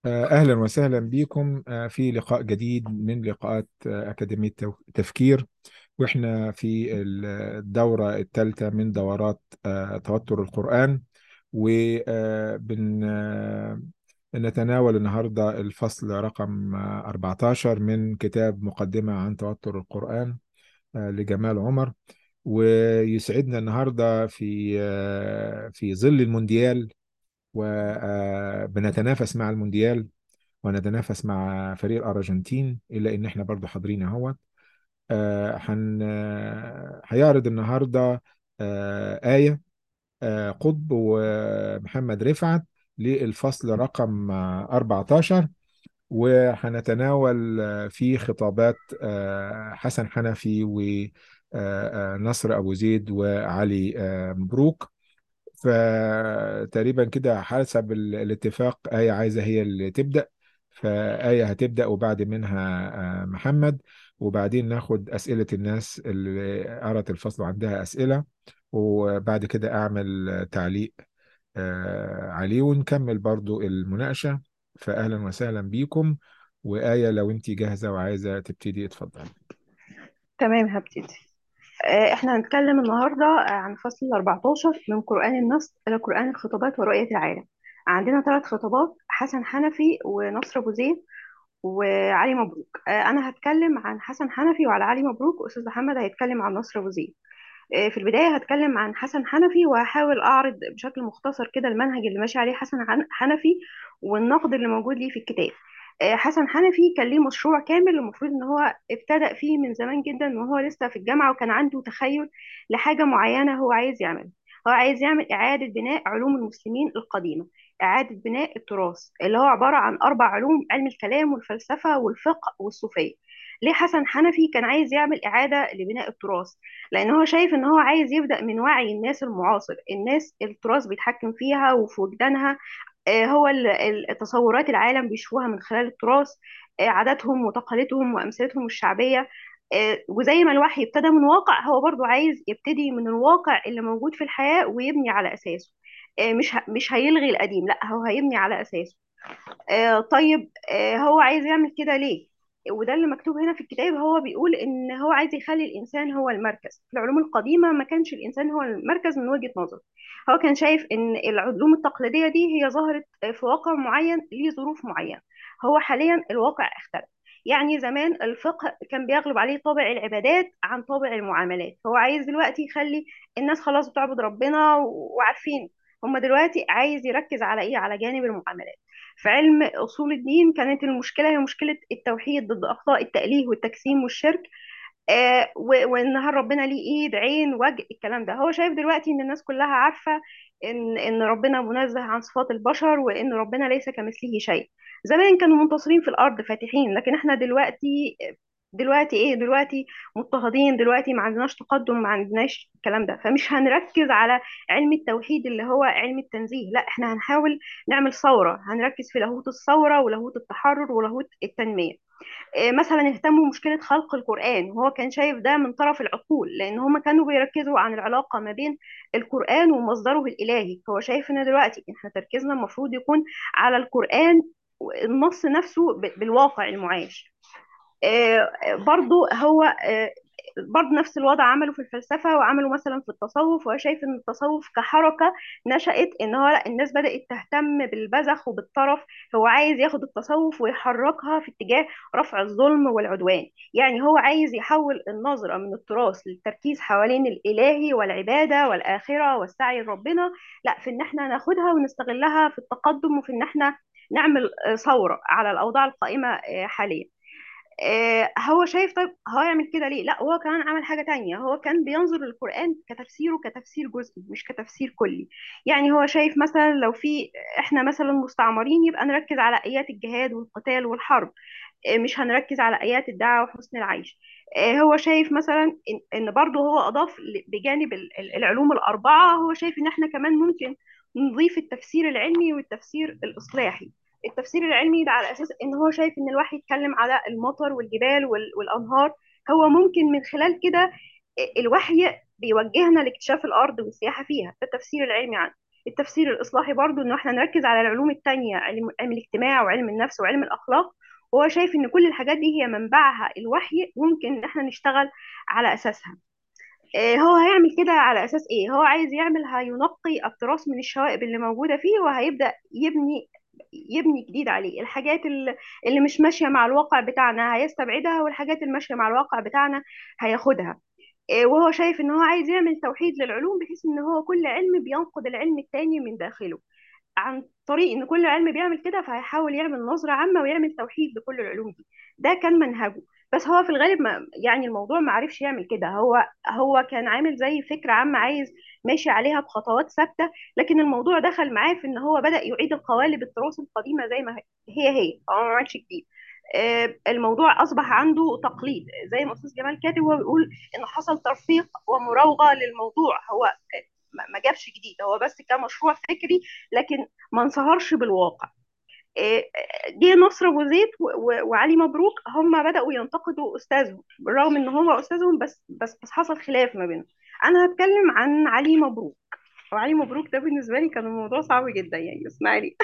آه، أهلا وسهلا بكم آه، في لقاء جديد من لقاءات آه، أكاديمية تو- تفكير وإحنا في الدورة الثالثة من دورات آه، توتر القرآن وبنتناول النهاردة الفصل رقم آه، 14 من كتاب مقدمة عن توتر القرآن آه، لجمال عمر ويسعدنا النهاردة في آه، في ظل المونديال وبنتنافس مع المونديال ونتنافس مع فريق الأرجنتين إلا إن إحنا برضو حاضرين أهوت آه، هن آه، هيعرض النهاردة آه، آية آه، قطب ومحمد رفعت للفصل رقم آه، 14 وهنتناول آه، في خطابات آه، حسن حنفي ونصر أبو زيد وعلي آه، مبروك فتقريبا كده حسب ال- الاتفاق آية عايزة هي اللي تبدأ فآية هتبدأ وبعد منها آه، محمد وبعدين ناخد أسئلة الناس اللي قرأت الفصل وعندها أسئلة وبعد كده أعمل تعليق آه، عليه ونكمل برضو المناقشة فأهلا وسهلا بيكم وآية لو أنت جاهزة وعايزة تبتدي اتفضل تمام هبتدي آه، احنا هنتكلم النهارده عن فصل 14 من قرآن النص إلى قرآن الخطابات ورؤية العالم عندنا ثلاث خطابات حسن حنفي ونصر أبو زيد وعلي مبروك آه، أنا هتكلم عن حسن حنفي وعلى علي مبروك وأستاذ محمد هيتكلم عن نصر أبو زيد آه، في البداية هتكلم عن حسن حنفي وهحاول أعرض بشكل مختصر كده المنهج اللي ماشي عليه حسن حن- حنفي والنقد اللي موجود ليه في الكتاب آه، حسن حنفي كان ليه مشروع كامل المفروض ان هو ابتدأ فيه من زمان جدا وهو لسه في الجامعة وكان عنده تخيل لحاجة معينة هو عايز يعملها هو عايز يعمل إعادة بناء علوم المسلمين القديمة إعادة بناء التراث اللي هو عبارة عن أربع علوم علم الكلام والفلسفة والفقه والصوفية ليه حسن حنفي كان عايز يعمل إعادة لبناء التراث لان هو شايف ان هو عايز يبدا من وعي الناس المعاصر الناس التراث بيتحكم فيها وفي وجدانها آه، هو ال- ال- تصورات العالم بيشوفوها من خلال التراث آه، عاداتهم وتقاليدهم وامثلتهم الشعبيه آه، وزي ما الوحي ابتدى من واقع هو برضو عايز يبتدي من الواقع اللي موجود في الحياه ويبني على اساسه آه، مش ه- مش هيلغي القديم لا هو هيبني على اساسه آه، طيب آه، هو عايز يعمل كده ليه وده اللي مكتوب هنا في الكتاب هو بيقول ان هو عايز يخلي الانسان هو المركز في العلوم القديمه ما كانش الانسان هو المركز من وجهه نظره هو كان شايف ان العلوم التقليديه دي هي ظهرت في واقع معين ليه ظروف معينه هو حاليا الواقع اختلف يعني زمان الفقه كان بيغلب عليه طابع العبادات عن طابع المعاملات هو عايز دلوقتي يخلي الناس خلاص بتعبد ربنا وعارفين هما دلوقتي عايز يركز على ايه على جانب المعاملات في علم أصول الدين كانت المشكلة هي مشكلة التوحيد ضد أخطاء التأليه والتجسيم والشرك آه و- وإن هل ربنا ليه إيد عين وجه الكلام ده هو شايف دلوقتي إن الناس كلها عارفة إن إن ربنا منزه عن صفات البشر وإن ربنا ليس كمثله شيء زمان كانوا منتصرين في الأرض فاتحين لكن إحنا دلوقتي دلوقتي ايه دلوقتي مضطهدين دلوقتي ما عندناش تقدم ما عندناش الكلام ده فمش هنركز على علم التوحيد اللي هو علم التنزيه لا احنا هنحاول نعمل ثورة هنركز في لاهوت الثورة ولاهوت التحرر ولاهوت التنمية إيه مثلا اهتموا بمشكلة خلق القرآن وهو كان شايف ده من طرف العقول لأن هم كانوا بيركزوا عن العلاقة ما بين القرآن ومصدره الإلهي هو شايف إن دلوقتي احنا تركيزنا المفروض يكون على القرآن النص نفسه ب- بالواقع المعاش آه، برضو هو آه، برضو نفس الوضع عمله في الفلسفة وعمله مثلا في التصوف وهو شايف ان التصوف كحركة نشأت ان هو لا الناس بدأت تهتم بالبذخ وبالطرف هو عايز ياخد التصوف ويحركها في اتجاه رفع الظلم والعدوان يعني هو عايز يحول النظرة من التراث للتركيز حوالين الإلهي والعبادة والآخرة والسعي لربنا لا في ان احنا ناخدها ونستغلها في التقدم وفي ان احنا نعمل آه، ثورة على الأوضاع القائمة آه، حاليا آه، هو شايف طيب هو يعمل كده ليه لا هو كمان عمل حاجة تانية هو كان بينظر للقرآن كتفسيره كتفسير جزئي مش كتفسير كلي يعني هو شايف مثلا لو في احنا مثلا مستعمرين يبقى نركز على آيات الجهاد والقتال والحرب آه، مش هنركز على آيات الدعوة وحسن العيش آه، هو شايف مثلا ان إن برضه هو اضاف ل- بجانب ال- ال- العلوم الاربعه هو شايف ان احنا كمان ممكن نضيف التفسير العلمي والتفسير الاصلاحي التفسير العلمي ده على اساس ان هو شايف ان الوحي يتكلم على المطر والجبال وال- والانهار هو ممكن من خلال كده الوحي بيوجهنا لاكتشاف الارض والسياحه فيها ده التفسير العلمي عنه التفسير الإصلاحي برضو إنه إحنا نركز على العلوم التانية علم, علم الاجتماع وعلم النفس وعلم الأخلاق وهو شايف إن كل الحاجات دي هي منبعها الوحي وممكن إن إحنا نشتغل على أساسها آه، هو هيعمل كده على اساس ايه هو عايز يعمل هينقي التراث من الشوائب اللي موجوده فيه وهيبدا يبني يبني جديد عليه الحاجات اللي اللي مش ماشيه مع الواقع بتاعنا هيستبعدها والحاجات اللي ماشيه مع الواقع بتاعنا هياخدها آه، وهو شايف ان هو عايز يعمل توحيد للعلوم بحيث ان هو كل علم بينقض العلم التاني من داخله عن طريق ان كل علم بيعمل كده فهيحاول يعمل نظرة عامة ويعمل توحيد لكل العلوم دي ده كان منهجه بس هو في الغالب ما يعني الموضوع ما عرفش يعمل كده هو هو كان عامل زي فكرة عامة عايز ماشي عليها بخطوات ثابتة لكن الموضوع دخل معاه في ان هو بدأ يعيد القوالب التراث القديمة زي ما هي هي هو ما عملش جديد آه، الموضوع اصبح عنده تقليد زي ما استاذ جمال كاتب هو بيقول ان حصل ترفيق ومراوغه للموضوع هو ما ما جابش جديد هو بس كان مشروع فكري لكن ما انصهرش بالواقع إيه، جه نصر ابو زيد و- و- وعلي مبروك هم بداوا ينتقدوا استاذهم بالرغم ان هو استاذهم بس بس بس حصل خلاف ما بينهم انا هتكلم عن علي مبروك وعلي مبروك ده بالنسبه لي كان الموضوع صعب جدا يعني اسمعي لي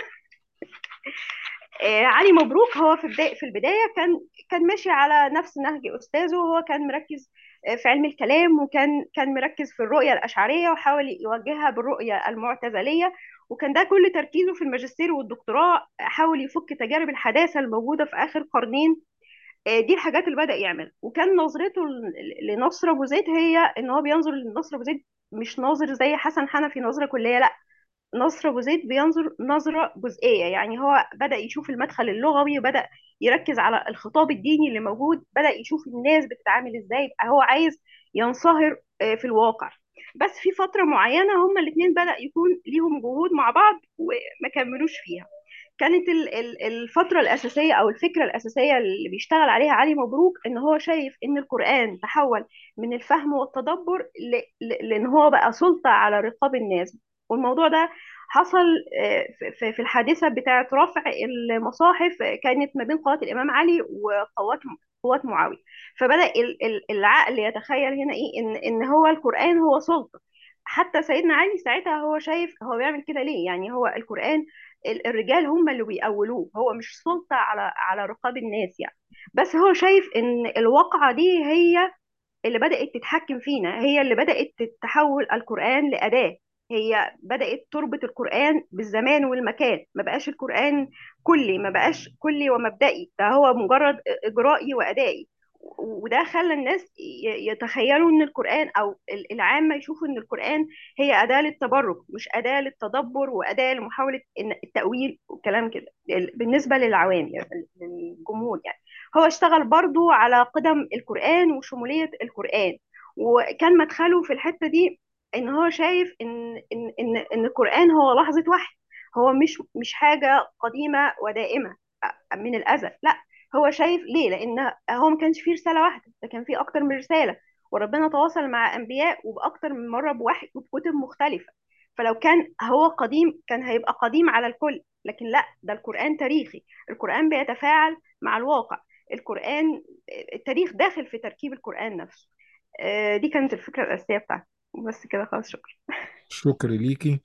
آه، علي مبروك هو في بداية في البداية كان كان ماشي على نفس نهج أستاذه وهو كان مركز آه، في علم الكلام وكان كان مركز في الرؤية الأشعرية وحاول يوجهها بالرؤية المعتزلية وكان ده كل تركيزه في الماجستير والدكتوراه حاول يفك تجارب الحداثة الموجودة في آخر قرنين آه، دي الحاجات اللي بدأ يعملها وكان نظرته ل- لنصر أبو زيد هي إن هو بينظر لنصر أبو زيد مش ناظر زي حسن حنفي نظرة كلية لا نصر أبو زيد بينظر نظرة جزئية يعني هو بدأ يشوف المدخل اللغوي وبدأ يركز على الخطاب الديني اللي موجود بدأ يشوف الناس بتتعامل ازاي يبقى هو عايز ينصهر آه، في الواقع بس في فترة معينة هما الاتنين بدأ يكون ليهم جهود مع بعض وما كملوش فيها كانت ال- ال- الفترة الأساسية أو الفكرة الأساسية اللي بيشتغل عليها علي مبروك إن هو شايف إن القرآن تحول من الفهم والتدبر ل- ل- لأن هو بقى سلطة على رقاب الناس والموضوع ده حصل آه، في في- في الحادثة بتاعة رفع المصاحف آه، كانت ما بين قوات الإمام علي وقوات قوات معاوية فبدأ ال- ال- العقل يتخيل هنا إيه إن إن هو القرآن هو سلطة حتى سيدنا علي ساعتها هو شايف هو بيعمل كده ليه يعني هو القرآن ال- الرجال هم اللي بيأولوه هو مش سلطة على على رقاب الناس يعني بس هو شايف ان الواقعة دي هي اللي بدأت تتحكم فينا هي اللي بدأت تحول القرآن لأداة هي بدأت تربط القرآن بالزمان والمكان ما بقاش القرآن كلي ما بقاش كلي ومبدئي ده هو مجرد إجرائي وأدائي وده خلى الناس ي- يتخيلوا ان القرآن او ال- العامة يشوفوا ان القرآن هي أداة للتبرك مش أداة للتدبر وأداة لمحاولة إن التأويل وكلام كده ال- بالنسبة للعوام يعني للجمهور يعني هو اشتغل برضو على قدم القرآن وشمولية القرآن وكان مدخله في الحتة دي ان هو شايف ان ان ان, إن القرآن هو لحظة وحي هو مش مش حاجة قديمة ودائمة من الأزل لا هو شايف ليه لأن هو ما كانش فيه رسالة واحدة ده كان فيه أكتر من رسالة وربنا تواصل مع أنبياء وبأكتر من مرة بوحي وبكتب مختلفة فلو كان هو قديم كان هيبقى قديم على الكل لكن لا ده القرآن تاريخي القرآن بيتفاعل مع الواقع القرآن التاريخ داخل في تركيب القرآن نفسه آه، دي كانت الفكرة الأساسية بتاعتي بس كده خلاص شكرا شكر ليكي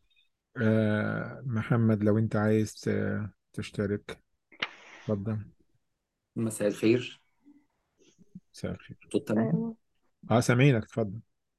آه محمد لو انت عايز آه، تشترك اتفضل مساء الخير مساء الخير صوت تمام اه سامعينك اتفضل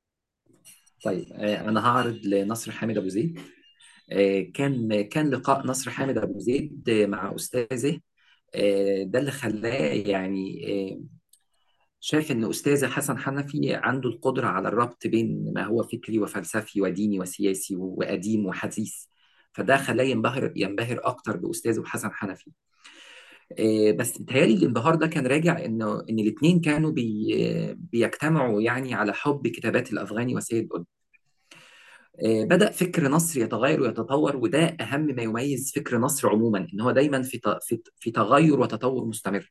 طيب آه، انا هعرض لنصر حامد ابو زيد آه، كان كان لقاء نصر حامد ابو زيد آه، مع استاذه آه، ده اللي خلاه يعني آه، شايف ان استاذه حسن حنفي عنده القدره على الربط بين ما هو فكري وفلسفي وديني وسياسي وقديم وحديث فده خلاه ينبهر ينبهر اكتر باستاذه حسن حنفي آه، بس بيتهيألي الانبهار ده كان راجع انه ان الاثنين كانوا بي بيجتمعوا يعني على حب كتابات الافغاني وسيد قطب آه، بدأ فكر نصر يتغير ويتطور وده أهم ما يميز فكر نصر عموما إن هو دايما في ت- في في تغير وتطور مستمر.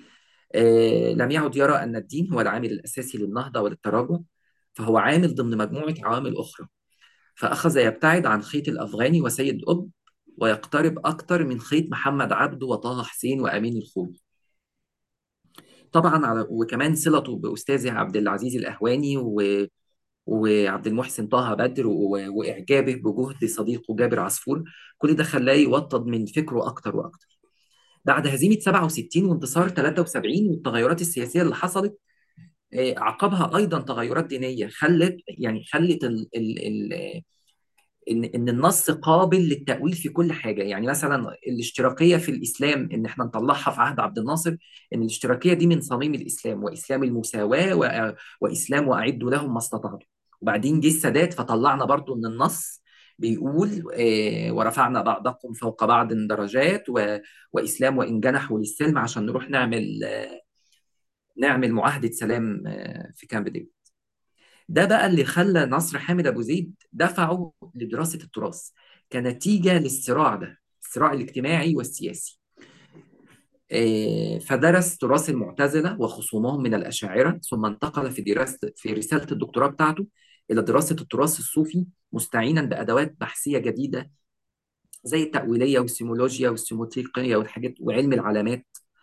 آه، لم يعد يرى أن الدين هو العامل الأساسي للنهضة وللتراجع فهو عامل ضمن مجموعة عوامل أخرى فأخذ يبتعد عن خيط الأفغاني وسيد قطب ويقترب أكثر من خيط محمد عبده وطه حسين وأمين الخولي. طبعا على وكمان صلته بأستاذه عبد العزيز الأهواني و وعبد المحسن طه بدر و- واعجابه بجهد صديقه جابر عصفور كل ده خلاه يوطد من فكره اكتر واكتر بعد هزيمه 67 وانتصار 73 والتغيرات السياسيه اللي حصلت آه، عقبها ايضا تغيرات دينيه خلت يعني خلت ال ال ال ان ان النص قابل للتاويل في كل حاجه يعني مثلا الاشتراكيه في الاسلام ان احنا نطلعها في عهد عبد الناصر ان الاشتراكيه دي من صميم الاسلام واسلام المساواه و- واسلام واعدوا لهم ما استطعتم وبعدين جه السادات فطلعنا برضو ان النص بيقول آه، ورفعنا بعضكم فوق بعض درجات و- واسلام وان جنحوا للسلم عشان نروح نعمل آه، نعمل معاهده سلام آه، في كامب ديفيد ده بقى اللي خلى نصر حامد ابو زيد دفعه لدراسه التراث كنتيجه للصراع ده الصراع الاجتماعي والسياسي آه، فدرس تراث المعتزله وخصومهم من الاشاعره ثم انتقل في دراسه في رساله الدكتوراه بتاعته الى دراسه التراث الصوفي مستعينا بادوات بحثيه جديده زي التأويلية والسيمولوجيا والسيموتيقية والحاجات وعلم العلامات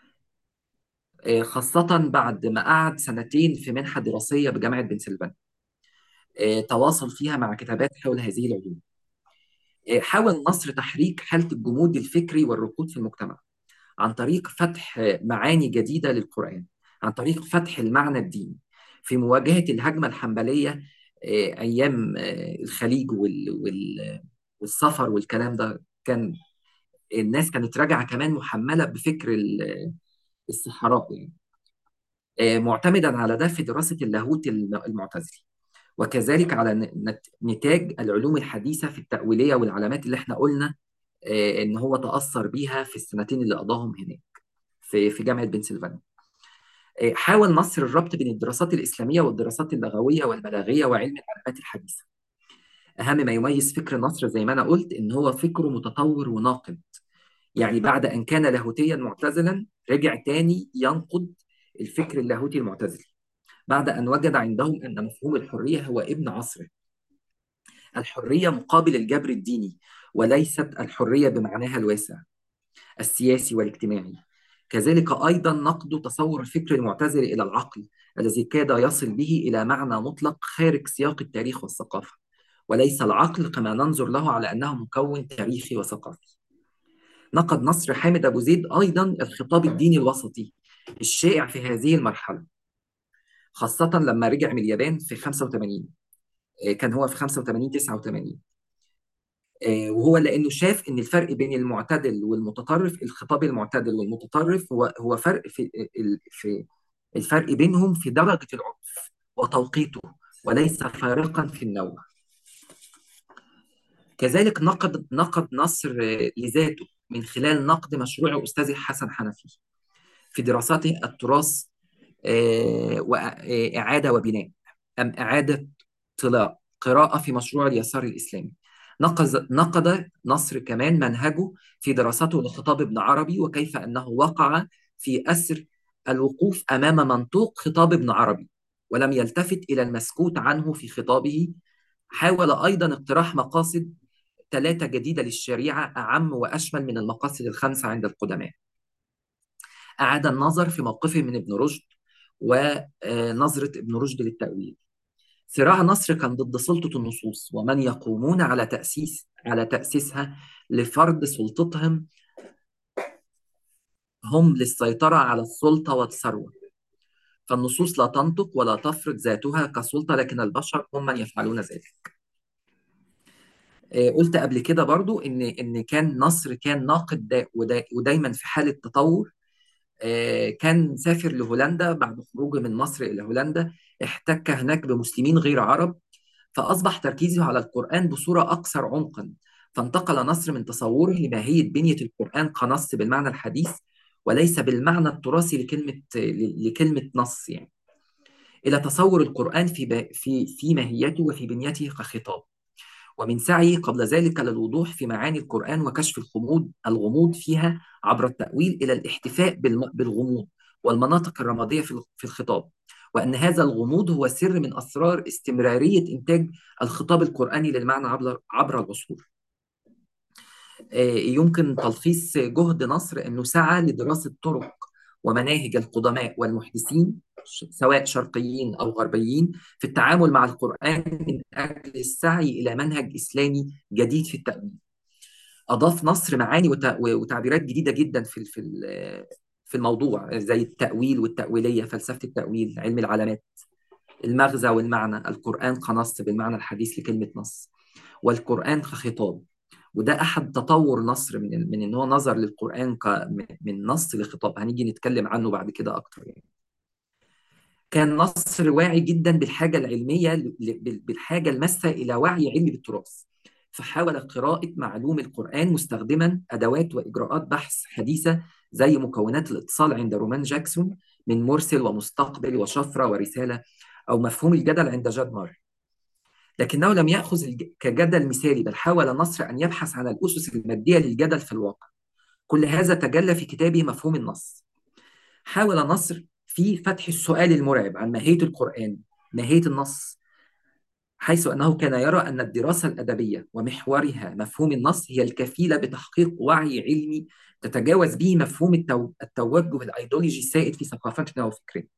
آه، خاصة بعد ما قعد سنتين في منحة دراسية بجامعة بنسلفانيا آه، تواصل فيها مع كتابات حول هذه العلوم آه، حاول نصر تحريك حالة الجمود الفكري والركود في المجتمع عن طريق فتح آه، معاني جديدة للقرآن عن طريق فتح المعنى الديني في مواجهة الهجمة الحنبلية آه، أيام آه، الخليج وال- وال- والسفر والكلام ده كان الناس كانت راجعة كمان محملة بفكر ال- الصحراء يعني آه، معتمدا على ده في دراسة اللاهوت الم- المعتزلي وكذلك على ن- نت- نتاج العلوم الحديثة في التأويلية والعلامات اللي احنا قلنا آه، ان هو تأثر بيها في السنتين اللي قضاهم هناك في في جامعة بنسلفانيا آه، حاول نصر الربط بين الدراسات الإسلامية والدراسات اللغوية والبلاغية وعلم العلامات الحديثة أهم ما يميز فكر نصر زي ما أنا قلت إن هو فكره متطور وناقد يعني بعد أن كان لاهوتيا معتزلا رجع تاني ينقد الفكر اللاهوتي المعتزلي بعد أن وجد عندهم أن مفهوم الحرية هو ابن عصره الحرية مقابل الجبر الديني وليست الحرية بمعناها الواسع السياسي والاجتماعي كذلك أيضا نقد تصور الفكر المعتزل إلى العقل الذي كاد يصل به إلى معنى مطلق خارج سياق التاريخ والثقافة وليس العقل كما ننظر له على أنه مكون تاريخي وثقافي نقد نصر حامد أبو زيد أيضا الخطاب الديني الوسطي الشائع في هذه المرحلة خاصة لما رجع من اليابان في 85 آه، كان هو في 85 89 آه، وهو لانه شاف ان الفرق بين المعتدل والمتطرف الخطاب المعتدل والمتطرف هو هو فرق في ال- في الفرق بينهم في درجة العنف وتوقيته وليس فارقا في النوع كذلك نقد نقد نصر آه، لذاته من خلال نقد مشروع أستاذه حسن حنفي في دراساته التراث آه، وإعادة وبناء أم إعادة طلاء قراءة في مشروع اليسار الإسلامي نقد نقد نصر كمان منهجه في دراسته لخطاب ابن عربي وكيف أنه وقع في أسر الوقوف أمام منطوق خطاب ابن عربي ولم يلتفت إلى المسكوت عنه في خطابه حاول أيضا اقتراح مقاصد ثلاثة جديدة للشريعة أعم وأشمل من المقاصد الخمسة عند القدماء أعاد النظر في موقفه من ابن رشد ونظرة ابن رشد للتأويل صراع نصر كان ضد سلطة النصوص ومن يقومون على تأسيس على تأسيسها لفرض سلطتهم هم للسيطرة على السلطة والثروة فالنصوص لا تنطق ولا تفرض ذاتها كسلطة لكن البشر هم من يفعلون ذلك آه، قلت قبل كده برضو ان ان كان نصر كان ناقد دا ودا ودايما في حالة تطور آه، كان سافر لهولندا بعد خروجه من مصر إلى هولندا احتك هناك بمسلمين غير عرب فأصبح تركيزه على القرآن بصورة أكثر عمقا فانتقل نصر من تصوره لماهية بنية القرآن كنص بالمعنى الحديث وليس بالمعنى التراثي لكلمة لكلمة نص يعني إلى تصور القرآن في ب- في في ماهيته وفي بنيته كخطاب ومن سعيه قبل ذلك للوضوح في معاني القرآن وكشف الغموض الغموض فيها عبر التأويل إلى الاحتفاء بالم- بالغموض والمناطق الرمادية في في الخطاب وأن هذا الغموض هو سر من أسرار استمرارية إنتاج الخطاب القرآني للمعنى عبر عبر العصور آه، يمكن تلخيص جهد نصر أنه سعى لدراسة طرق ومناهج القدماء والمحدثين سواء شرقيين أو غربيين في التعامل مع القرآن من أجل السعي إلى منهج إسلامي جديد في التأويل أضاف نصر معاني وت- وتعبيرات جديدة جدا في في في الموضوع زي التأويل والتأويلية فلسفة التأويل علم العلامات المغزى والمعنى القرآن كنص بالمعنى الحديث لكلمة نص والقرآن كخطاب وده أحد تطور نصر من من إن هو نظر للقرآن ك من نص لخطاب هنيجي نتكلم عنه بعد كده أكتر يعني. كان نصر واعي جدا بالحاجة العلمية ل- ل- بالحاجة الماسة إلى وعي علمي بالتراث فحاول قراءة معلوم القرآن مستخدما أدوات وإجراءات بحث حديثة زي مكونات الاتصال عند رومان جاكسون من مرسل ومستقبل وشفرة ورسالة أو مفهوم الجدل عند جاد مار لكنه لم يأخذ الج- كجدل مثالي بل حاول نصر أن يبحث عن الأسس المادية للجدل في الواقع كل هذا تجلى في كتابه مفهوم النص حاول نصر في فتح السؤال المرعب عن ماهية القرآن ماهية النص حيث أنه كان يرى أن الدراسة الأدبية ومحورها مفهوم النص هي الكفيلة بتحقيق وعي علمي تتجاوز به مفهوم التو... التوجه الأيديولوجي السائد في ثقافتنا وفكرنا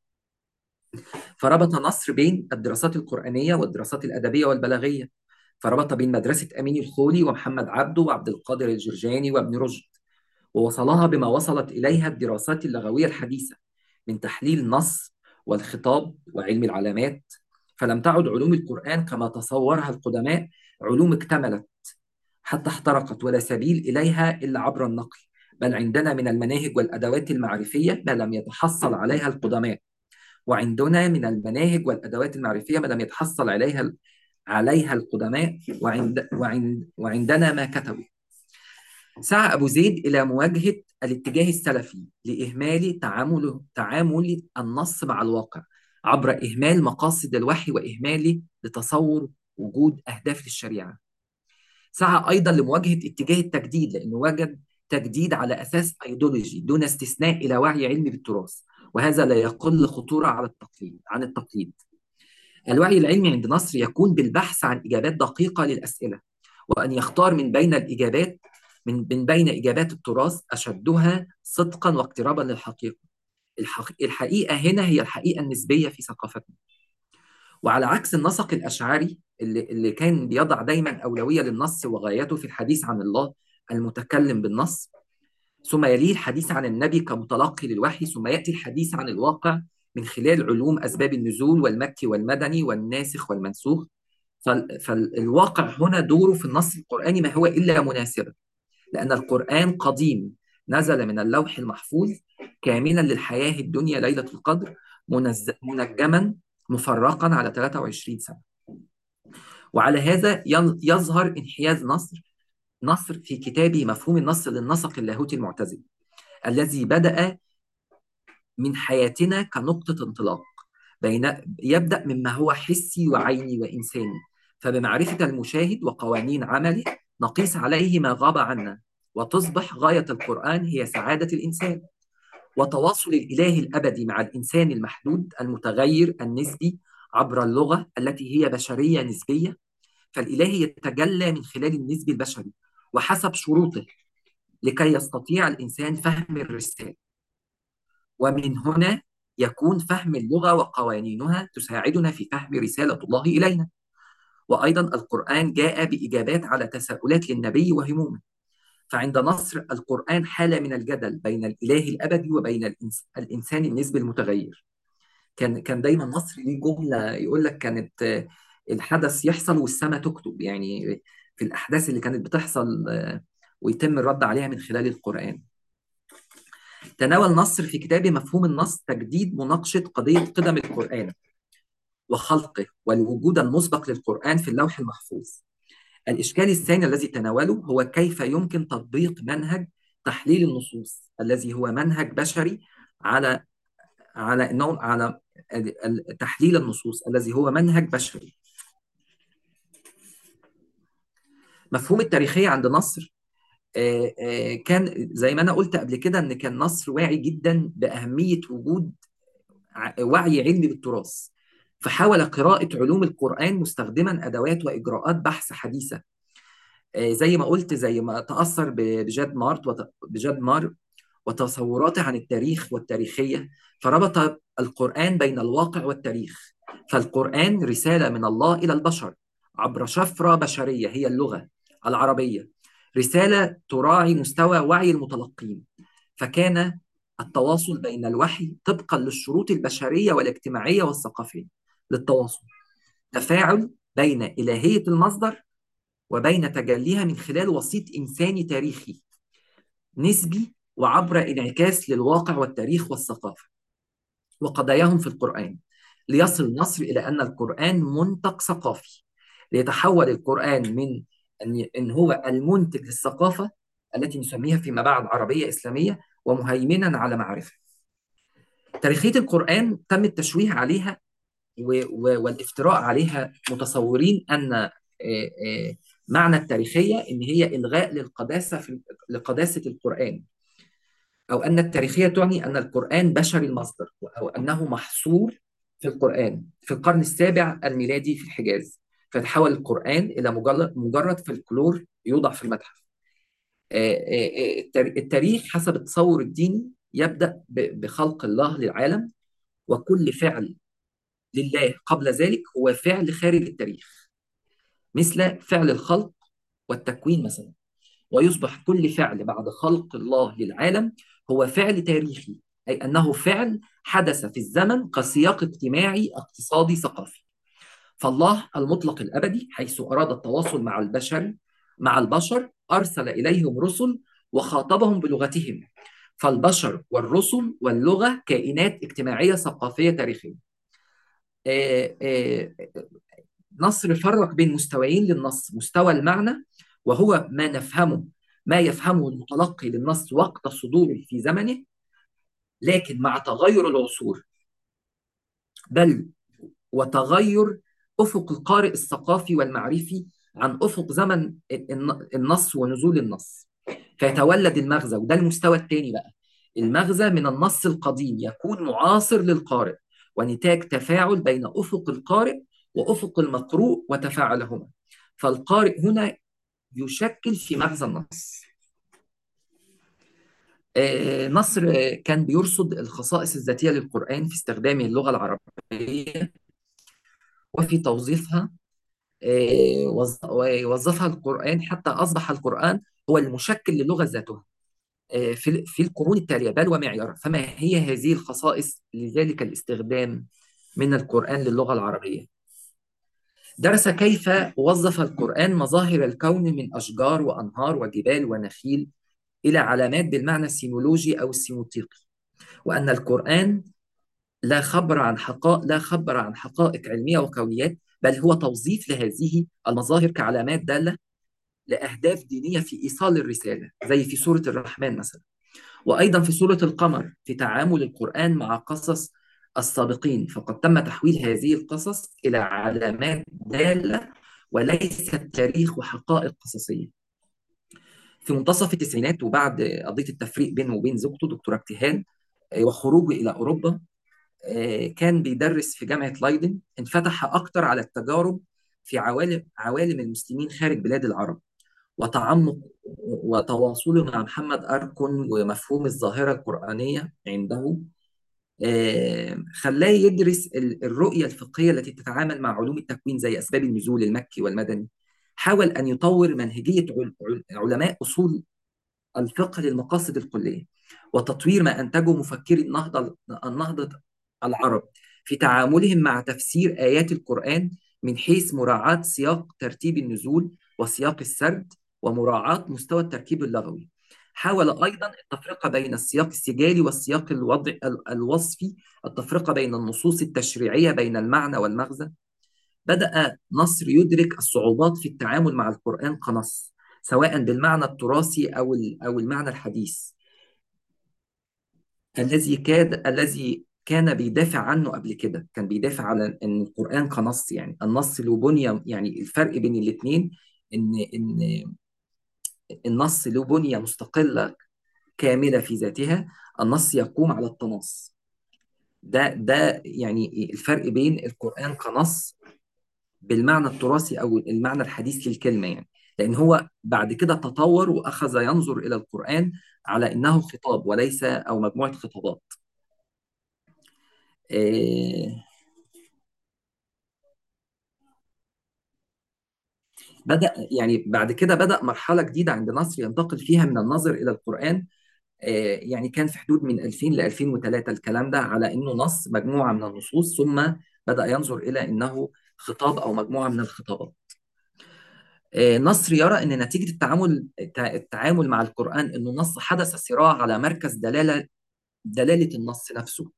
فربط نصر بين الدراسات القرآنية والدراسات الأدبية والبلاغية فربط بين مدرسة أمين الخولي ومحمد عبده وعبد القادر الجرجاني وابن رشد ووصلها بما وصلت إليها الدراسات اللغوية الحديثة من تحليل النص والخطاب وعلم العلامات فلم تعد علوم القرآن كما تصورها القدماء علوم اكتملت حتى احترقت ولا سبيل إليها إلا عبر النقل بل عندنا من المناهج والأدوات المعرفية ما لم يتحصل عليها القدماء وعندنا من المناهج والأدوات المعرفية ما لم يتحصل عليها عليها القدماء وعند وعند وعندنا ما كتبوا سعى أبو زيد إلى مواجهة الاتجاه السلفي لإهمال تعامل تعامل النص مع الواقع عبر إهمال مقاصد الوحي وإهماله لتصور وجود أهداف للشريعة. سعى أيضا لمواجهة اتجاه التجديد لأنه وجد تجديد على أساس أيديولوجي دون استثناء إلى وعي علمي بالتراث وهذا لا يقل خطورة على التقليد عن التقليد. الوعي العلمي عند نصر يكون بالبحث عن إجابات دقيقة للأسئلة وأن يختار من بين الإجابات من من بين إجابات التراث أشدها صدقا واقترابا للحقيقة الحق... الحقيقة هنا هي الحقيقة النسبية في ثقافتنا وعلى عكس النسق الأشعري اللي, اللي كان بيضع دايما أولوية للنص وغايته في الحديث عن الله المتكلم بالنص ثم يليه الحديث عن النبي كمتلقي للوحي ثم يأتي الحديث عن الواقع من خلال علوم أسباب النزول والمكي والمدني والناسخ والمنسوخ فال... فالواقع هنا دوره في النص القرآني ما هو إلا مناسبة لأن القرآن قديم نزل من اللوح المحفوظ كاملا للحياة الدنيا ليلة القدر منز... منجما مفرقا على 23 سنة وعلى هذا يظهر انحياز نصر نصر في كتابه مفهوم النص للنسق اللاهوتي المعتزلي الذي بدأ من حياتنا كنقطة انطلاق بين يبدأ مما هو حسي وعيني وإنساني فبمعرفة المشاهد وقوانين عمله نقيس عليه ما غاب عنا وتصبح غاية القرآن هي سعادة الإنسان وتواصل الإله الأبدي مع الإنسان المحدود المتغير النسبي عبر اللغة التي هي بشرية نسبية فالإله يتجلى من خلال النسب البشري وحسب شروطه لكي يستطيع الإنسان فهم الرسالة ومن هنا يكون فهم اللغة وقوانينها تساعدنا في فهم رسالة الله إلينا وأيضا القرآن جاء بإجابات على تساؤلات للنبي وهمومه فعند نصر القرآن حالة من الجدل بين الإله الأبدي وبين الإنس... الإنسان النسبي المتغير كان كان دايما نصر ليه جملة يقول لك كانت الحدث يحصل والسماء تكتب يعني في الأحداث اللي كانت بتحصل ويتم الرد عليها من خلال القرآن تناول نصر في كتابه مفهوم النص تجديد مناقشة قضية قدم القرآن وخلقه والوجود المسبق للقرآن في اللوح المحفوظ الإشكال الثاني الذي تناوله هو كيف يمكن تطبيق منهج تحليل النصوص الذي هو منهج بشري على على انه على تحليل النصوص الذي هو منهج بشري مفهوم التاريخية عند نصر كان زي ما انا قلت قبل كده ان كان نصر واعي جدا باهميه وجود وعي علمي بالتراث فحاول قراءة علوم القرآن مستخدما أدوات وإجراءات بحث حديثة زي ما قلت زي ما تأثر بجاد مارت بجاد مار وتصوراته عن التاريخ والتاريخية فربط القرآن بين الواقع والتاريخ فالقرآن رسالة من الله إلى البشر عبر شفرة بشرية هي اللغة العربية رسالة تراعي مستوى وعي المتلقين فكان التواصل بين الوحي طبقا للشروط البشرية والاجتماعية والثقافية للتواصل تفاعل بين إلهية المصدر وبين تجليها من خلال وسيط إنساني تاريخي نسبي وعبر انعكاس للواقع والتاريخ والثقافة وقضاياهم في القرآن ليصل النصر إلى أن القرآن منطق ثقافي ليتحول القرآن من أن إن هو المنتج للثقافة التي نسميها فيما بعد عربية إسلامية ومهيمنا على معرفة تاريخية القرآن تم التشويه عليها و- و- والافتراء عليها متصورين أن آه، آه، معنى التاريخية إن هي إلغاء للقداسة في لقداسة القرآن أو أن التاريخية تعني أن القرآن بشري المصدر أو أنه محصور في القرآن في القرن السابع الميلادي في الحجاز فتحول القرآن إلى مجرد مجرد فلكلور يوضع في المتحف آه، آه، آه، التار- التاريخ حسب التصور الديني يبدأ ب- بخلق الله للعالم وكل فعل لله قبل ذلك هو فعل خارج التاريخ مثل فعل الخلق والتكوين مثلا ويصبح كل فعل بعد خلق الله للعالم هو فعل تاريخي أي أنه فعل حدث في الزمن كسياق اجتماعي اقتصادي ثقافي فالله المطلق الأبدي حيث أراد التواصل مع البشر مع البشر أرسل إليهم رسل وخاطبهم بلغتهم فالبشر والرسل واللغة كائنات اجتماعية ثقافية تاريخية آه، آه، نصر فرق بين مستويين للنص مستوى المعنى وهو ما نفهمه ما يفهمه المتلقي للنص وقت صدوره في زمنه لكن مع تغير العصور بل وتغير افق القارئ الثقافي والمعرفي عن افق زمن الن- النص ونزول النص فيتولد المغزى وده المستوى الثاني بقى المغزى من النص القديم يكون معاصر للقارئ ونتاج تفاعل بين افق القارئ وافق المقروء وتفاعلهما فالقارئ هنا يشكل في مغزى النص آه، نصر آه، كان بيرصد الخصائص الذاتية للقرآن في استخدام اللغة العربية وفي توظيفها آه، وظ- ووظفها القرآن حتى أصبح القرآن هو المشكل للغة ذاتها آه، في في القرون التالية بل ومعيارها فما هي هذه الخصائص لذلك الاستخدام من القرآن للغة العربية درس كيف وظف القرآن مظاهر الكون من أشجار وأنهار وجبال ونخيل إلى علامات بالمعنى السيمولوجي أو السيموتيقي وأن القرآن لا خبر عن حقائق لا خبر عن حقائق علمية وكونيات بل هو توظيف لهذه المظاهر كعلامات دالة لأهداف دينية في إيصال الرسالة زي في سورة الرحمن مثلا وأيضا في سورة القمر في تعامل القرآن مع قصص السابقين فقد تم تحويل هذه القصص إلى علامات دالة وليست تاريخ وحقائق قصصية في منتصف التسعينات وبعد قضية التفريق بينه وبين زوجته دكتورة ابتهال آه، وخروجه إلى أوروبا آه، كان بيدرس في جامعة لايدن انفتح أكتر على التجارب في عوالم عوالم المسلمين خارج بلاد العرب وتعمق وتواصله مع محمد أركون ومفهوم الظاهرة القرآنية عنده آه، خلاه يدرس ال- الرؤية الفقهية التي تتعامل مع علوم التكوين زي أسباب النزول المكي والمدني حاول أن يطور منهجية عل- عل- علماء أصول الفقه للمقاصد الكلية وتطوير ما أنتجه مفكري النهضة النهضة العرب في تعاملهم مع تفسير آيات القرآن من حيث مراعاة سياق ترتيب النزول وسياق السرد ومراعاة مستوى التركيب اللغوي حاول أيضا التفرقة بين السياق السجالي والسياق الوضع ال- الوصفي التفرقة بين النصوص التشريعية بين المعنى والمغزى بدأ نصر يدرك الصعوبات في التعامل مع القرآن كنص سواء بالمعنى التراثي أو ال- أو المعنى الحديث الذي كاد الذي كان بيدافع عنه قبل كده كان بيدافع على ان القرآن كنص يعني النص له بنية يعني الفرق بين الاثنين ان ان النص له بنية مستقلة كاملة في ذاتها النص يقوم على التنص ده ده يعني الفرق بين القرآن كنص بالمعنى التراثي او المعنى الحديث للكلمة يعني لأن هو بعد كده تطور وأخذ ينظر إلى القرآن على إنه خطاب وليس أو مجموعة خطابات آه، بدأ يعني بعد كده بدأ مرحلة جديدة عند نصر ينتقل فيها من النظر إلى القرآن آه، يعني كان في حدود من 2000 ل 2003 الكلام ده على انه نص مجموعه من النصوص ثم بدا ينظر الى انه خطاب او مجموعه من الخطابات. آه، نصر يرى ان نتيجه التعامل التعامل مع القران انه النص حدث صراع على مركز دلاله دلاله النص نفسه.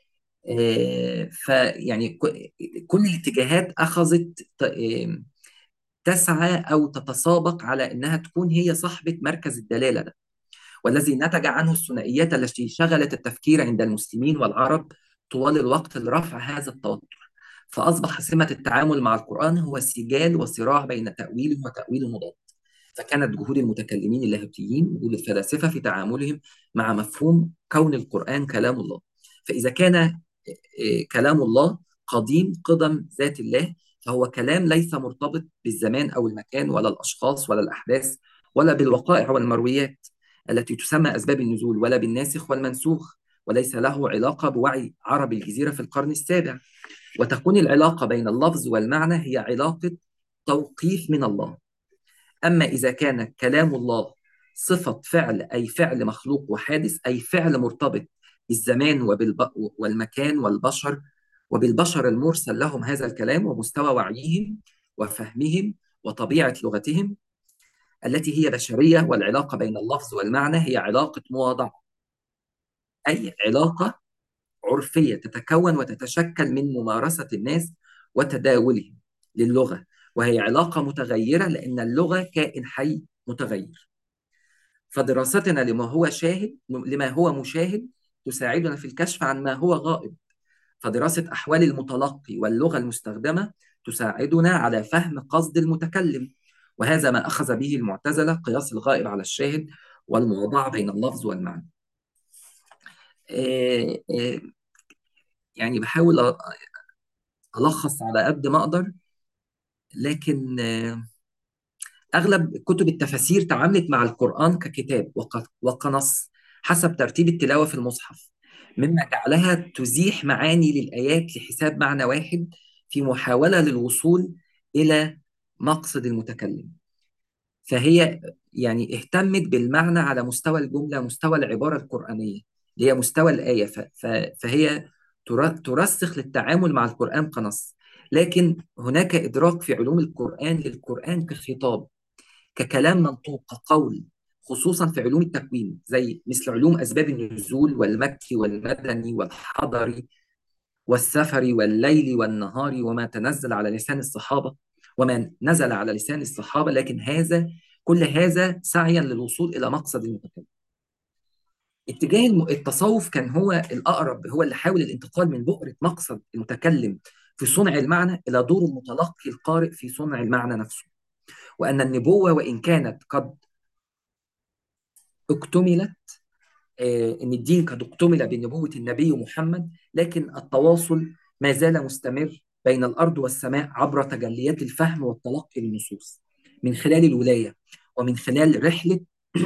آه، فيعني ك- كل الاتجاهات اخذت ت- آه، تسعى او تتسابق على انها تكون هي صاحبه مركز الدلاله ده. والذي نتج عنه الثنائيات التي شغلت التفكير عند المسلمين والعرب طوال الوقت لرفع هذا التوتر فأصبح سمة التعامل مع القرآن هو سجال وصراع بين تأويل وتأويل مضاد فكانت جهود المتكلمين اللاهوتيين جهود الفلاسفة في تعاملهم مع مفهوم كون القرآن كلام الله فإذا كان كلام الله قديم قدم ذات الله فهو كلام ليس مرتبط بالزمان أو المكان ولا الأشخاص ولا الأحداث ولا بالوقائع والمرويات التي تسمى أسباب النزول ولا بالناسخ والمنسوخ وليس له علاقة بوعي عرب الجزيرة في القرن السابع وتكون العلاقة بين اللفظ والمعنى هي علاقة توقيف من الله أما إذا كان كلام الله صفة فعل أي فعل مخلوق وحادث أي فعل مرتبط بالزمان وبالب... والمكان والبشر وبالبشر المرسل لهم هذا الكلام ومستوى وعيهم وفهمهم وطبيعة لغتهم التي هي بشرية والعلاقة بين اللفظ والمعنى هي علاقة مواضعة أي علاقة عرفية تتكون وتتشكل من ممارسة الناس وتداولهم للغة وهي علاقة متغيرة لأن اللغة كائن حي متغير فدراستنا لما هو شاهد لما هو مشاهد تساعدنا في الكشف عن ما هو غائب فدراسة أحوال المتلقي واللغة المستخدمة تساعدنا على فهم قصد المتكلم وهذا ما أخذ به المعتزلة قياس الغائب على الشاهد والمواضعة بين اللفظ والمعنى آه، آه، يعني بحاول أ- ألخص على قد ما أقدر لكن آه، أغلب كتب التفاسير تعاملت مع القرآن ككتاب وك- وكنص حسب ترتيب التلاوة في المصحف مما جعلها تزيح معاني للآيات لحساب معنى واحد في محاولة للوصول إلى مقصد المتكلم فهي يعني اهتمت بالمعنى على مستوى الجملة مستوى العبارة القرآنية اللي هي مستوى الآية ف- ف- فهي تر- ترسخ للتعامل مع القرآن كنص لكن هناك إدراك في علوم القرآن للقرآن كخطاب ككلام منطوق كقول خصوصا في علوم التكوين زي مثل علوم أسباب النزول والمكي والمدني والحضري والسفر والليل والنهار وما تنزل على لسان الصحابة وما نزل على لسان الصحابة لكن هذا كل هذا سعيا للوصول إلى مقصد المتكلم اتجاه الم- التصوف كان هو الأقرب هو اللي حاول الانتقال من بؤرة مقصد المتكلم في صنع المعنى إلى دور المتلقي القارئ في صنع المعنى نفسه وأن النبوة وإن كانت قد اكتملت آه، ان الدين قد اكتمل بنبوه النبي محمد لكن التواصل ما زال مستمر بين الارض والسماء عبر تجليات الفهم والتلقي للنصوص من خلال الولايه ومن خلال رحله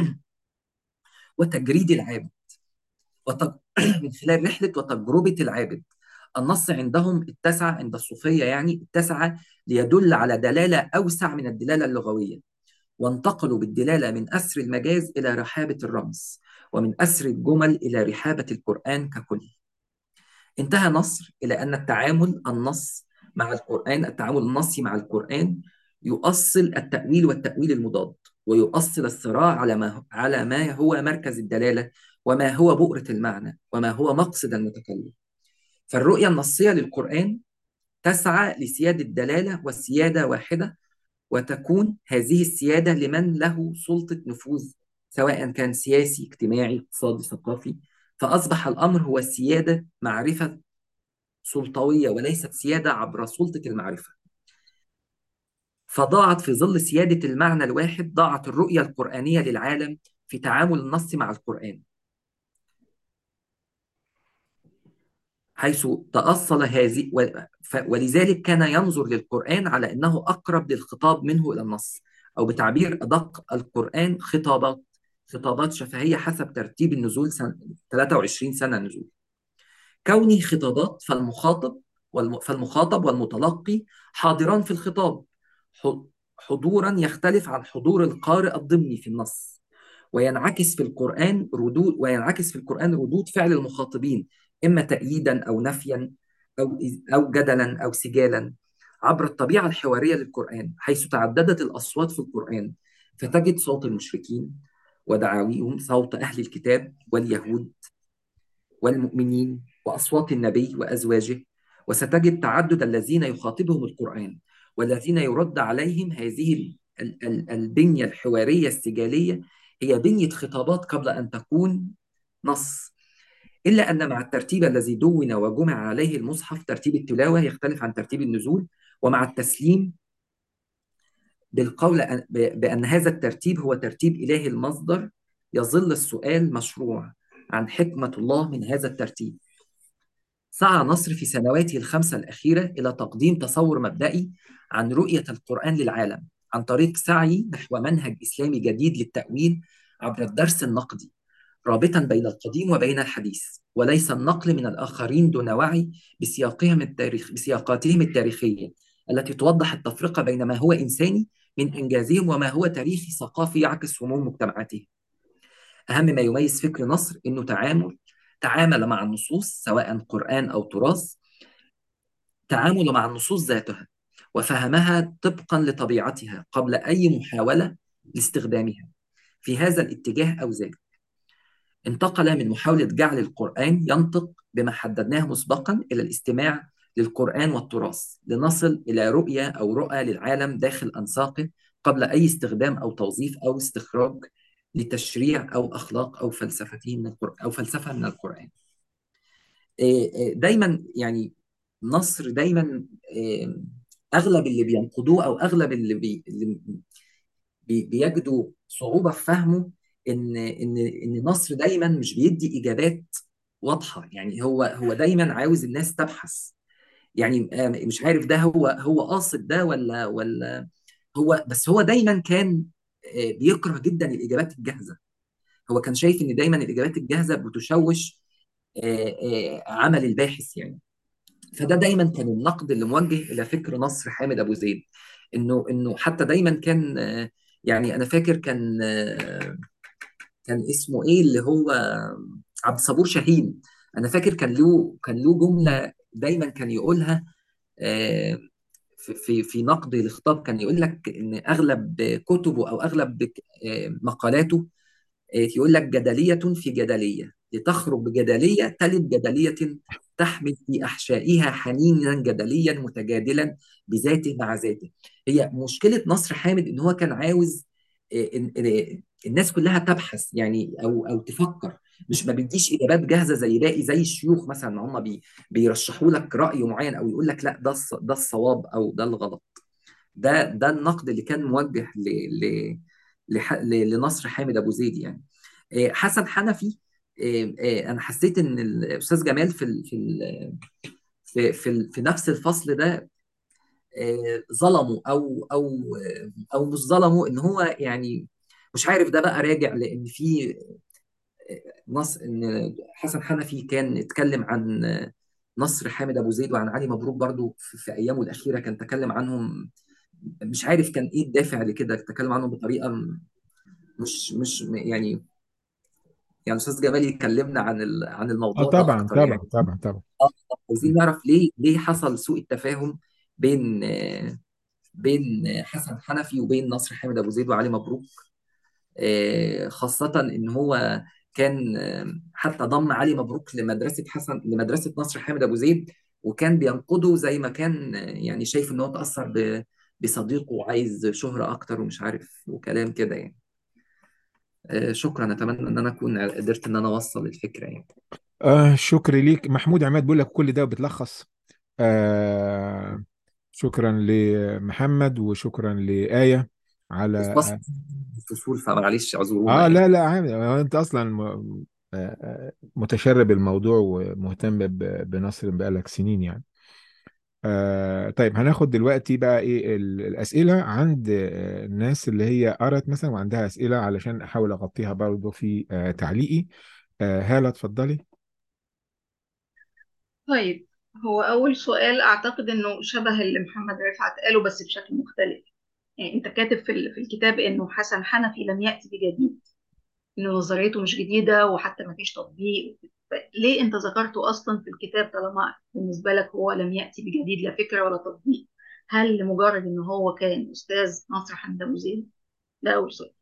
وتجريد العابد وت... من خلال رحله وتجربه العابد النص عندهم اتسع عند الصوفيه يعني اتسع ليدل على دلاله اوسع من الدلاله اللغويه وانتقلوا بالدلاله من اسر المجاز الى رحابه الرمز ومن اسر الجمل الى رحابه القران ككل انتهى نصر إلى أن التعامل النص مع القرآن التعامل النصي مع القرآن يؤصل التأويل والتأويل المضاد ويؤصل الصراع على ما على ما هو مركز الدلالة وما هو بؤرة المعنى وما هو مقصد المتكلم فالرؤية النصية للقرآن تسعى لسيادة الدلالة والسيادة واحدة وتكون هذه السيادة لمن له سلطة نفوذ سواء كان سياسي اجتماعي اقتصادي ثقافي فأصبح الأمر هو سيادة معرفة سلطوية وليست سيادة عبر سلطة المعرفة فضاعت في ظل سيادة المعنى الواحد ضاعت الرؤية القرآنية للعالم في تعامل النص مع القرآن حيث تأصل هذه و- ف- ولذلك كان ينظر للقرآن على أنه أقرب للخطاب منه إلى النص أو بتعبير أدق القرآن خطابات خطابات شفهية حسب ترتيب النزول سنة 23 سنة نزول كونه خطابات فالمخاطب والم... فالمخاطب والمتلقي حاضران في الخطاب ح- حضورا يختلف عن حضور القارئ الضمني في النص وينعكس في القرآن ردود وينعكس في القرآن ردود فعل المخاطبين إما تأييدا أو نفيا أو أو جدلا أو سجالا عبر الطبيعة الحوارية للقرآن حيث تعددت الأصوات في القرآن فتجد صوت المشركين ودعاويهم صوت أهل الكتاب واليهود والمؤمنين وأصوات النبي وأزواجه وستجد تعدد الذين يخاطبهم القرآن والذين يرد عليهم هذه ال- ال- البنية الحوارية السجالية هي بنية خطابات قبل أن تكون نص إلا أن مع الترتيب الذي دون وجمع عليه المصحف ترتيب التلاوة يختلف عن ترتيب النزول ومع التسليم بالقول أن- ب- بأن هذا الترتيب هو ترتيب إلهي المصدر يظل السؤال مشروع عن حكمة الله من هذا الترتيب سعى نصر في سنواته الخمسة الأخيرة إلى تقديم تصور مبدئي عن رؤية القرآن للعالم عن طريق سعي نحو منهج إسلامي جديد للتأويل عبر الدرس النقدي رابطا بين القديم وبين الحديث وليس النقل من الآخرين دون وعي بسياقهم التاريخ بسياقاتهم التاريخية التي توضح التفرقة بين ما هو إنساني من إنجازهم وما هو تاريخي ثقافي يعكس هموم مجتمعاتهم أهم ما يميز فكر نصر إنه تعامل تعامل مع النصوص سواء قرآن أو تراث تعامل مع النصوص ذاتها وفهمها طبقا لطبيعتها قبل أي محاولة لاستخدامها في هذا الاتجاه أو ذاك انتقل من محاولة جعل القرآن ينطق بما حددناه مسبقا إلى الاستماع للقرآن والتراث لنصل إلى رؤية أو رؤى للعالم داخل أنساقه قبل أي استخدام أو توظيف أو استخراج لتشريع أو أخلاق أو فلسفته من القرآن أو فلسفة من القرآن إيه، إيه، دايما يعني نصر دايما إيه، أغلب اللي بينقضوه أو أغلب اللي, بي اللي بي- بيجدوا صعوبة في فهمه إن إن إن نصر دايما مش بيدي إجابات واضحة يعني هو هو دايما عاوز الناس تبحث يعني آه، مش عارف ده هو هو قاصد ده ولا ولا هو بس هو دايما كان آه، بيكره جدا الإجابات الجاهزة هو كان شايف إن دايما الإجابات الجاهزة بتشوش آه، آه، عمل الباحث يعني فده دايما كان النقد اللي موجه الى فكر نصر حامد ابو زيد انه انه حتى دايما كان آه، يعني انا فاكر كان آه، كان اسمه ايه اللي هو عبد الصبور شاهين انا فاكر كان له كان له جمله دايما كان يقولها آه، في في في نقد الخطاب كان يقول لك ان اغلب كتبه او اغلب آه، مقالاته آه، يقول لك جدلية في جدلية لتخرج بجدلية تلد جدلية تحمل في أحشائها حنينا جدليا متجادلا بذاته مع ذاته هي مشكلة نصر حامد إن هو كان عاوز آه، إن- إن- الناس كلها تبحث يعني أو أو تفكر مش ما بيديش إجابات جاهزة زي باقي زي الشيوخ مثلا هم بي بيرشحوا لك رأي معين أو يقول لك لا ده الص- ده الصواب أو ده الغلط ده ده النقد اللي كان موجه ل ل لح- ل- لنصر حامد ابو زيد يعني آه، حسن حنفي آه، آه، انا حسيت ان الاستاذ جمال في ال في ال في في, ال في نفس الفصل ده آه، ظلموا او او آه، او مش ظلموا ان هو يعني مش عارف ده بقى راجع لان في نص ان حسن حنفي كان اتكلم عن نصر حامد ابو زيد وعن علي مبروك برضو في, في ايامه الاخيره كان تكلم عنهم مش عارف كان ايه الدافع لكده تكلم عنهم بطريقه م- مش مش يعني يعني استاذ جمال يكلمنا عن ال- عن اه الموضوع ده طبعا اكتر طبعا يعني طبعا طبعا آه، عايزين نعرف ليه ليه حصل سوء التفاهم بين آه، بين حسن حنفي وبين نصر حامد ابو زيد وعلي مبروك آه، خاصة إن هو كان آه، حتى ضم علي مبروك لمدرسة حسن لمدرسة نصر حامد أبو زيد وكان بينقده زي ما كان آه، يعني شايف إن هو اتأثر ب- بصديقه وعايز شهرة أكتر ومش عارف وكلام كده يعني آه، شكرا أتمنى إن أنا أكون قدرت إن أنا أوصل الفكرة يعني آه شكري ليك محمود عماد بيقول لك كل ده بتلخص آه شكرا لمحمد وشكرا لآية على بس الفصول فمعلش اعذرونا اه يعني لا لا عادي آه، انت اصلا م- آه، آه، متشرب الموضوع ومهتم ب- بنصر بقالك سنين يعني آه طيب هناخد دلوقتي بقى ايه ال- الأسئلة عند آه، الناس اللي هي قرأت مثلا وعندها أسئلة علشان أحاول أغطيها برضو في آه تعليقي آه هالة اتفضلي طيب هو أول سؤال أعتقد إنه شبه اللي محمد رفعت قاله بس بشكل مختلف يعني أنت كاتب في ال- في الكتاب إنه حسن حنفي لم يأتي بجديد إنه نظريته مش جديدة وحتى ما فيش تطبيق ليه أنت ذكرته أصلا في الكتاب طالما بالنسبة لك هو لم يأتي بجديد لا فكرة ولا تطبيق هل لمجرد إنه هو كان أستاذ نصر حمد أبو زيد ده أول سؤال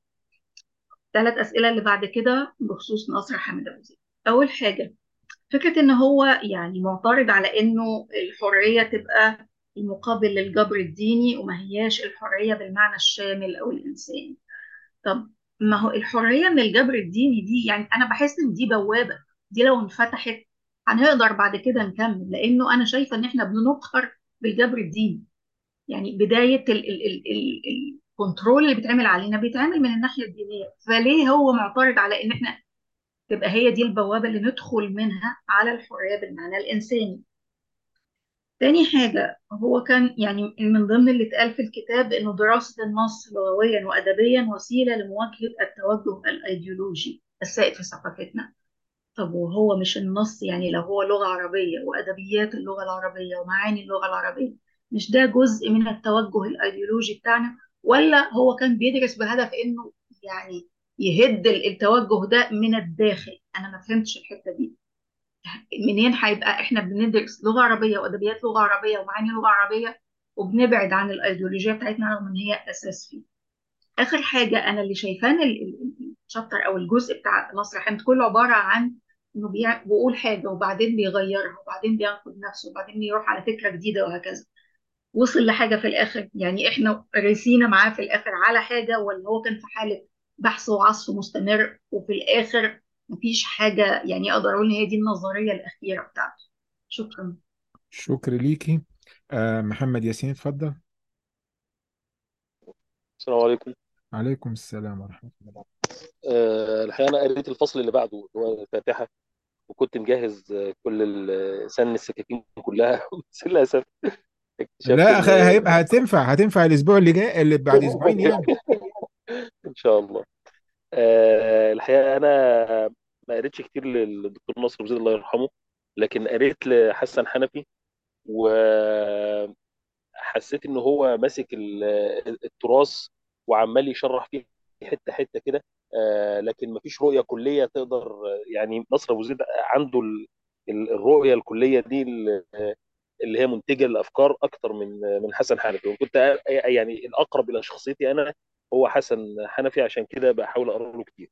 ثلاث أسئلة اللي بعد كده بخصوص نصر حمد أبو زيد أول حاجة فكرة إن هو يعني معترض على إنه الحرية تبقى المقابل للجبر الديني وما هياش الحرية بالمعنى الشامل أو الإنساني طب ما هو الحرية من الجبر الديني دي يعني أنا بحس إن دي بوابة دي لو انفتحت هنقدر بعد كده نكمل لأنه أنا شايفة إن إحنا بنقهر بالجبر الديني يعني بداية ال ال ال ال الكنترول اللي بيتعمل علينا بيتعمل من الناحية الدينية فليه هو معترض على إن إحنا تبقى هي دي البوابة اللي ندخل منها على الحرية بالمعنى الإنساني تاني حاجة هو كان يعني من ضمن اللي اتقال في الكتاب إنه دراسة النص لغويا وأدبيا وسيلة لمواجهة التوجه الأيديولوجي السائد في ثقافتنا طب وهو مش النص يعني لو هو لغة عربية وأدبيات اللغة العربية ومعاني اللغة العربية مش ده جزء من التوجه الأيديولوجي بتاعنا ولا هو كان بيدرس بهدف إنه يعني يهد التوجه ده من الداخل أنا ما فهمتش الحتة دي منين هيبقى احنا بندرس لغه عربيه وادبيات لغه عربيه ومعاني لغه عربيه وبنبعد عن الايديولوجيه بتاعتنا رغم ان هي اساس فيه اخر حاجه انا اللي شايفاه الشابتر او الجزء بتاع نصر حمد كله عباره عن انه بيع- بيقول حاجه وبعدين بيغيرها وبعدين بينقد نفسه وبعدين بيروح على فكره جديده وهكذا وصل لحاجه في الاخر يعني احنا رسينا معاه في الاخر على حاجه ولا هو كان في حاله بحث وعصف مستمر وفي الاخر مفيش حاجه يعني اقدر اقول ان هي دي النظريه الاخيره بتاعته شكرا شكر ليكي آه محمد ياسين اتفضل السلام عليكم عليكم السلام ورحمة الله أه الحقيقة أنا قريت الفصل اللي بعده اللي هو الفاتحة وكنت مجهز آه، كل ال- سن السكاكين كلها بس للأسف اكتشفت لا إن أخي هيبقى هتنفع هتنفع الأسبوع اللي جاي اللي بعد أسبوعين يعني إن شاء الله أه الحقيقة أنا ما قريتش كتير للدكتور ناصر أبو زيد الله يرحمه لكن قريت لحسن حنفي وحسيت إن هو ماسك ال- التراث وعمال يشرح فيه حتة حتة كده آه، لكن مفيش رؤية كلية تقدر يعني نصر أبو زيد عنده ال- ال- الرؤية الكلية دي ال- اللي هي منتجة للأفكار أكتر من من حسن حنفي وكنت أ- يعني الأقرب إلى شخصيتي أنا هو حسن حنفي عشان كده بحاول أقرأ له كتير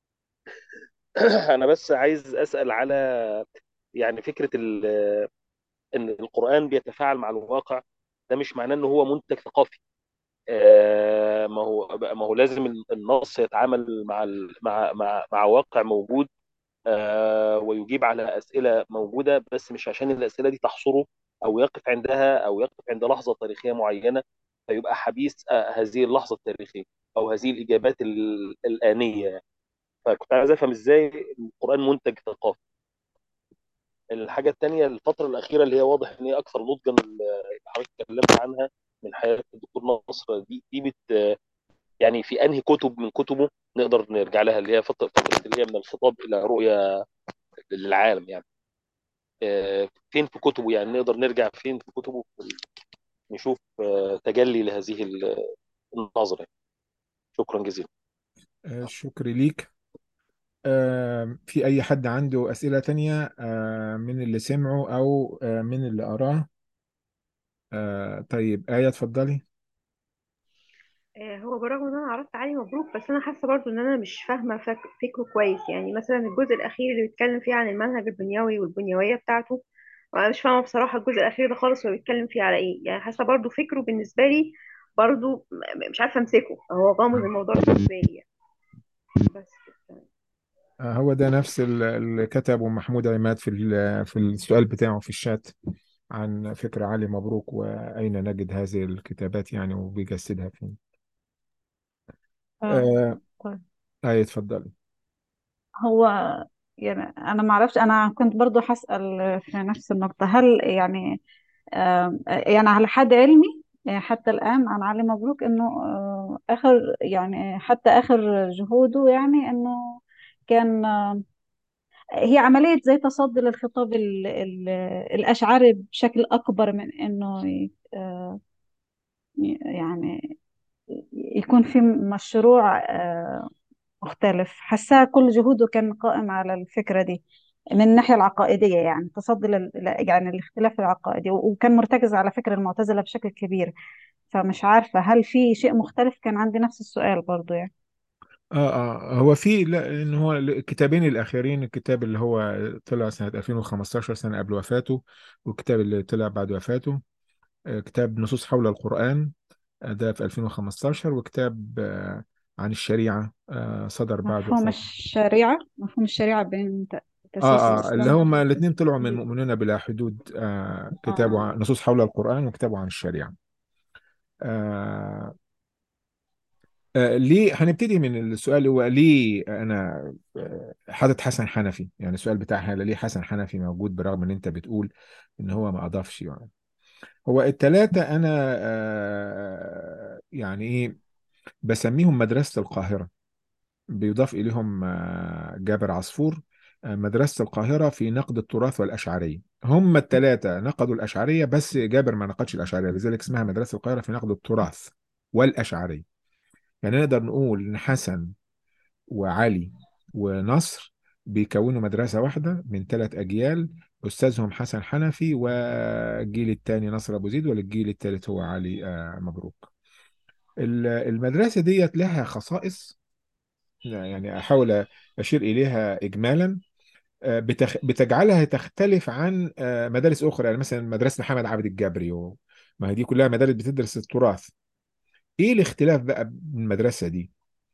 أنا بس عايز أسأل على يعني فكرة ال- إن القرآن بيتفاعل مع الواقع ده مش معناه إن هو منتج ثقافي آه، ما هو ما هو لازم النص يتعامل مع ال- مع مع مع واقع موجود آه، ويجيب على أسئلة موجودة بس مش عشان الأسئلة دي تحصره أو يقف عندها أو يقف عند لحظة تاريخية معينة فيبقى حبيس آه، هذه اللحظة التاريخية أو هذه الإجابات ال- الآنية يعني. فكنت عايز أفهم إزاي القرآن منتج ثقافي الحاجة التانية الفترة الأخيرة اللي هي واضح إن هي أكثر نضجا اللي حضرتك اتكلمت عنها من حياة الدكتور نصر دي دي بت يعني في أنهي كتب من كتبه نقدر نرجع لها اللي هي فترة فترة اللي هي من الخطاب إلى رؤية للعالم يعني آه، فين في كتبه يعني نقدر نرجع فين في كتبه نشوف آه، تجلي لهذه ال- النظرة شكرا جزيلا آه شكر ليك آه في أي حد عنده أسئلة تانية آه من اللي سمعوا أو آه من اللي قراه آه طيب آية اتفضلي آه، هو بالرغم ان انا عرضت علي مبروك بس انا حاسه برضو ان انا مش فاهمه فك- فكره كويس يعني مثلا الجزء الاخير اللي بيتكلم فيه عن المنهج البنيوي والبنيويه بتاعته وانا مش فاهمه بصراحه الجزء الاخير ده خالص هو بيتكلم فيه على ايه يعني حاسه برضو فكره بالنسبه لي برضو م- مش عارفه امسكه هو غامض الموضوع بالنسبه لي يعني. بس كده. آه هو ده نفس ال- اللي كتبه محمود عماد في ال- في السؤال بتاعه في الشات عن فكرة علي مبروك وأين نجد هذه الكتابات يعني وبيجسدها فين آه، آه طيب. آية اتفضلي هو يعني أنا ما أعرفش أنا كنت برضو هسأل في نفس النقطة هل يعني آه، يعني على حد علمي آه، حتى الآن عن علي مبروك إنه آه، آخر يعني حتى آخر جهوده يعني إنه كان آه، هي عملية زي تصدي للخطاب ال- ال- الأشعري بشكل أكبر من إنه ي- آه، يعني يكون في مشروع آه، مختلف حسها كل جهوده كان قائم على الفكرة دي من الناحية العقائدية يعني تصدي لل... يعني الاختلاف العقائدي و- وكان مرتكز على فكر المعتزلة بشكل كبير فمش عارفة هل في شيء مختلف كان عندي نفس السؤال برضو يعني اه اه هو في لا ان هو الكتابين الاخيرين الكتاب اللي هو طلع سنة 2015 سنة قبل وفاته والكتاب اللي طلع بعد وفاته آه، كتاب نصوص حول القرآن آه، ده في 2015 وكتاب آه، عن الشريعة آه، صدر بعد مفهوم وفاته الشريعة مفهوم الشريعة بين ت- تأسيس اه اه اللي الإسلام هما الاثنين طلعوا من مؤمنون بلا حدود آه كتابه آه. عن نصوص حول القرآن وكتابه عن الشريعة آه آه ليه هنبتدي من السؤال اللي هو ليه انا آه، حاطط حسن حنفي يعني السؤال بتاع هلا ليه حسن حنفي موجود برغم ان انت بتقول ان هو ما اضافش يعني هو الثلاثة انا آه يعني ايه بسميهم مدرسة القاهرة بيضاف إليهم آه، جابر عصفور آه، مدرسة القاهرة في نقد التراث والأشعرية هم الثلاثة نقدوا الأشعرية بس جابر ما نقدش الأشعرية لذلك اسمها مدرسة القاهرة في نقد التراث والأشعرية يعني نقدر نقول إن حسن وعلي ونصر بيكونوا مدرسة واحدة من ثلاث أجيال أستاذهم حسن حنفي والجيل الثاني نصر أبو زيد والجيل الثالث هو علي آه، مبروك ال- المدرسة ديت لها خصائص يعني أحاول أشير إليها إجمالا آه، بتخ... بتجعلها تختلف عن آه، مدارس أخرى يعني مثلا مدرسة محمد عبد الجبري و... ما هي دي كلها مدارس بتدرس التراث إيه الاختلاف بقى من المدرسة دي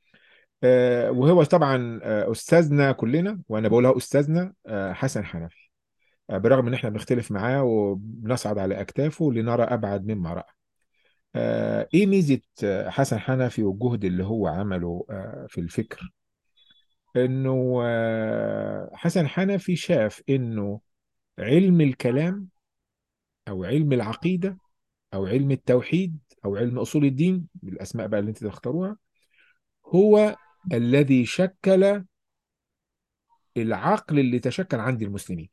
آه، وهو طبعا آه، أستاذنا كلنا وأنا بقولها أستاذنا آه، حسن حنفي آه، برغم إن إحنا بنختلف معاه وبنصعد على أكتافه لنرى أبعد مما رأى آه، إيه ميزة آه، حسن حنفي والجهد اللي هو عمله آه، في الفكر انه آه، حسن حنفي شاف انه علم الكلام او علم العقيدة او علم التوحيد او علم اصول الدين بالاسماء بقى اللي انت تختاروها هو الذي شكل العقل اللي تشكل عند المسلمين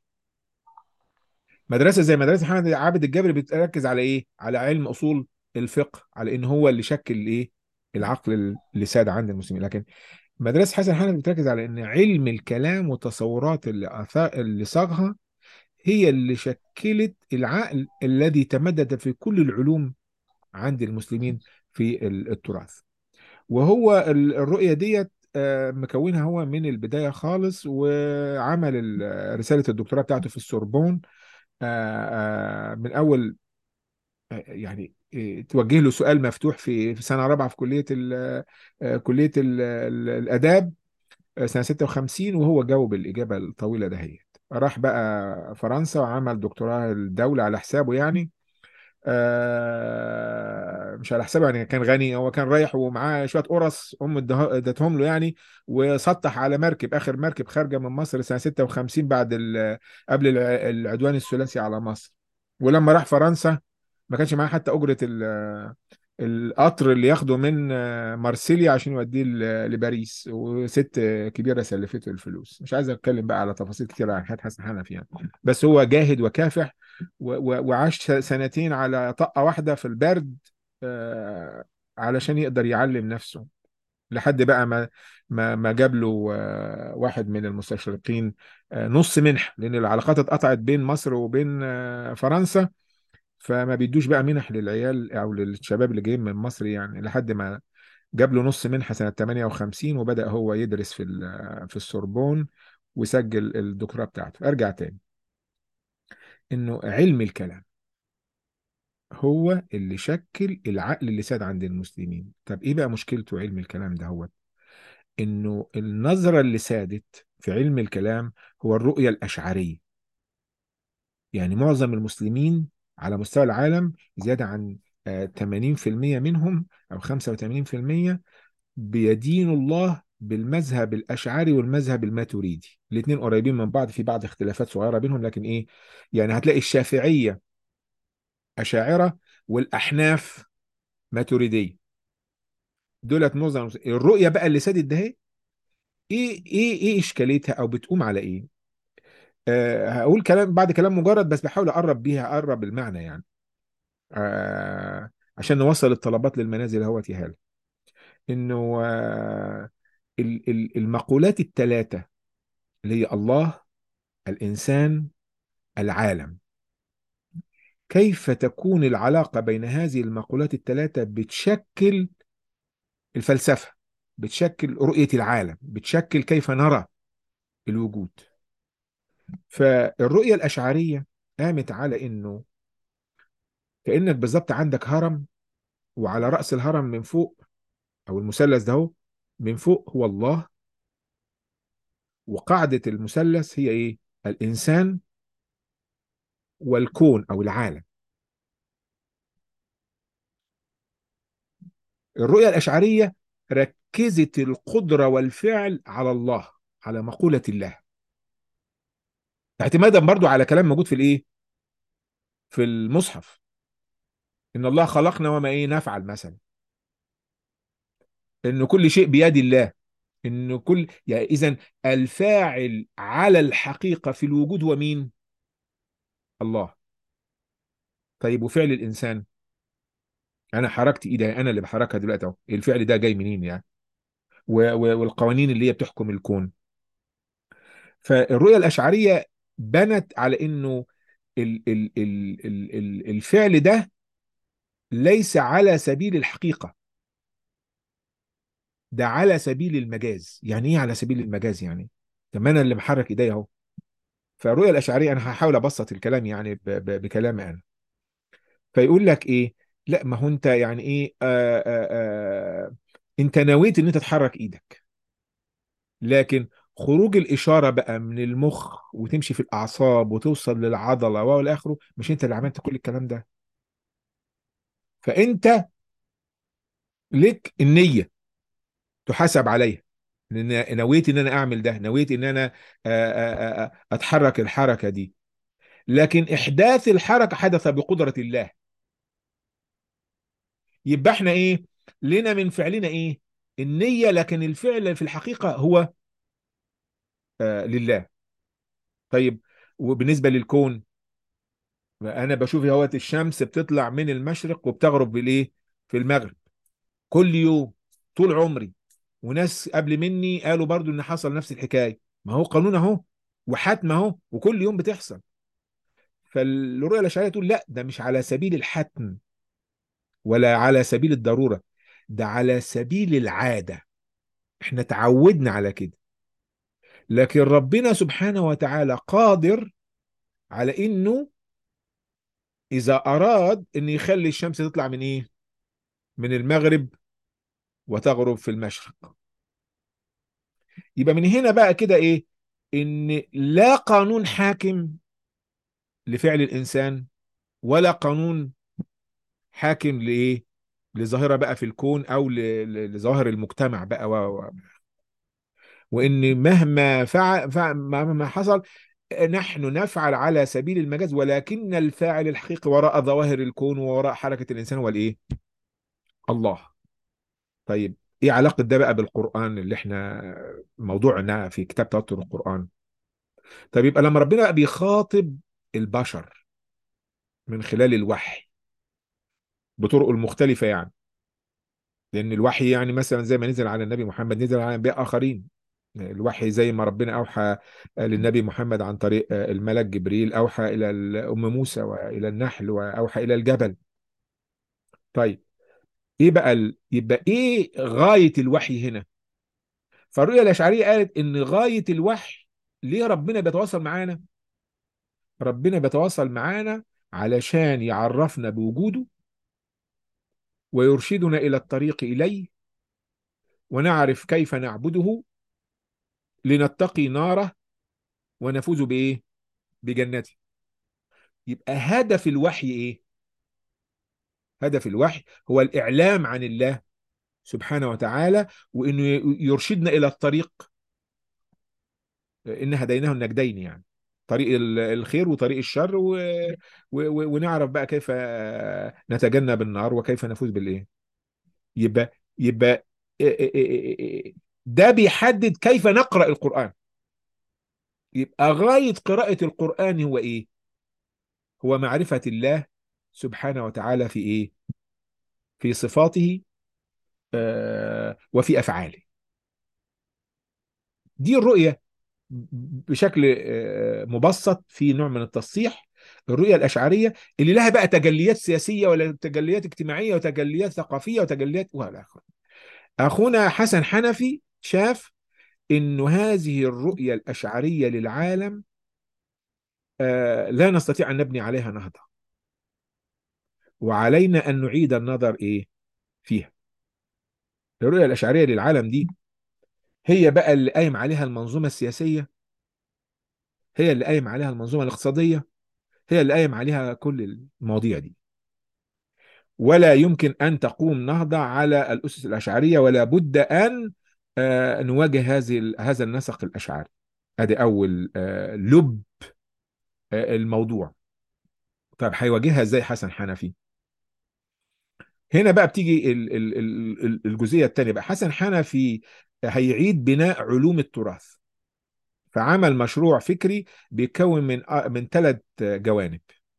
مدرسة زي مدرسة محمد عابد الجبري بتركز على ايه على علم اصول الفقه على ان هو اللي شكل ايه العقل اللي ساد عند المسلمين لكن مدرسة حسن حنفي بتركز على ان علم الكلام والتصورات اللي أثا- اللي صاغها هي اللي شكلت العقل الذي تمدد في كل العلوم عند المسلمين في ال- التراث وهو ال- الرؤية ديت آه، مكونها هو من البداية خالص وعمل ال- رسالة الدكتوراه بتاعته في السوربون آه، آه، من أول آه، يعني آه، توجه له سؤال مفتوح في في سنة رابعة في كلية ال- آه، كلية ال- ال- الآداب آه، سنة 56 وهو جاوب الإجابة الطويلة دهيت راح بقى فرنسا وعمل دكتوراه الدولة على حسابه يعني آه مش على حسابه يعني كان غني هو كان رايح ومعاه شوية قرص أم ادها- ادتهم له يعني وسطح على مركب آخر مركب خارجة من مصر سنة 56 بعد ال- قبل الع- العدوان الثلاثي على مصر ولما راح فرنسا ما كانش معاه حتى أجرة ال- القطر اللي ياخده من آه، مارسيليا عشان يوديه ل- لباريس وست كبيرة سلفته الفلوس مش عايز اتكلم بقى على تفاصيل كتير عن حياة حسن حنفي يعني بس هو جاهد وكافح و- و- وعاش سنتين على طاقة واحدة في البرد آه، علشان يقدر يعلم نفسه لحد بقى ما ما ما جاب له آه، واحد من المستشرقين آه، نص منح لأن العلاقات اتقطعت بين مصر وبين آه، فرنسا فما بيدوش بقى منح للعيال او للشباب اللي جايين من مصر يعني لحد ما جاب له نص منحة سنة 58 وبدأ هو يدرس في ال- في السوربون وسجل الدكتوراه بتاعته ارجع تاني انه علم الكلام هو اللي شكل العقل اللي ساد عند المسلمين طب ايه بقى مشكلته علم الكلام ده هو انه النظرة اللي سادت في علم الكلام هو الرؤية الأشعرية يعني معظم المسلمين على مستوى العالم زيادة عن آه، 80% منهم أو 85% بيدين الله بالمذهب الأشعري والمذهب الماتريدي الاثنين قريبين من بعض في بعض اختلافات صغيرة بينهم لكن إيه يعني هتلاقي الشافعية أشاعرة والأحناف ماتريدية دولت معظم الرؤية بقى اللي سادت ده ايه ايه ايه اشكاليتها او بتقوم على ايه آه هقول كلام بعد كلام مجرد بس بحاول اقرب بيها اقرب المعنى يعني آه عشان نوصل الطلبات للمنازل اهوت يا هاله انه آه ال- ال- المقولات الثلاثة اللي هي الله الإنسان العالم كيف تكون العلاقة بين هذه المقولات الثلاثة بتشكل الفلسفة بتشكل رؤية العالم بتشكل كيف نرى الوجود فالرؤية الأشعرية قامت على إنه كأنك بالظبط عندك هرم وعلى رأس الهرم من فوق أو المثلث ده هو من فوق هو الله وقاعدة المثلث هي إيه؟ الإنسان والكون أو العالم الرؤية الأشعرية ركزت القدرة والفعل على الله على مقولة الله اعتمادا برضو على كلام موجود في الإيه؟ في المصحف إن الله خلقنا وما إيه نفعل مثلا إن كل شيء بيد الله إن كل يعني إذا الفاعل على الحقيقة في الوجود هو مين؟ الله طيب وفعل الإنسان أنا حركت إيدي أنا اللي بحركها دلوقتي أهو الفعل ده جاي منين يعني؟ و- و- والقوانين اللي هي بتحكم الكون فالرؤية الأشعرية بنت على إنه ال ال ال ال ال الفعل ده ليس على سبيل الحقيقة ده على سبيل المجاز يعني إيه على سبيل المجاز يعني طب ما أنا اللي محرك إيدي أهو فالرؤية الأشعرية أنا هحاول أبسط الكلام يعني ب ب بكلامي أنا فيقول لك إيه لا ما هو أنت يعني إيه آآ آآ أنت نويت إن أنت تحرك إيدك لكن خروج الإشارة بقى من المخ وتمشي في الأعصاب وتوصل للعضلة وإلى آخره مش أنت اللي عملت كل الكلام ده فأنت لك النية تحاسب عليها لأن نويت إن أنا أعمل ده نويت إن أنا آه، آه، آه، أتحرك الحركة دي لكن إحداث الحركة حدث بقدرة الله يبقى إحنا إيه لنا من فعلنا إيه النية لكن الفعل في الحقيقة هو آه، لله طيب وبالنسبة للكون انا بشوف اهوت الشمس بتطلع من المشرق وبتغرب بالايه في المغرب كل يوم طول عمري وناس قبل مني قالوا برضو ان حصل نفس الحكايه ما هو قانون اهو وحتم اهو وكل يوم بتحصل فالرؤيه الاشعريه تقول لا ده مش على سبيل الحتم ولا على سبيل الضروره ده على سبيل العاده احنا تعودنا على كده لكن ربنا سبحانه وتعالى قادر على انه اذا اراد ان يخلي الشمس تطلع من ايه من المغرب وتغرب في المشرق يبقى من هنا بقى كده ايه ان لا قانون حاكم لفعل الانسان ولا قانون حاكم لايه لظاهره بقى في الكون او ل- ل- لظواهر المجتمع بقى و... و... وان مهما فعل فع... مهما حصل نحن نفعل على سبيل المجاز ولكن الفاعل الحقيقي وراء ظواهر الكون ووراء حركه الانسان هو الايه الله طيب ايه علاقه ده بقى بالقران اللي احنا موضوعنا في كتاب توتر القران طيب يبقى لما ربنا بقى بيخاطب البشر من خلال الوحي بطرقه المختلفة يعني لأن الوحي يعني مثلا زي ما نزل على النبي محمد نزل على أنبياء آخرين الوحي زي ما ربنا أوحى للنبي محمد عن طريق الملك جبريل أوحى إلى أم موسى وإلى النحل وأوحى إلى الجبل طيب إيه بقى ال... يبقى إيه غاية الوحي هنا فالرؤية الأشعرية قالت إن غاية الوحي ليه ربنا بيتواصل معانا ربنا بيتواصل معانا علشان يعرفنا بوجوده ويرشدنا إلى الطريق إليه ونعرف كيف نعبده لنتقي ناره ونفوز بإيه؟ بجنته يبقى هدف الوحي إيه؟ هدف الوحي هو الإعلام عن الله سبحانه وتعالى وإنه يرشدنا إلى الطريق إن هديناه النجدين يعني طريق ال- الخير وطريق الشر و... و... و... ونعرف بقى كيف نتجنب النار وكيف نفوز بالايه يبقى يبقى ده بيحدد كيف نقرأ القرآن يبقى غاية قراءة القرآن هو ايه هو معرفة الله سبحانه وتعالى في ايه في صفاته آه، وفي افعاله دي الرؤية بشكل آه، مبسط في نوع من التصحيح الرؤية الأشعرية اللي لها بقى تجليات سياسية ولا تجليات اجتماعية وتجليات ثقافية وتجليات ولا آخر أخونا حسن حنفي شاف إنه هذه الرؤية الأشعرية للعالم آه، لا نستطيع أن نبني عليها نهضة وعلينا أن نعيد النظر إيه فيها الرؤية الأشعرية للعالم دي هي بقى اللي قايم عليها المنظومة السياسية هي اللي قايم عليها المنظومة الاقتصادية هي اللي قايم عليها كل المواضيع دي ولا يمكن أن تقوم نهضة على الأسس الأشعرية ولا بد أن آه، نواجه هذه هذا النسق الأشعري ادي أول آه، لب آه، الموضوع طب هيواجهها ازاي حسن حنفي هنا بقى بتيجي ال- ال- ال- ال- الجزئية الثانية بقى حسن حنفي هيعيد بناء علوم التراث فعمل مشروع فكري بيتكون من آه، من ثلاث جوانب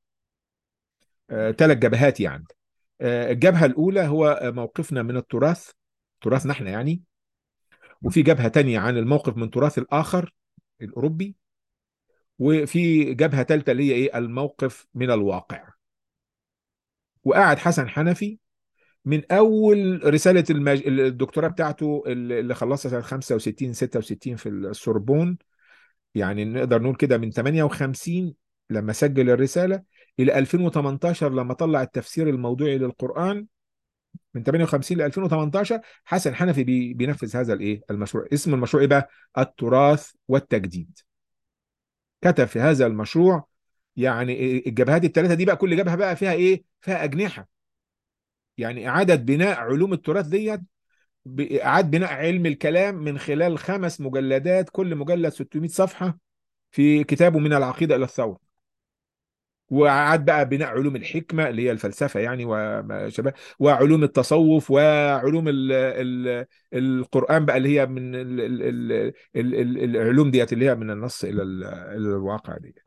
ثلاث جبهات يعني آه، الجبهة الأولى هو موقفنا من التراث تراثنا احنا يعني وفي جبهة تانية عن الموقف من تراث الآخر الأوروبي وفي جبهة ثالثة اللي هي إيه الموقف من الواقع وقعد حسن حنفي من أول رسالة المج... الدكتوراه بتاعته اللي خلصها سنة 65 66 في السوربون يعني نقدر نقول كده من 58 لما سجل الرسالة إلى 2018 لما طلع التفسير الموضوعي للقرآن من 58 ل 2018 حسن حنفي بي... بينفذ هذا الايه المشروع اسم المشروع ايه بقى التراث والتجديد كتب في هذا المشروع يعني الجبهات الثلاثه دي بقى كل جبهه بقى فيها ايه فيها اجنحه يعني اعاده بناء علوم التراث ديت اعاده بناء علم الكلام من خلال خمس مجلدات كل مجلد 600 صفحه في كتابه من العقيده الى الثوره وعاد بقى بناء علوم الحكمة اللي هي الفلسفة يعني وما شابه وعلوم التصوف وعلوم ال ال القرآن بقى اللي هي من ال ال ال ال ال العلوم ديت اللي هي من النص إلى ال- إلى الواقع دي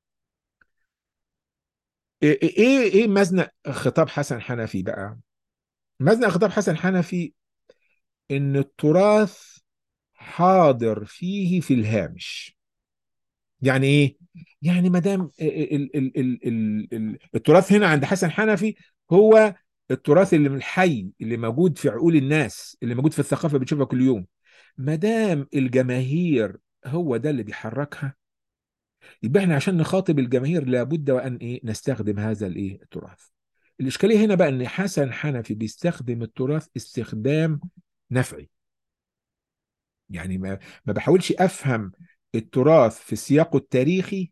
ايه ايه ايه مزنق خطاب حسن حنفي بقى مزنق خطاب حسن حنفي ان التراث حاضر فيه في الهامش يعني ايه يعني ما دام ال- ال- ال- ال- ال- ال- التراث هنا عند حسن حنفي هو التراث اللي من الحي اللي موجود في عقول الناس اللي موجود في الثقافه اللي بتشوفها كل يوم ما دام الجماهير هو ده اللي بيحركها يبقى احنا عشان نخاطب الجماهير لابد وان ايه نستخدم هذا الايه التراث الاشكاليه هنا بقى ان حسن حنفي بيستخدم التراث استخدام نفعي يعني ما ما بحاولش افهم التراث في سياقه التاريخي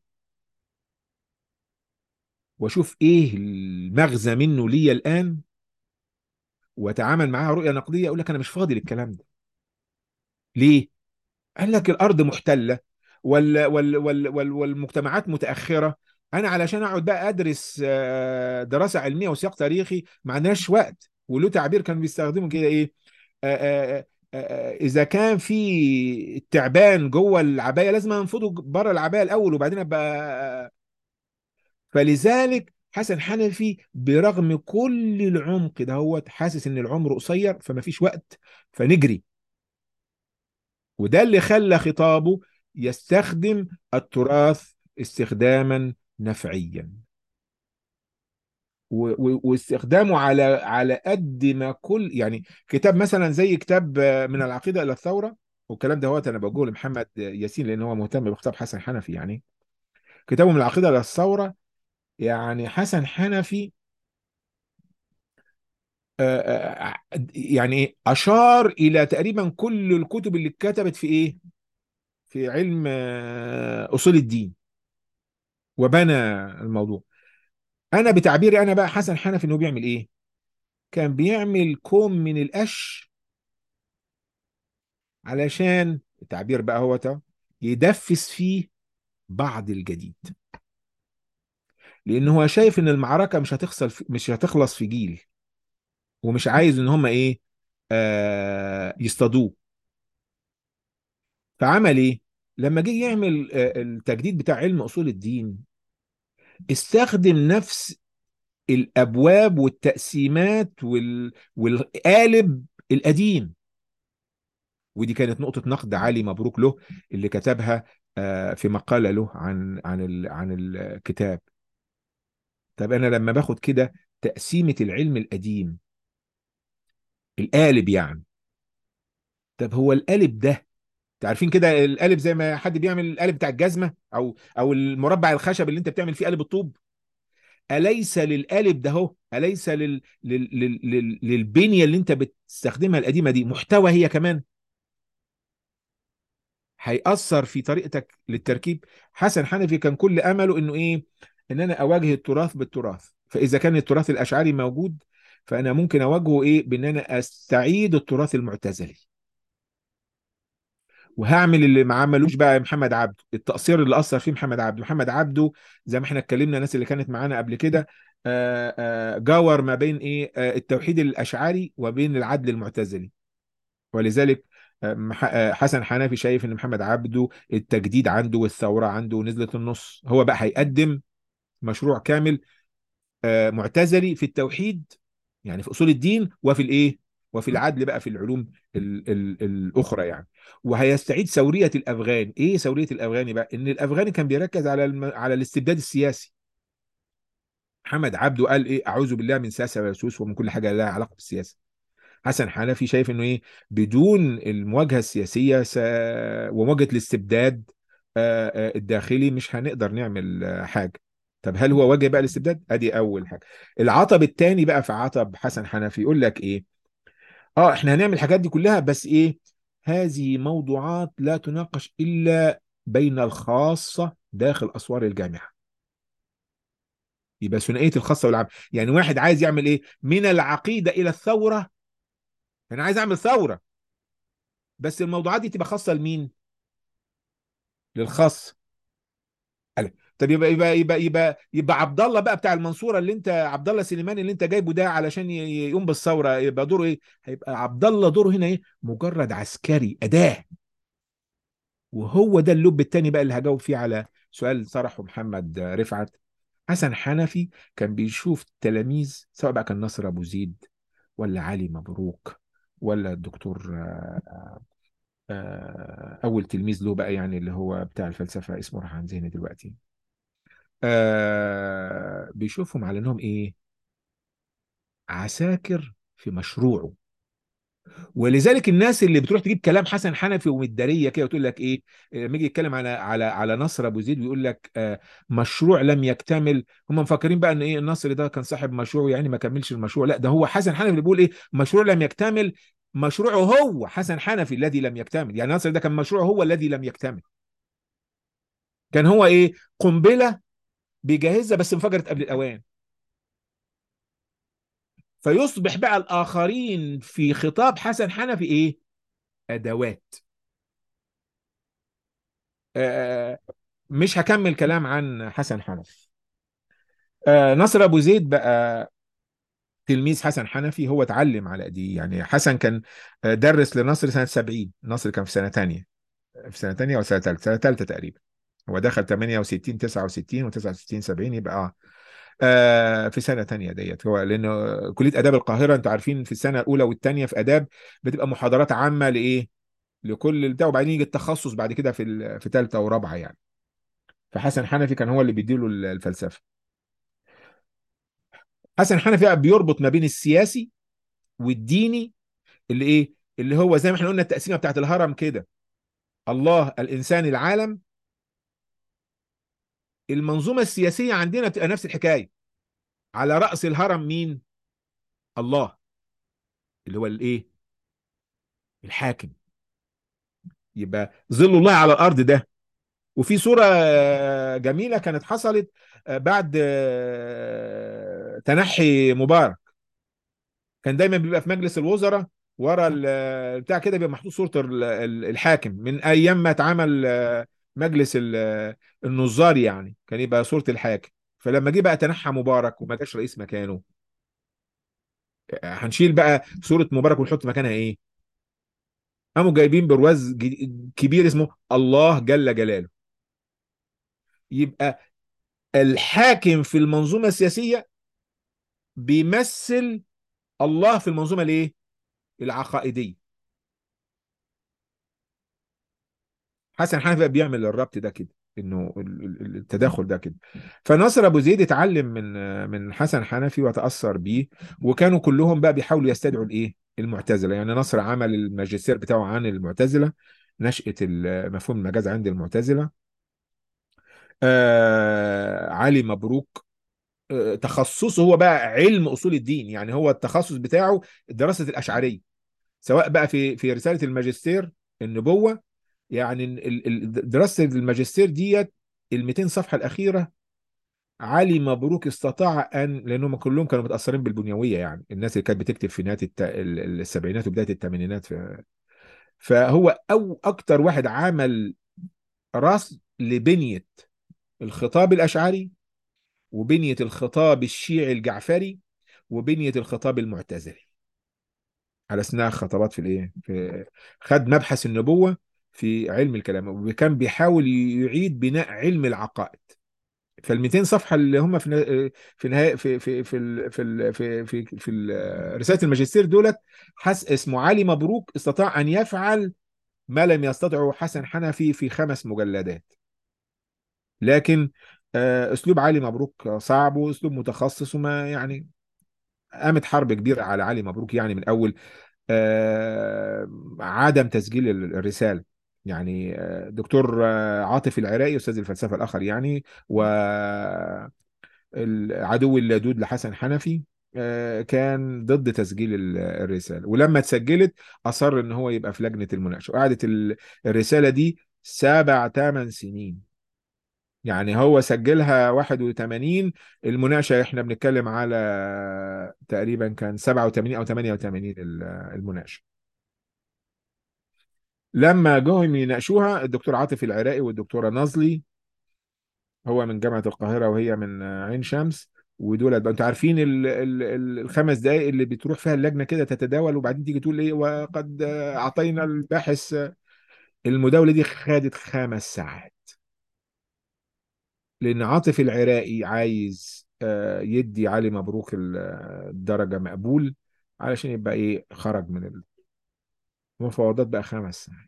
واشوف ايه المغزى منه ليا الان واتعامل معاها رؤيه نقديه اقول لك انا مش فاضي للكلام ده ليه قال لك الارض محتله وال وال وال وال والمجتمعات متاخره انا علشان اقعد بقى ادرس آه، دراسه علميه وسياق تاريخي ما عندناش وقت وله تعبير كانوا بيستخدموا كده ايه آه، آه، آه، آه، اذا كان في التعبان جوه العبايه لازم انفضه بره العبايه الاول وبعدين ابقى فلذلك حسن حنفي برغم كل العمق ده هو حاسس ان العمر قصير فما فيش وقت فنجري وده اللي خلى خطابه يستخدم التراث استخداما نفعيا و- و- واستخدامه على على قد ما كل يعني كتاب مثلا زي كتاب آه، من العقيده الى الثوره والكلام ده هو انا بقوله لمحمد ياسين لان هو مهتم بخطاب حسن حنفي يعني كتابه من العقيده الى الثوره يعني حسن حنفي آه، آه، يعني ايه اشار الى تقريبا كل الكتب اللي اتكتبت في ايه في علم آه، اصول الدين وبنى الموضوع انا بتعبيري انا بقى حسن حنفي انه بيعمل ايه كان بيعمل كوم من القش علشان التعبير بقى هو ده يدفس فيه بعض الجديد لان هو شايف ان المعركه مش هتخسر في مش هتخلص في جيل ومش عايز ان هم ايه آه يصطادوه فعمل ايه لما جه يعمل آه التجديد بتاع علم اصول الدين استخدم نفس الابواب والتقسيمات وال... والقالب القديم ودي كانت نقطة نقد علي مبروك له اللي كتبها آه، في مقالة له عن عن ال... عن الكتاب طب أنا لما باخد كده تقسيمة العلم القديم القالب يعني طب هو القالب ده عارفين كده القالب زي ما حد بيعمل القالب بتاع الجزمة أو أو المربع الخشب اللي أنت بتعمل فيه قالب الطوب أليس للقالب ده هو أليس لل... لل... لل... لل... للبنية اللي أنت بتستخدمها القديمة دي محتوى هي كمان هيأثر في طريقتك للتركيب حسن حنفي كان كل أمله إنه إيه إن أنا أواجه التراث بالتراث فإذا كان التراث الأشعري موجود فأنا ممكن أواجهه إيه بإن أنا أستعيد التراث المعتزلي وهعمل اللي ما عملوش بقى محمد عبده التقصير اللي اثر فيه محمد عبده محمد عبده زي ما احنا اتكلمنا الناس اللي كانت معانا قبل كده آه، آه، جاور ما بين ايه آه، التوحيد الاشعري وبين العدل المعتزلي ولذلك آه، مح- آه، حسن حنفي شايف ان محمد عبده التجديد عنده والثوره عنده ونزلت النص هو بقى هيقدم مشروع كامل آه، معتزلي في التوحيد يعني في اصول الدين وفي الايه وفي العدل بقى في العلوم ال ال الاخرى يعني وهيستعيد ثوريه الافغان ايه ثوريه الافغاني بقى ان الافغاني كان بيركز على الم... على الاستبداد السياسي محمد عبده قال ايه اعوذ بالله من ساسه وسوس ومن كل حاجه لها علاقه بالسياسه حسن حنفي شايف انه ايه بدون المواجهه السياسيه س... ومواجهه الاستبداد آه، آه، الداخلي مش هنقدر نعمل آه، حاجه طب هل هو واجه بقى الاستبداد ادي اول حاجه العطب الثاني بقى في عطب حسن حنفي يقول لك ايه اه احنا هنعمل الحاجات دي كلها بس ايه هذه موضوعات لا تناقش الا بين الخاصه داخل اسوار الجامعه يبقى ثنائيه الخاصه والعامه يعني واحد عايز يعمل ايه من العقيده الى الثوره انا عايز اعمل ثوره بس الموضوعات دي تبقى خاصه لمين للخاص قال طب يبقى يبقى يبقى يبقى يبقى عبد الله بقى بتاع المنصوره اللي انت عبد الله سليمان اللي انت جايبه ده علشان ي- ي- يقوم بالثوره يبقى دوره ايه؟ هيبقى عبد الله دوره هنا ايه؟ مجرد عسكري اداه وهو ده اللب التاني بقى اللي هجاوب فيه على سؤال طرحه محمد رفعت حسن حنفي كان بيشوف تلاميذ سواء بقى كان نصر ابو زيد ولا علي مبروك ولا الدكتور آه، آه، اول تلميذ له بقى يعني اللي هو بتاع الفلسفه اسمه راح عن ذهني دلوقتي آه بيشوفهم على انهم ايه عساكر في مشروعه ولذلك الناس اللي بتروح تجيب كلام حسن حنفي ومداريه كده وتقول لك ايه لما يجي يتكلم على على على نصر ابو زيد ويقول لك آه مشروع لم يكتمل هم مفكرين بقى ان ايه النصر ده كان صاحب مشروع يعني ما كملش المشروع لا ده هو حسن حنفي اللي بيقول ايه مشروع لم يكتمل مشروعه هو حسن حنفي الذي لم يكتمل يعني نصر ده كان مشروعه هو الذي لم يكتمل كان هو ايه قنبله بيجهزها بس انفجرت قبل الاوان فيصبح بقى الآخرين في خطاب حسن حنفي إيه؟ أدوات آه مش هكمل كلام عن حسن حنفي آه نصر أبو زيد بقى تلميذ حسن حنفي هو اتعلم على دي يعني حسن كان آه، درس لنصر سنة 70 نصر كان في سنة تانية في سنة تانية أو سنة تالتة سنة تالتة تقريبا هو دخل 68 69 و69 70 يبقى اه آه، في سنة تانية ديت هو لأنه كلية آداب القاهرة أنتوا عارفين في السنة الأولى والثانية في آداب بتبقى محاضرات عامة لإيه؟ لكل البتاع وبعدين يجي التخصص بعد كده في ال- في ثالثة ورابعة يعني فحسن حنفي كان هو اللي بيديله ال- الفلسفة حسن حنفي بقى بيربط ما بين السياسي والديني اللي إيه؟ اللي هو زي ما احنا قلنا التقسيمة بتاعت الهرم كده الله الإنسان العالم المنظومة السياسية عندنا بتبقى نفس الحكاية على رأس الهرم مين؟ الله اللي هو الإيه؟ الحاكم يبقى ظل الله على الارض ده وفي صوره آه، جميله كانت حصلت آه، بعد آه، تنحي مبارك كان دايما بيبقى في مجلس الوزراء ورا ال- بتاع كده بيبقى محطوط صوره ال- ال- الحاكم من ايام ما اتعمل آه، مجلس ال- النظار يعني كان يبقى صورة الحاكم فلما جه بقى تنحى مبارك وما جاش رئيس مكانه هنشيل بقى صورة مبارك ونحط مكانها ايه قاموا جايبين برواز ج- كبير اسمه الله جل جلاله يبقى الحاكم في المنظومة السياسية بيمثل الله في المنظومة الايه العقائدية حسن حنفي بقى بيعمل الربط ده كده انه ال- ال- التداخل ده كده فناصر ابو زيد اتعلم من من حسن حنفي وتاثر بيه وكانوا كلهم بقى بيحاولوا يستدعوا الايه المعتزله يعني نصر عمل الماجستير بتاعه عن المعتزله نشأة ال- مفهوم المجاز عند المعتزله آه علي مبروك آه تخصصه هو بقى علم اصول الدين يعني هو التخصص بتاعه دراسه الاشعريه سواء بقى في في رساله الماجستير النبوه يعني ال- ال- دراسه الماجستير ديت ال 200 صفحه الاخيره علي مبروك استطاع ان لانهم كلهم كانوا متاثرين بالبنيويه يعني الناس اللي كانت بتكتب في نهايه الت- ال- ال- السبعينات وبدايه الثمانينات ف- فهو او اكتر واحد عمل راس لبنيه الخطاب الاشعري وبنيه الخطاب الشيعي الجعفري وبنيه الخطاب المعتزلي على اسمها خطابات في الايه في خد مبحث النبوه في علم الكلام وكان بيحاول يعيد بناء علم العقائد فال 200 صفحه اللي هم في نا- في نهايه في في في ال- في ال- في في, في ال- رساله الماجستير دولت حس اسمه علي مبروك استطاع ان يفعل ما لم يستطعه حسن حنفي في خمس مجلدات لكن آه، اسلوب علي مبروك صعب واسلوب متخصص وما يعني قامت حرب كبيره على علي مبروك يعني من اول آه، عدم تسجيل ال- الرسالة يعني آه، دكتور آه، عاطف العراقي أستاذ الفلسفة الآخر يعني والعدو اللدود لحسن حنفي آه، كان ضد تسجيل ال- الرسالة ولما اتسجلت أصر إن هو يبقى في لجنة المناقشة وقعدت ال- الرسالة دي سبع ثمان سنين يعني هو سجلها 81 المناقشة احنا بنتكلم على تقريبا كان 87 أو 88 ال- المناقشة لما جم يناقشوها الدكتور عاطف العراقي والدكتوره نازلي هو من جامعه القاهره وهي من عين شمس ودول بقى انتوا عارفين ال ال ال الخمس دقائق اللي بتروح فيها اللجنه كده تتداول وبعدين تيجي تقول ايه وقد اعطينا الباحث المداوله دي خدت خمس ساعات لان عاطف العراقي عايز آه، يدي علي مبروك ال- الدرجه مقبول علشان يبقى ايه خرج من المفاوضات بقى خمس ساعات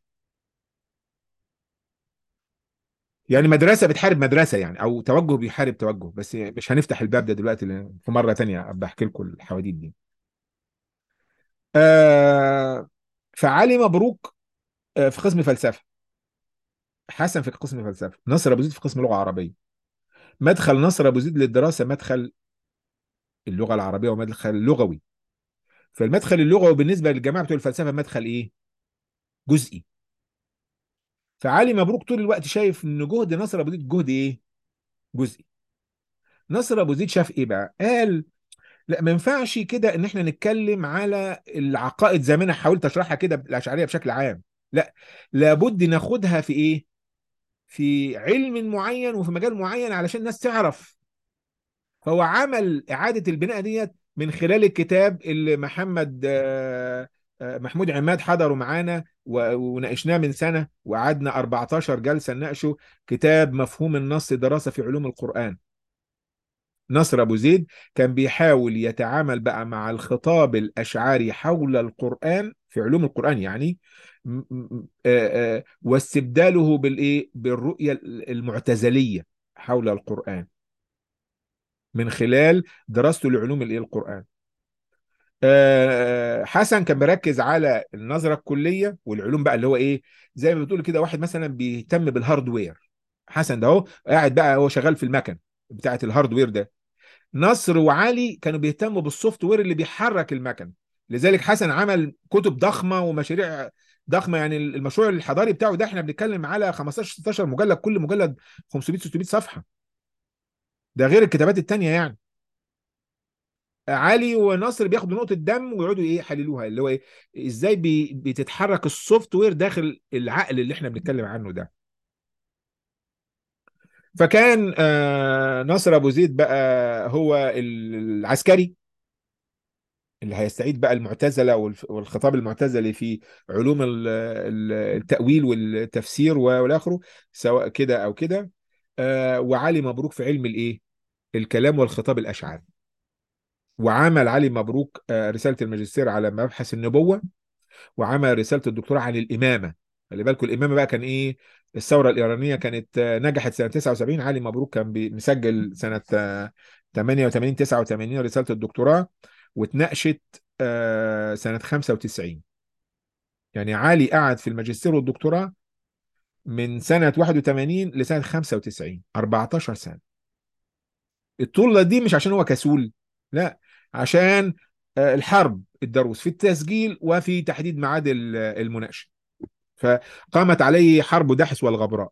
يعني مدرسة بتحارب مدرسة يعني أو توجه بيحارب توجه بس مش هنفتح الباب ده دلوقتي لأن في مرة تانية أبقى أحكي لكم الحواديت دي آه فعلي مبروك آه في قسم فلسفة حسن في قسم فلسفة نصر أبو زيد في قسم لغة عربية مدخل نصر أبو زيد للدراسة مدخل اللغة العربية ومدخل لغوي فالمدخل اللغوي بالنسبة للجماعة بتوع الفلسفة مدخل إيه؟ جزئي فعلي مبروك طول الوقت شايف إن جهد نصر أبو زيد جهد إيه؟ جزئي نصر أبو زيد شاف إيه بقى؟ قال لا ما ينفعش كده ان احنا نتكلم على العقائد زي ما انا حاولت اشرحها كده الاشعريه بشكل عام لا لابد ناخدها في ايه في علم معين وفي مجال معين علشان الناس تعرف فهو عمل اعاده البناء ديت من خلال الكتاب اللي محمد آه، آه، محمود عماد حضروا معانا و- وناقشناه من سنه وقعدنا 14 جلسه نناقشه كتاب مفهوم النص دراسه في علوم القرآن نصر أبو زيد كان بيحاول يتعامل بقى مع الخطاب الأشعري حول القرآن في علوم القرآن يعني م- م- آه، آه، واستبداله بالإيه بالرؤية المعتزلية حول القرآن من خلال دراسته لعلوم الإيه القرآن آه، حسن كان مركز على النظرة الكلية والعلوم بقى اللي هو إيه زي ما بتقول كده واحد مثلا بيهتم بالهاردوير حسن ده هو قاعد بقى هو شغال في المكن بتاعت الهاردوير ده نصر وعلي كانوا بيهتموا بالسوفت وير اللي بيحرك المكن لذلك حسن عمل كتب ضخمه ومشاريع ضخمه يعني المشروع الحضاري بتاعه ده احنا بنتكلم على 15 16 مجلد كل مجلد 500 600 صفحه ده غير الكتابات التانيه يعني علي ونصر بياخدوا نقطه دم ويقعدوا ايه يحللوها اللي هو ايه ازاي بي بتتحرك السوفت وير داخل العقل اللي احنا بنتكلم عنه ده فكان آه، نصر ابو زيد بقى هو العسكري اللي هيستعيد بقى المعتزله والف- والخطاب المعتزلي في علوم ال- ال- التاويل والتفسير والى اخره سواء كده او كده آه، وعلي مبروك في علم الايه الكلام والخطاب الاشعري وعمل علي مبروك آه، رساله الماجستير على مبحث النبوه وعمل رسالة الدكتوراه عن الإمامة خلي بالكم الإمامة بقى كان إيه الثورة الإيرانية كانت آه، نجحت سنة 79 علي مبروك كان بي- مسجل سنة آه، 88 89 رسالة الدكتوراه واتناقشت آه، سنة 95 يعني علي قعد في الماجستير والدكتوراه من سنة 81 لسنة 95 14 سنة الطولة دي مش عشان هو كسول لا عشان آه، الحرب الدروس في التسجيل وفي تحديد ميعاد ال- المناقشة فقامت عليه حرب دحس والغبراء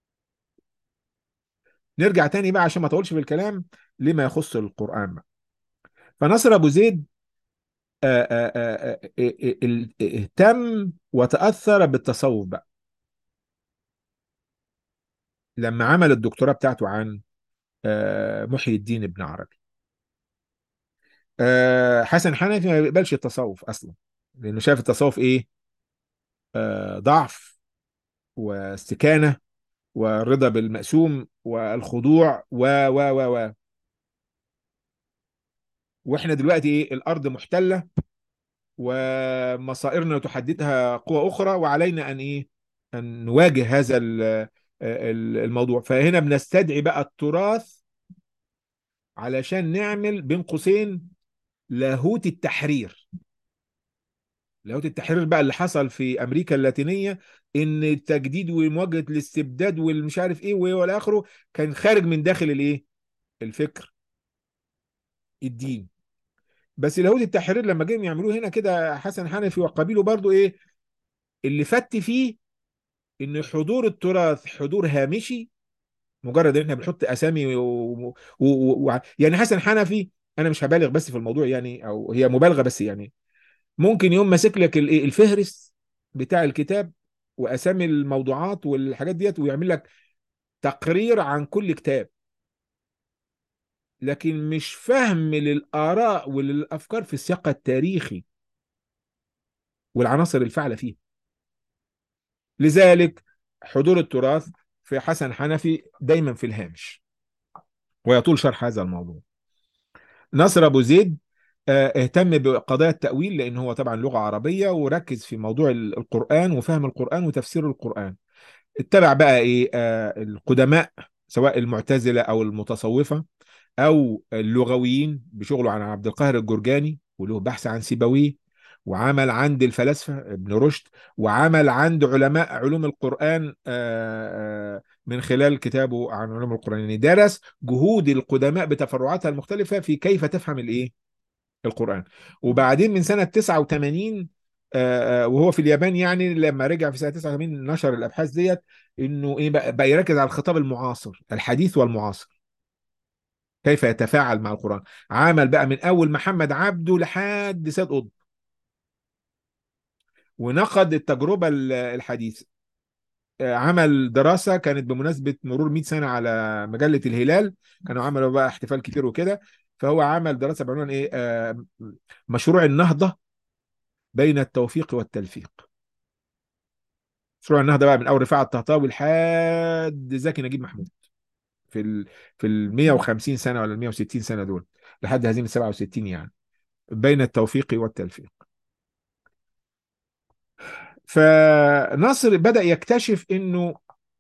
نرجع تاني بقى عشان ما اطولش في الكلام لما يخص القرآن بقى. فنصر أبو زيد آه، آه، آه، آه، آه، آه، اهتم وتأثر بالتصوف بقى لما عمل الدكتوراه بتاعته عن آه، محي الدين ابن عربي آه، حسن حنفي ما بيقبلش التصوف أصلا لأنه شايف التصوف إيه آه، ضعف واستكانة والرضا بالمقسوم والخضوع و و و و واحنا دلوقتي ايه الارض محتله ومصائرنا تحددها قوى اخرى وعلينا ان ايه ان نواجه هذا ال- ال- الموضوع فهنا بنستدعي بقى التراث علشان نعمل بين قوسين لاهوت التحرير لاهوت التحرير بقى اللي حصل في امريكا اللاتينيه ان التجديد ومواجهه الاستبداد والمش عارف ايه والى اخره كان خارج من داخل الايه الفكر الدين بس اليهود التحرير لما جم يعملوه هنا كده حسن حنفي وقبيله برضو ايه اللي فت فيه ان حضور التراث حضور هامشي مجرد ان احنا بنحط اسامي و... و... و... و... يعني حسن حنفي انا مش هبالغ بس في الموضوع يعني او هي مبالغه بس يعني ممكن يوم ماسك لك الايه الفهرس بتاع الكتاب واسامي الموضوعات والحاجات ديت ويعمل لك تقرير عن كل كتاب لكن مش فهم للاراء وللافكار في السياق التاريخي والعناصر الفاعله فيه لذلك حضور التراث في حسن حنفي دايما في الهامش ويطول شرح هذا الموضوع نصر ابو زيد آه، اهتم بقضايا التأويل لأن هو طبعا لغة عربية وركز في موضوع ال- القرآن وفهم القرآن وتفسير القرآن اتبع بقى ايه آه، القدماء سواء المعتزلة أو المتصوفة أو اللغويين بشغله عن عبد القاهر الجرجاني وله بحث عن سيبويه وعمل عند الفلاسفة ابن رشد وعمل عند علماء علوم القرآن آه، آه، من خلال كتابه عن علوم القرآن يعني درس جهود القدماء بتفرعاتها المختلفة في كيف تفهم الايه القرآن وبعدين من سنة 89 آه، آه، وهو في اليابان يعني لما رجع في سنة 89 نشر الأبحاث ديت إنه إيه بقى, بقى يركز على الخطاب المعاصر الحديث والمعاصر كيف يتفاعل مع القرآن عمل بقى من أول محمد عبده لحد سيد قطب ونقد التجربة ال- الحديثة آه، عمل دراسة كانت بمناسبة مرور 100 سنة على مجلة الهلال كانوا عملوا بقى احتفال كتير وكده فهو عمل دراسة بعنوان إيه آه، مشروع النهضة بين التوفيق والتلفيق مشروع النهضة بقى من أول رفاعة الطهطاوي لحد زكي نجيب محمود في ال في ال 150 سنة ولا ال 160 سنة دول لحد هزيمة 67 يعني بين التوفيق والتلفيق فنصر بدأ يكتشف انه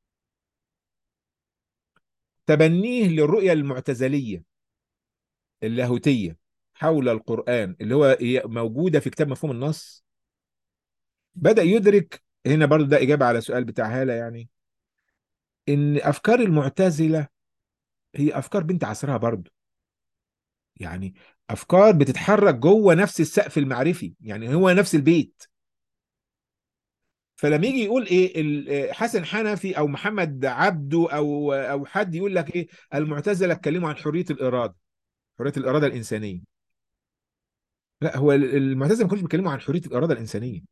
تبنيه للرؤية المعتزلية اللاهوتية حول القرآن اللي هو هي موجودة في كتاب مفهوم النص بدأ يدرك هنا برضو ده إجابة على سؤال بتاع هالة يعني إن أفكار المعتزلة هي أفكار بنت عصرها برضو يعني أفكار بتتحرك جوه نفس السقف المعرفي يعني هو نفس البيت فلما يجي يقول ايه ال- حسن حنفي او محمد عبده او او حد يقول لك ايه المعتزله اتكلموا عن حريه الاراده حريه الاراده الانسانيه لا هو ال- المعتزله ما كانوش بيتكلموا عن حريه الاراده الانسانيه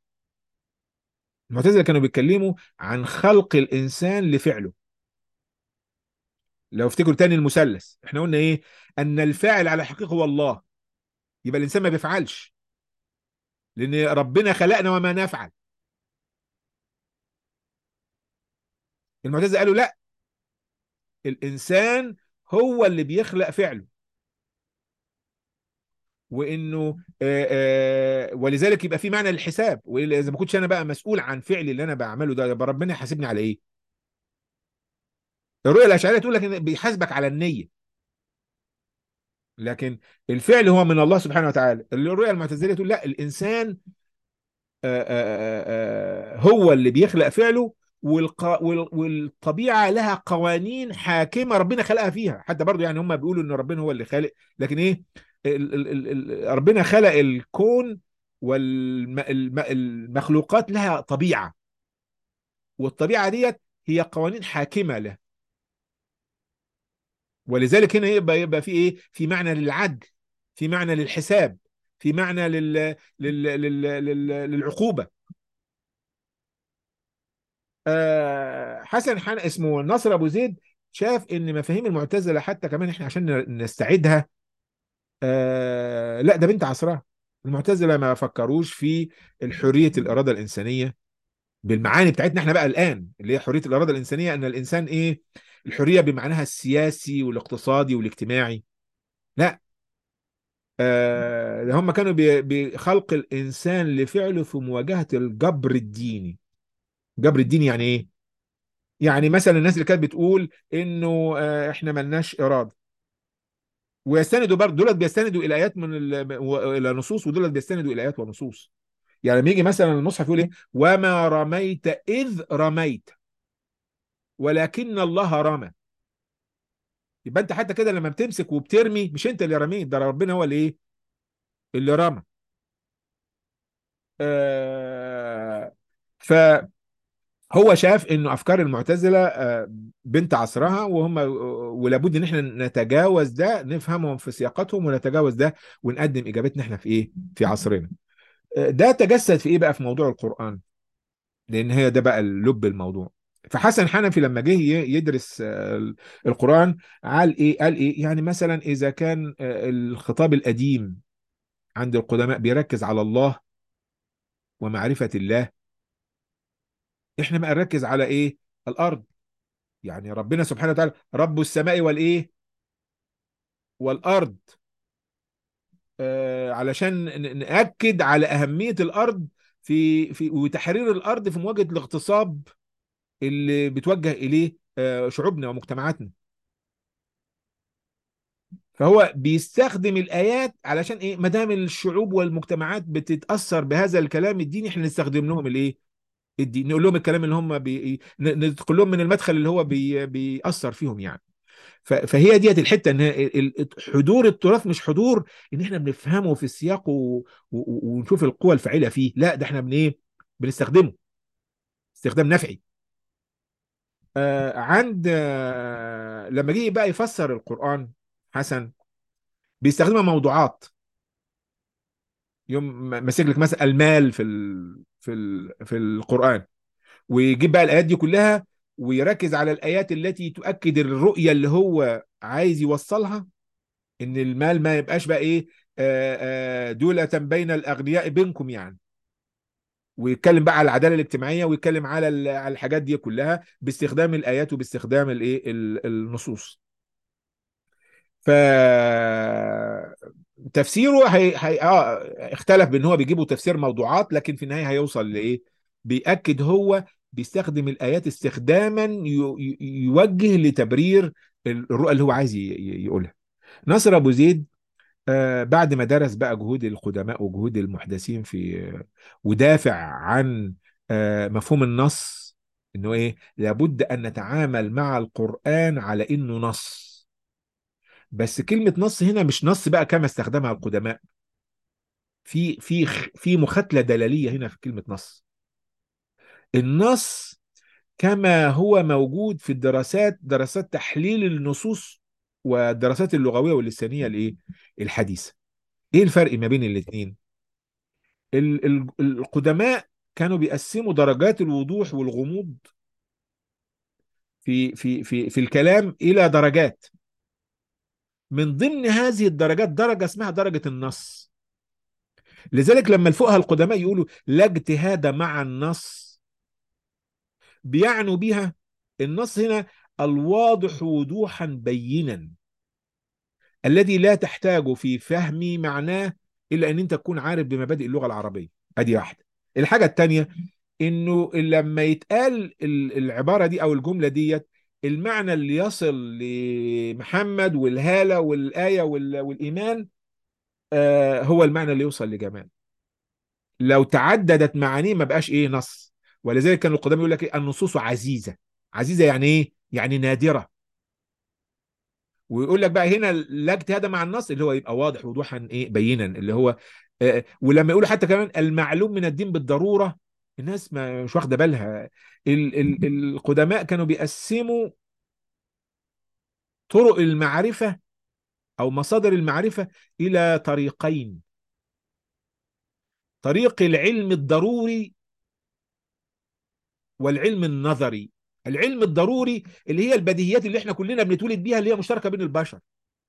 المعتزله كانوا بيتكلموا عن خلق الانسان لفعله لو افتكروا تاني المثلث احنا قلنا ايه ان الفاعل على الحقيقه هو الله يبقى الانسان ما بيفعلش لان ربنا خلقنا وما نفعل المعتزله قالوا لا الانسان هو اللي بيخلق فعله وانه آه، آه، ولذلك يبقى في معنى للحساب والا اذا ما كنتش انا بقى مسؤول عن فعلي اللي انا بعمله ده يبقى ربنا يحاسبني على ايه الرؤيه الاشعريه تقول لك ان بيحاسبك على النيه لكن الفعل هو من الله سبحانه وتعالى الرؤيه المعتزليه تقول لا الانسان آه، آه، آه، هو اللي بيخلق فعله والق... وال- والطبيعه لها قوانين حاكمه ربنا خلقها فيها حتى برضو يعني هم بيقولوا ان ربنا هو اللي خالق لكن ايه ال... ال... ال... ال- ربنا خلق الكون والمخلوقات لها طبيعه والطبيعه ديت هي قوانين حاكمه له ولذلك هنا يبقى يبقى في ايه في معنى للعدل في معنى للحساب في معنى لل... لل... لل... لل... للعقوبه آه، حسن حن اسمه نصر ابو زيد شاف ان مفاهيم المعتزله حتى كمان احنا عشان نستعيدها آه لا ده بنت عصرها المعتزله ما فكروش في الحريه الاراده الانسانيه بالمعاني بتاعتنا احنا بقى الان اللي هي حريه الاراده الانسانيه ان الانسان ايه الحريه بمعناها السياسي والاقتصادي والاجتماعي لا آه ده هم كانوا بي- بخلق الانسان لفعله في مواجهه الجبر الديني الجبر الديني يعني ايه يعني مثلا الناس اللي كانت بتقول انه آه، احنا ملناش اراده ويستندوا برضه دولت بيستندوا الى ايات من ال... و- الى نصوص ودولت بيستندوا الى ايات ونصوص يعني لما يجي مثلا المصحف يقول ايه وما رميت اذ رميت ولكن الله رمى يبقى انت حتى كده لما بتمسك وبترمي مش انت اللي رميت ده ربنا هو اللي ايه اللي رمى آه فهو شاف انه افكار المعتزله آه، بنت عصرها وهم ولابد ان احنا نتجاوز ده نفهمهم في سياقاتهم ونتجاوز ده ونقدم اجابتنا احنا في ايه في عصرنا آه، ده تجسد في ايه بقى في موضوع القرآن لان هي ده بقى اللب الموضوع فحسن حنفي لما جه ي- يدرس آه، القرآن قال ايه قال ايه يعني مثلا اذا كان آه، الخطاب القديم عند القدماء بيركز على الله ومعرفة الله احنا بقى نركز على ايه الارض يعني ربنا سبحانه وتعالى رب السماء والايه والارض آه علشان ن- نأكد على أهمية الأرض في في وتحرير الأرض في مواجهة الاغتصاب اللي بتوجه إليه آه شعوبنا ومجتمعاتنا فهو بيستخدم الآيات علشان إيه ما دام الشعوب والمجتمعات بتتأثر بهذا الكلام الديني إحنا نستخدم لهم الإيه الدين نقول لهم الكلام اللي هم بي... ن- ندخل لهم من المدخل اللي هو بي... بيأثر فيهم يعني ف- فهي ديت الحته ان هي ال- ال- حضور التراث مش حضور ان احنا بنفهمه في السياق و... و... ونشوف القوى الفاعله فيه لا ده احنا بن ايه بنستخدمه استخدام نفعي آه عند آه لما جه بقى يفسر القرآن حسن بيستخدمها موضوعات يوم م- ماسك لك مثلا المال في ال... في ال... في القرآن ويجيب بقى الآيات دي كلها ويركز على الآيات التي تؤكد الرؤية اللي هو عايز يوصلها ان المال ما يبقاش بقى ايه آه، آه، دولة بين الاغنياء بينكم يعني ويتكلم بقى على العداله الاجتماعيه ويتكلم على ال- على الحاجات دي كلها باستخدام الايات وباستخدام الايه ال- النصوص ف تفسيره هي... هي... اه اختلف بان هو بيجيبوا تفسير موضوعات لكن في النهايه هيوصل لايه بيأكد هو بيستخدم الايات استخداما ي... ي- يوجه لتبرير الرؤى اللي هو عايز ي... ي- يقولها نصر ابو زيد آه، بعد ما درس بقى جهود القدماء وجهود المحدثين في ودافع عن آه، مفهوم النص انه ايه لابد ان نتعامل مع القرآن على انه نص بس كلمة نص هنا مش نص بقى كما استخدمها القدماء في في في مخاتلة دلالية هنا في كلمة نص النص كما هو موجود في الدراسات دراسات تحليل النصوص والدراسات اللغوية واللسانية الايه الحديثة ايه الفرق ما بين الاثنين ال- ال- القدماء كانوا بيقسموا درجات الوضوح والغموض في في في في الكلام الى درجات من ضمن هذه الدرجات درجه اسمها درجه النص لذلك لما الفقهاء القدماء يقولوا لا اجتهاد مع النص بيعنوا بها النص هنا الواضح وضوحا بينا الذي لا تحتاج في فهم معناه الا ان انت تكون عارف بمبادئ اللغه العربيه ادي واحده الحاجه الثانيه انه لما يتقال ال- العباره دي او الجمله ديت المعنى اللي يصل لمحمد والهاله والايه وال- والايمان آه، هو المعنى اللي يوصل لجمال لو تعددت معانيه ما بقاش ايه نص ولذلك كان القدامى يقول لك ايه النصوص عزيزه عزيزه يعني ايه يعني نادره ويقول لك بقى هنا لا اجتهاد مع النص اللي هو يبقى واضح وضوحا ايه بينا اللي هو آه، ولما يقولوا حتى كمان المعلوم من الدين بالضروره الناس ما مش واخده بالها ال ال القدماء كانوا بيقسموا طرق المعرفه او مصادر المعرفه الى طريقين طريق العلم الضروري والعلم النظري العلم الضروري اللي هي البديهيات اللي احنا كلنا بنتولد بيها اللي هي مشتركه بين البشر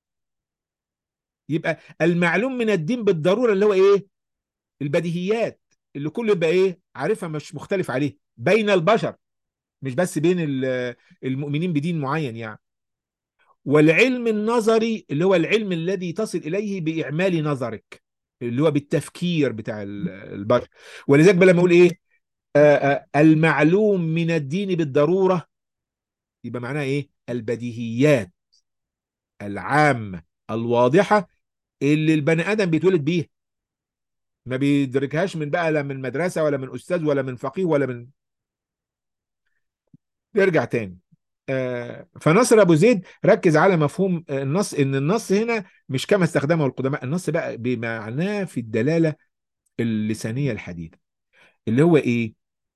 يبقى المعلوم من الدين بالضروره اللي هو ايه البديهيات اللي كله يبقى ايه عارفها مش مختلف عليه بين البشر مش بس بين ال- المؤمنين بدين معين يعني والعلم النظري اللي هو العلم الذي تصل اليه باعمال نظرك اللي هو بالتفكير بتاع ال- البشر ولذلك بقى لما اقول ايه آه، آه، المعلوم من الدين بالضروره يبقى معناها ايه البديهيات العامه الواضحه اللي البني ادم بيتولد بيها ما بيدركهاش من بقى لا من مدرسه ولا من استاذ ولا من فقيه ولا من نرجع تاني آه، فنصر ابو زيد ركز على مفهوم آه، النص ان النص هنا مش كما استخدمه القدماء النص بقى بمعناه في الدلاله اللسانيه الحديثه اللي هو ايه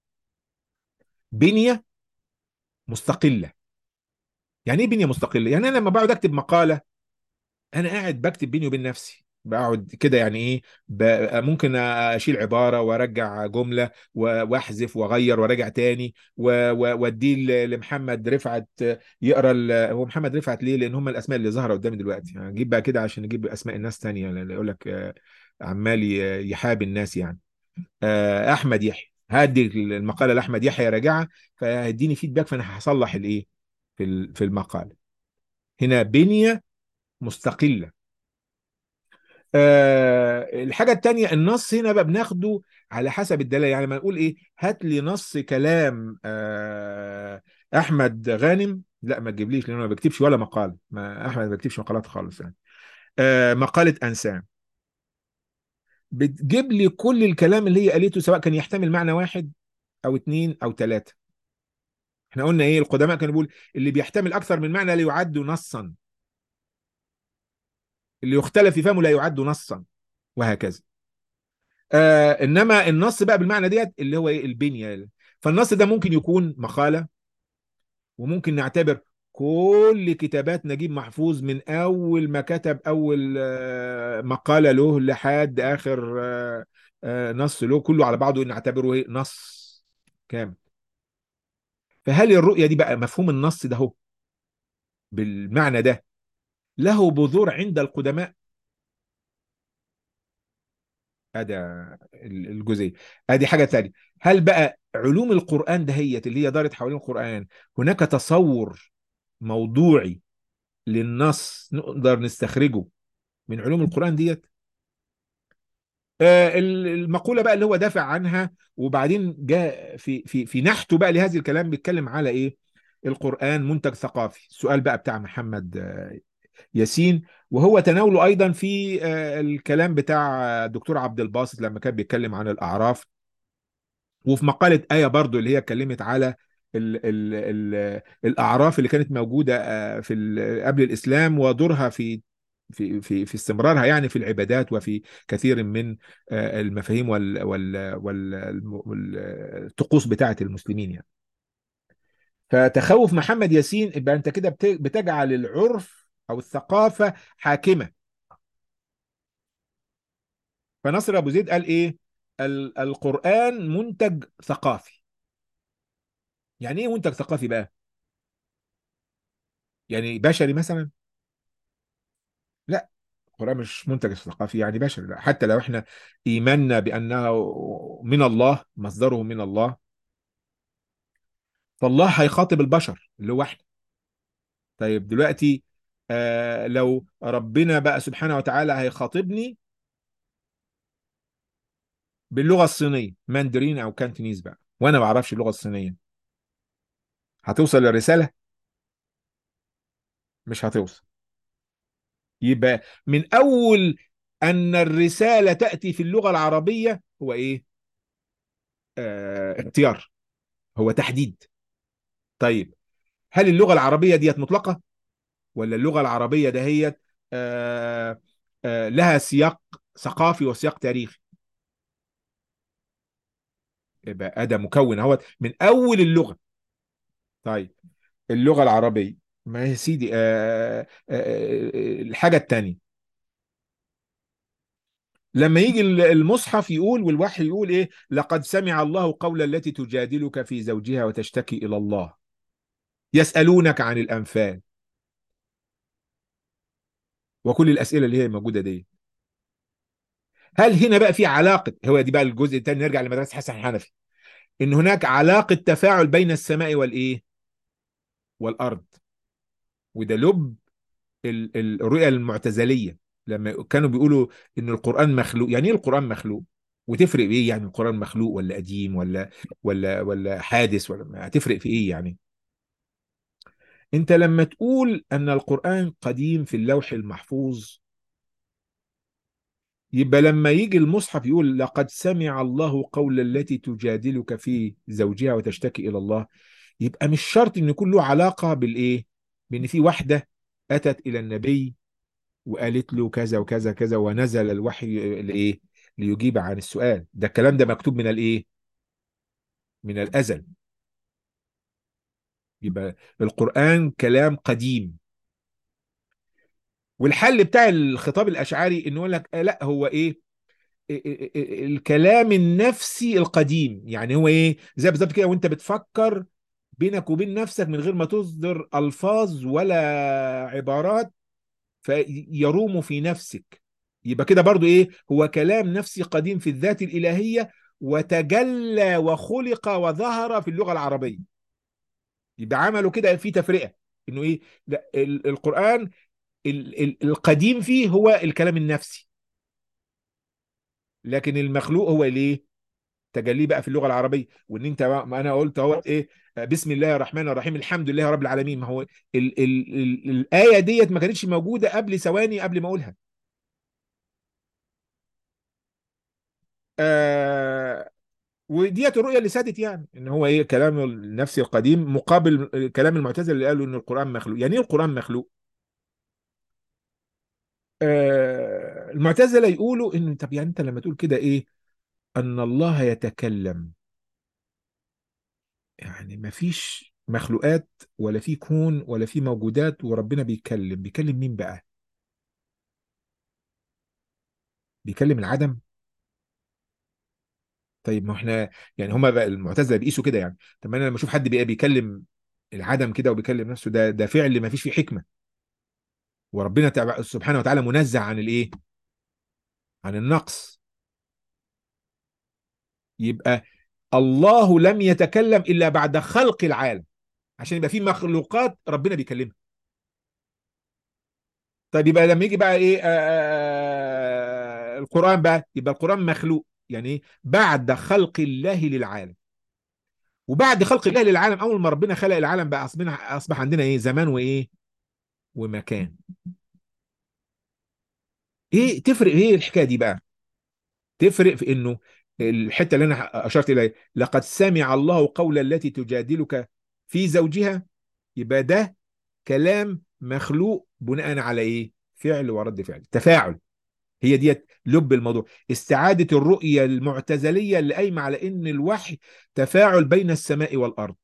بنيه مستقله يعني ايه بنيه مستقله يعني انا لما بقعد اكتب مقاله انا قاعد بكتب بيني وبين نفسي بقعد كده يعني ايه ب- ممكن اشيل عباره وارجع جمله و- واحذف واغير وارجع تاني و- و- واديه ل- لمحمد رفعت يقرا ال- هو محمد رفعت ليه لان هم الاسماء اللي ظاهره قدامي دلوقتي يعني اجيب بقى كده عشان نجيب اسماء الناس تانية لأن يقول لك آه، عمال ي- يحابي الناس يعني آه، احمد يحيى هدي المقاله لاحمد يحيى راجعها فهيديني فيدباك فانا هصلح الايه في ال- في المقاله هنا بنيه مستقله آه الحاجة التانية النص هنا بقى بناخده على حسب الدلالة يعني ما نقول ايه هات لي نص كلام آه احمد غانم لا ما تجيبليش لانه ما بكتبش ولا مقال ما احمد ما بكتبش مقالات خالص يعني آه مقالة انسان بتجيب لي كل الكلام اللي هي قالته سواء كان يحتمل معنى واحد او اتنين او تلاتة احنا قلنا ايه القدماء كانوا بيقول اللي بيحتمل اكثر من معنى لا يعد نصا اللي يختلف في فهمه لا يعد نصا وهكذا آه انما النص بقى بالمعنى ديت اللي هو ايه البنيه فالنص ده ممكن يكون مقاله وممكن نعتبر كل كتابات نجيب محفوظ من اول ما كتب اول آه مقاله له لحد اخر آه آه نص له كله على بعضه نعتبره ايه نص كامل فهل الرؤيه دي بقى مفهوم النص ده هو بالمعنى ده له بذور عند القدماء ادي الجزئيه ادي حاجه ثانيه هل بقى علوم القران دهيت اللي هي دارت حوالين القران هناك تصور موضوعي للنص نقدر نستخرجه من علوم القران ديت آه المقوله بقى اللي هو دافع عنها وبعدين جاء في في في نحته بقى لهذا الكلام بيتكلم على ايه القران منتج ثقافي السؤال بقى بتاع محمد آه ياسين وهو تناوله ايضا في الكلام بتاع الدكتور عبد الباسط لما كان بيتكلم عن الاعراف وفي مقاله ايه برضو اللي هي اتكلمت على ال ال ال الاعراف اللي كانت موجوده في قبل الاسلام ودورها في في في في استمرارها يعني في العبادات وفي كثير من المفاهيم وال وال والطقوس بتاعه المسلمين يعني فتخوف محمد ياسين يبقى انت كده بتجعل العرف او الثقافه حاكمه فنصر ابو زيد قال ايه ال القران منتج ثقافي يعني ايه منتج ثقافي بقى يعني بشري مثلا لا القرآن مش منتج ثقافي يعني بشري لا حتى لو احنا إيماننا بأنه من الله مصدره من الله فالله هيخاطب البشر اللي هو احنا طيب دلوقتي آه لو ربنا بقى سبحانه وتعالى هيخاطبني باللغة الصينية ماندرين أو كانتونيز بقى وأنا ما بعرفش اللغة الصينية هتوصل الرسالة مش هتوصل يبقى من أول أن الرسالة تأتي في اللغة العربية هو إيه؟ آه اختيار هو تحديد طيب هل اللغة العربية ديت مطلقة ولا اللغة العربية دهيت آه آه لها سياق ثقافي وسياق تاريخي يبقى أداة مكون اهوت من أول اللغة طيب اللغة العربية ما يا سيدي آه آه آه الحاجة التانية لما يجي المصحف يقول والوحي يقول ايه لقد سمع الله قول التي تجادلك في زوجها وتشتكي الى الله يسالونك عن الانفال وكل الاسئله اللي هي موجوده دي هل هنا بقى في علاقه هو دي بقى الجزء الثاني نرجع لمدرسه حسن حنفي ان هناك علاقه تفاعل بين السماء والايه والارض وده لب الرؤيه المعتزليه لما كانوا بيقولوا ان القران مخلوق يعني ايه القران مخلوق وتفرق بايه يعني القران مخلوق ولا قديم ولا ولا ولا حادث ولا هتفرق في ايه يعني انت لما تقول ان القران قديم في اللوح المحفوظ يبقى لما يجي المصحف يقول لقد سمع الله قول التي تجادلك في زوجها وتشتكي الى الله يبقى مش شرط ان يكون له علاقه بالايه بان في واحده اتت الى النبي وقالت له كذا وكذا كذا ونزل الوحي لايه ليجيب عن السؤال ده الكلام ده مكتوب من الايه من الازل يبقى القرآن كلام قديم والحل بتاع الخطاب الأشعري انه يقول لك آه لا هو ايه الكلام النفسي القديم يعني هو ايه زي بالظبط كده وانت بتفكر بينك وبين نفسك من غير ما تصدر الفاظ ولا عبارات فيروم في نفسك يبقى كده برضو ايه هو كلام نفسي قديم في الذات الإلهية وتجلى وخلق وظهر في اللغة العربية يبقى عملوا كده في تفرقة انه ايه لا القرآن ال ال القديم فيه هو الكلام النفسي لكن المخلوق هو ليه تجليه بقى في اللغة العربية وان انت ما انا قلت اهو ايه بسم الله الرحمن الرحيم الحمد لله رب العالمين ما هو ال ال ال الآية ديت ما كانتش موجودة قبل ثواني قبل ما اقولها آه وديت الرؤيه اللي سادت يعني ان هو ايه كلام النفسي القديم مقابل كلام المعتزله اللي قالوا ان القران مخلوق يعني ايه القران مخلوق آه المعتزله يقولوا ان طب يعني انت لما تقول كده ايه ان الله يتكلم يعني ما فيش مخلوقات ولا في كون ولا في موجودات وربنا بيتكلم بيكلم مين بقى بيكلم العدم طيب ما احنا يعني هما بقى المعتزله بيقيسوا كده يعني طب انا لما اشوف حد بقى بيكلم العدم كده وبيكلم نفسه ده ده فعل ما فيش فيه حكمه وربنا سبحانه وتعالى منزه عن الايه عن النقص يبقى الله لم يتكلم الا بعد خلق العالم عشان يبقى في مخلوقات ربنا بيكلمها طيب يبقى لما يجي بقى ايه آه القران بقى يبقى القران مخلوق يعني ايه بعد خلق الله للعالم وبعد خلق الله للعالم اول ما ربنا خلق العالم بقى اصبح اصبح عندنا ايه زمان وايه ومكان ايه تفرق ايه الحكايه دي بقى تفرق في انه الحته اللي انا اشرت اليها لقد سمع الله قول التي تجادلك في زوجها يبقى ده كلام مخلوق بناء على ايه فعل ورد فعل تفاعل هي ديت لب الموضوع استعادة الرؤية المعتزلية اللي قايمة على ان الوحي تفاعل بين السماء والارض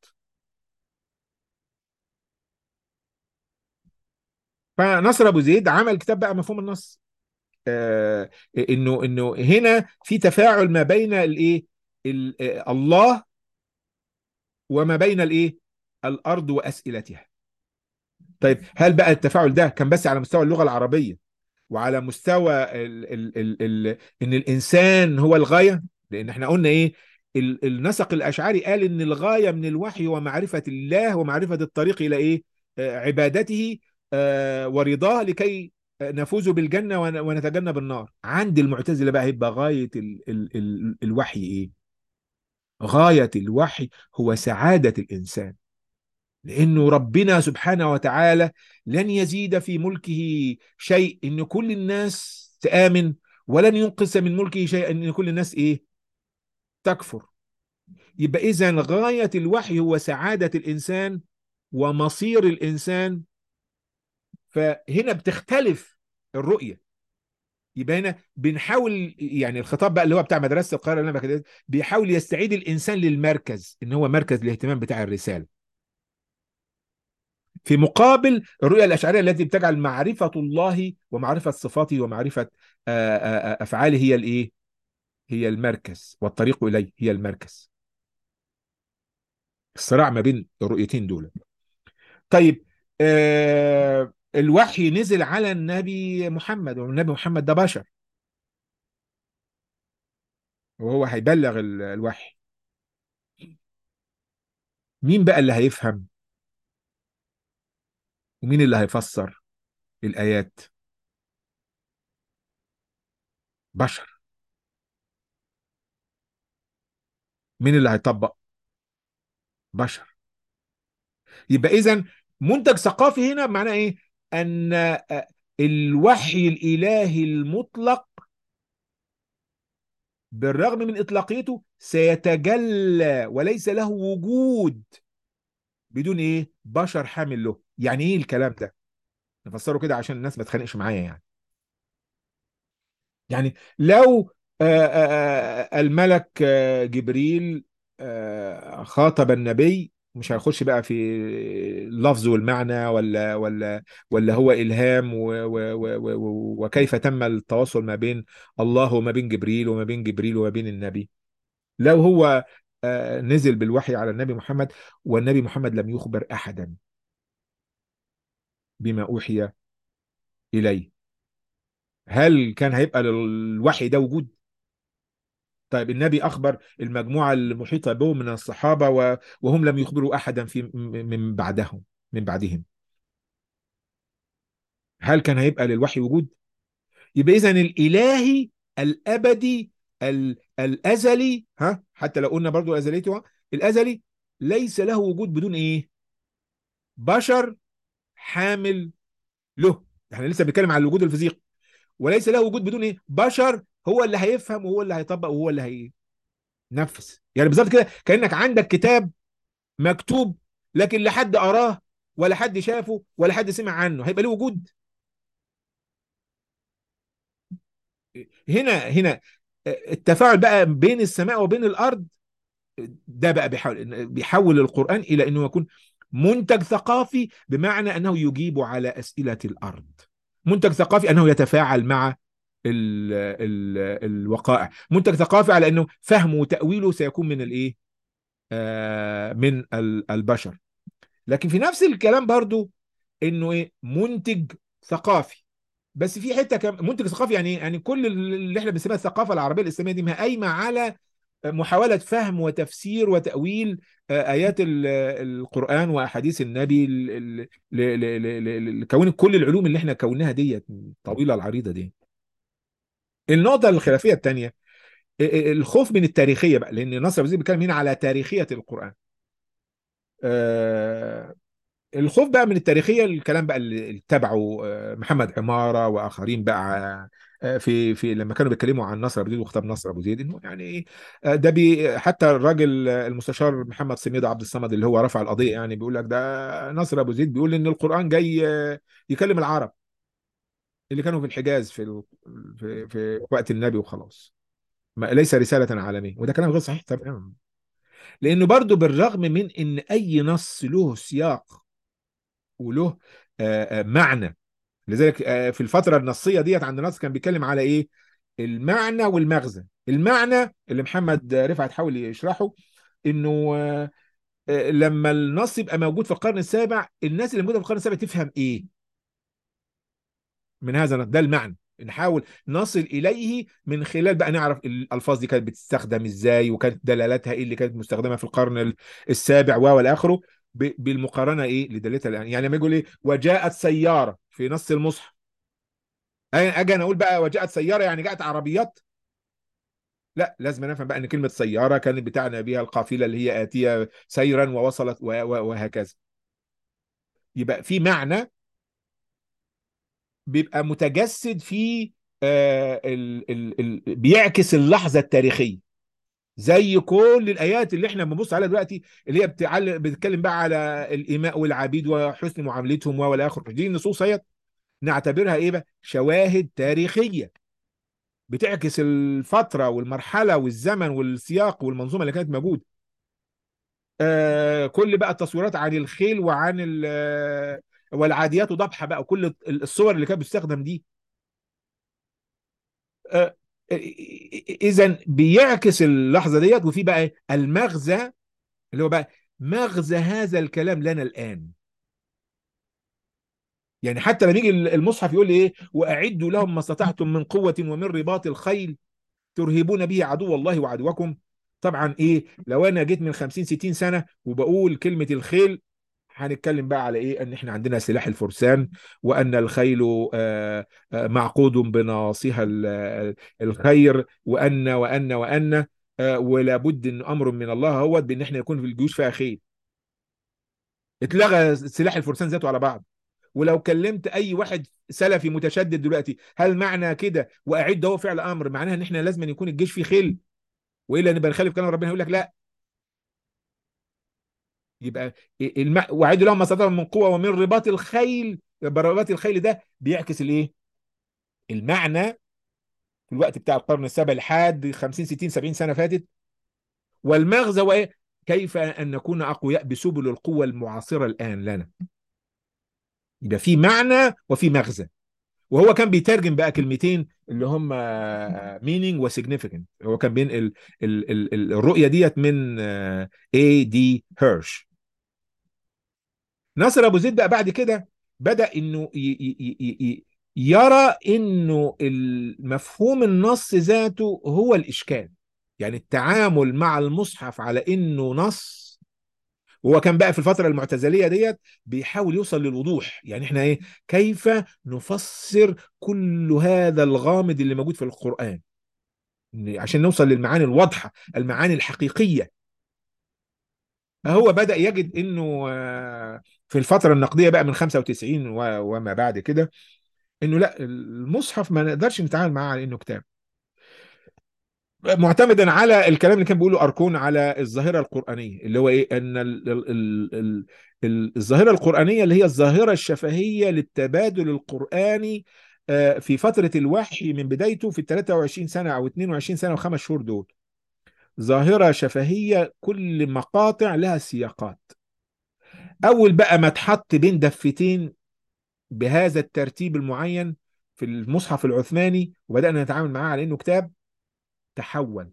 فنصر ابو زيد عمل كتاب بقى مفهوم النص آه انه انه هنا في تفاعل ما بين الايه الله وما بين الايه الارض واسئلتها طيب هل بقى التفاعل ده كان بس على مستوى اللغة العربية وعلى مستوى ال ال ال ال ان الانسان هو الغاية لان احنا قلنا ايه ال- النسق الاشعري قال ان الغاية من الوحي هو معرفة الله ومعرفة الطريق الى ايه آه، عبادته آه، ورضاه لكي آه، نفوز بالجنة ون- ونتجنب النار عند المعتزلة بقى هيبقى غاية ال ال ال الوحي ايه غاية الوحي هو سعادة الانسان لأنه ربنا سبحانه وتعالى لن يزيد في ملكه شيء إن كل الناس تآمن ولن ينقص من ملكه شيء إن كل الناس إيه تكفر يبقى إذا غاية الوحي هو سعادة الإنسان ومصير الإنسان فهنا بتختلف الرؤية يبقى هنا بنحاول يعني الخطاب بقى اللي هو بتاع مدرسة القاهرة اللي أنا بكده بيحاول يستعيد الإنسان للمركز إن هو مركز الاهتمام بتاع الرسالة في مقابل الرؤية الأشعرية التي بتجعل معرفة الله ومعرفة صفاته ومعرفة آه، آه، آه، أفعاله هي الإيه؟ هي المركز والطريق إليه هي المركز الصراع ما بين الرؤيتين دول طيب آه الوحي نزل على النبي محمد والنبي محمد ده بشر وهو هيبلغ ال- الوحي مين بقى اللي هيفهم ومين اللي هيفسر الآيات بشر مين اللي هيطبق بشر يبقى اذا منتج ثقافي هنا معناه ايه ان آه، الوحي الالهي المطلق بالرغم من اطلاقيته سيتجلى وليس له وجود بدون ايه بشر حامل له يعني ايه الكلام ده نفسره كده عشان الناس ما تخانقش معايا يعني يعني لو آه، آه، آه، الملك آه، جبريل آه، خاطب النبي مش هيخش بقى في اللفظ والمعنى ولا ولا ولا هو إلهام و و و و وكيف تم التواصل ما بين الله وما بين جبريل وما بين جبريل وما بين النبي لو هو آه، نزل بالوحي على النبي محمد والنبي محمد لم يخبر أحدا بما أوحي إليه هل كان هيبقى للوحي ده وجود؟ طيب النبي أخبر المجموعة المحيطة به من الصحابة و- وهم لم يخبروا أحدا في م- من بعدهم من بعدهم هل كان هيبقى للوحي وجود؟ يبقى إذا الإلهي الأبدي ال- الأزلي ها حتى لو قلنا برضو أزليته الأزلي ليس له وجود بدون إيه؟ بشر حامل له احنا لسه بنتكلم عن الوجود الفيزيقي وليس له وجود بدون ايه بشر هو اللي هيفهم وهو اللي هيطبق وهو اللي هينفذ يعني بالظبط كده كأنك عندك كتاب مكتوب لكن لا حد قراه ولا حد شافه ولا حد سمع عنه هيبقى له وجود هنا هنا التفاعل بقى بين السماء وبين الارض ده بقى بيحاول بيحول القرآن الى انه يكون منتج ثقافي بمعنى انه يجيب على اسئلة الارض منتج ثقافي انه يتفاعل مع ال ال الوقائع منتج ثقافي على انه فهمه وتأويله سيكون من الايه آه من ال- البشر لكن في نفس الكلام برضو انه ايه منتج ثقافي بس في حته كم منتج ثقافي يعني إيه؟ يعني كل اللي احنا بنسميها الثقافه العربيه الاسلاميه دي ما قايمه على محاوله فهم وتفسير وتاويل آه، ايات ال- القران واحاديث النبي ل- ل- ل- ل- ل- لكون كل العلوم اللي احنا كوناها ديت الطويله العريضه دي النقطه الخلافيه الثانيه الخوف من التاريخيه بقى لان نصر وزير بيتكلم هنا على تاريخيه القران آه، الخوف بقى من التاريخية الكلام بقى اللي اللي تبعه آه، محمد عمارة وآخرين بقى آه، في في لما كانوا بيتكلموا عن نصر أبو زيد وخطاب نصر أبو زيد إنه يعني إيه آه، ده بي حتى الراجل آه، المستشار محمد سميد عبد الصمد اللي هو رفع القضية يعني بيقول لك ده نصر أبو زيد بيقول إن القرآن جاي آه، يكلم العرب اللي كانوا في الحجاز في ال- في في وقت النبي وخلاص ما ليس رسالة عالمية وده كلام غير صحيح طبعا لأنه برضو بالرغم من إن أي نص له سياق وله آه، آه، معنى لذلك آه، في الفترة النصية ديت عند نص كان بيتكلم على ايه المعنى والمغزى المعنى اللي محمد رفعت حاول يشرحه انه آه، آه، لما النص يبقى موجود في القرن السابع الناس اللي موجوده في القرن السابع تفهم ايه من هذا النص؟ ده المعنى نحاول نصل اليه من خلال بقى نعرف الالفاظ دي كانت بتستخدم ازاي وكانت دلالاتها ايه اللي كانت مستخدمه في القرن ال- السابع و والى اخره ب- بالمقارنه ايه لدلالتها الان يعني لما يقول ايه وجاءت سياره في نص المصحف أي- اجي انا اقول بقى وجاءت سياره يعني جاءت عربيات لا لازم نفهم بقى ان كلمه سياره كانت بتعني بها القافله اللي هي اتيه سيرا ووصلت و- و- وهكذا يبقى في معنى بيبقى متجسد في آه ال ال ال بيعكس اللحظه التاريخيه زي كل الايات اللي احنا بنبص عليها دلوقتي اللي هي بتعل... بتتكلم بقى على الاماء والعبيد وحسن معاملتهم والى اخره دي النصوص هي نعتبرها ايه بقى شواهد تاريخيه بتعكس الفتره والمرحله والزمن والسياق والمنظومه اللي كانت موجوده آه كل بقى التصويرات عن الخيل وعن ال- آه، والعاديات ضبحه بقى وكل الصور اللي كانت بتستخدم دي اذا بيعكس اللحظه ديت وفي بقى إيه؟ المغزى اللي هو بقى مغزى هذا الكلام لنا الان يعني حتى لما يجي المصحف يقول لي ايه واعدوا لهم ما استطعتم من قوه ومن رباط الخيل ترهبون به عدو الله وعدوكم طبعا ايه لو انا جيت من 50 60 سنه وبقول كلمه الخيل هنتكلم بقى على ايه ان احنا عندنا سلاح الفرسان وان الخيل آه، آه، معقود بناصيها ال- ال- الخير وان وان وان آه، ولا بد ان امر من الله هو بان احنا يكون في الجيوش فيها خيل اتلغى سلاح الفرسان ذاته على بعض ولو كلمت اي واحد سلفي متشدد دلوقتي هل معنى كده واعد هو فعل امر معناها ان احنا لازم يكون الجيش فيه خيل والا نبقى نخالف كلام ربنا يقول لك لا يبقى الم... وعد لهم ما استطاعوا من قوه ومن رباط الخيل يبقى رباط الخيل ده بيعكس الايه المعنى في الوقت بتاع القرن السابع لحد 50 60 70 سنه فاتت والمغزى هو ايه كيف ان نكون اقوياء بسبل القوه المعاصره الان لنا يبقى في معنى وفي مغزى وهو كان بيترجم بقى كلمتين اللي هم meaning و significant هو كان بينقل ال- ال- ال- الرؤيه ديت من اي دي هيرش ناصر ابو زيد بقى بعد كده بدا انه ي- ي- ي- ي- يرى انه المفهوم النص ذاته هو الاشكال يعني التعامل مع المصحف على انه نص وهو كان بقى في الفترة المعتزلية ديت بيحاول يوصل للوضوح يعني احنا ايه كيف نفسر كل هذا الغامض اللي موجود في القرآن عشان نوصل للمعاني الواضحة المعاني الحقيقية هو بدأ يجد انه آه، في الفترة النقدية بقى من 95 و- وما بعد كده انه لا المصحف ما نقدرش نتعامل معاه على انه كتاب معتمدا على الكلام اللي كان بيقوله اركون على الظاهره القرانيه اللي هو ايه ان ال ال ال ال ال الظاهره القرانيه اللي هي الظاهره الشفهيه للتبادل القراني آه، في فتره الوحي من بدايته في ال 23 سنه او 22 سنه وخمس شهور دول ظاهره شفهيه كل مقاطع لها سياقات اول بقى ما اتحط بين دفتين بهذا الترتيب المعين في المصحف العثماني وبدانا نتعامل معاه على انه كتاب تحول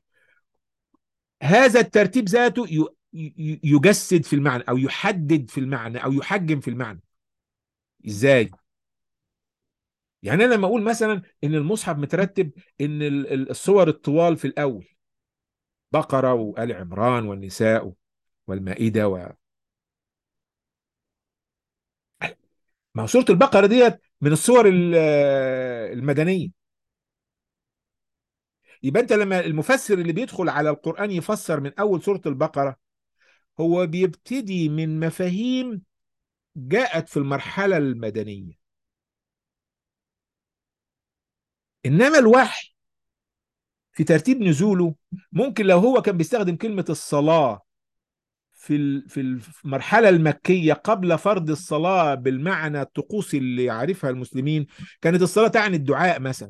هذا الترتيب ذاته ي- ي- يجسد في المعنى او يحدد في المعنى او يحجم في المعنى ازاي يعني انا لما اقول مثلا ان المصحف مترتب ان ال- ال- الصور الطوال في الاول بقرة وآل عمران والنساء والمائدة و... ما هو سورة البقرة ديت من الصور ال- المدنية يبقى انت لما المفسر اللي بيدخل على القرآن يفسر من اول سورة البقرة هو بيبتدي من مفاهيم جاءت في المرحلة المدنية انما الوحي في ترتيب نزوله ممكن لو هو كان بيستخدم كلمة الصلاة في ال- في المرحلة المكية قبل فرض الصلاة بالمعنى الطقوسي اللي يعرفها المسلمين كانت الصلاة تعني الدعاء مثلا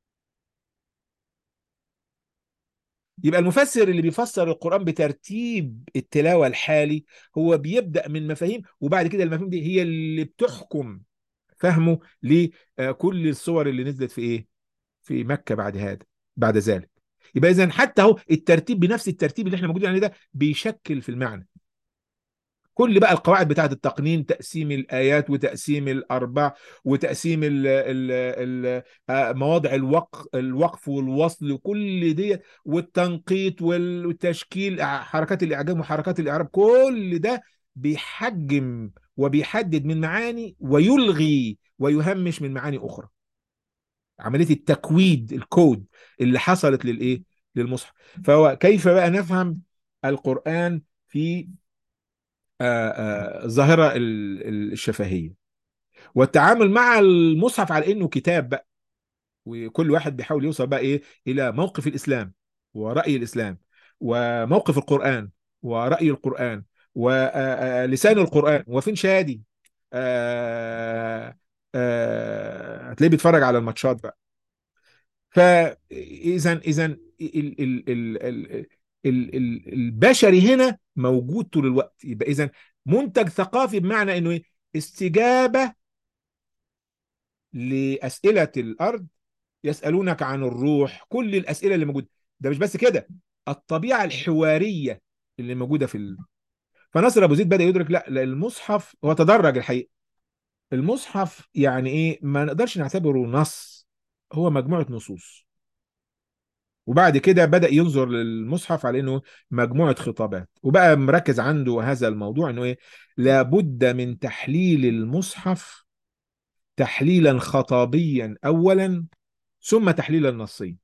يبقى المفسر اللي بيفسر القرآن بترتيب التلاوة الحالي هو بيبدأ من مفاهيم وبعد كده المفاهيم دي هي اللي بتحكم فهمه لكل الصور اللي نزلت في ايه في مكة بعد هذا بعد ذلك يبقى اذا حتى هو الترتيب بنفس الترتيب اللي احنا موجودين عليه ده بيشكل في المعنى كل بقى القواعد بتاعت التقنين تقسيم الآيات وتقسيم الأرباع وتقسيم ال ال ال آه، مواضع الوقف الوقف والوصل كل دي والتنقيط وال- والتشكيل ع- حركات الإعجام وحركات الإعراب كل ده بيحجم وبيحدد من معاني ويلغي ويهمش من معاني أخرى عملية التكويد الكود اللي حصلت للإيه للمصحف فهو كيف بقى نفهم القرآن في آه، آه، الظاهرة ال- ال- الشفهية والتعامل مع المصحف على انه كتاب بقى وكل واحد بيحاول يوصل بقى ايه الى موقف الاسلام ورأي الاسلام وموقف القرآن ورأي القرآن ولسان القرآن وفين شادي آه، آه، هتلاقيه بيتفرج على الماتشات بقى فاذا اذا ال ال ال ال ال ال البشري هنا موجود طول الوقت يبقى اذا منتج ثقافي بمعنى انه ايه استجابه لاسئله الارض يسالونك عن الروح كل الاسئله اللي موجوده ده مش بس كده الطبيعه الحواريه اللي موجوده في ال... فنصر ابو زيد بدا يدرك لا لا المصحف هو تدرج الحقيقه المصحف يعني ايه ما نقدرش نعتبره نص هو مجموعه نصوص وبعد كده بدأ ينظر للمصحف على انه مجموعة خطابات وبقى مركز عنده هذا الموضوع انه ايه لابد من تحليل المصحف تحليلا خطابيا اولا ثم تحليلا نصيا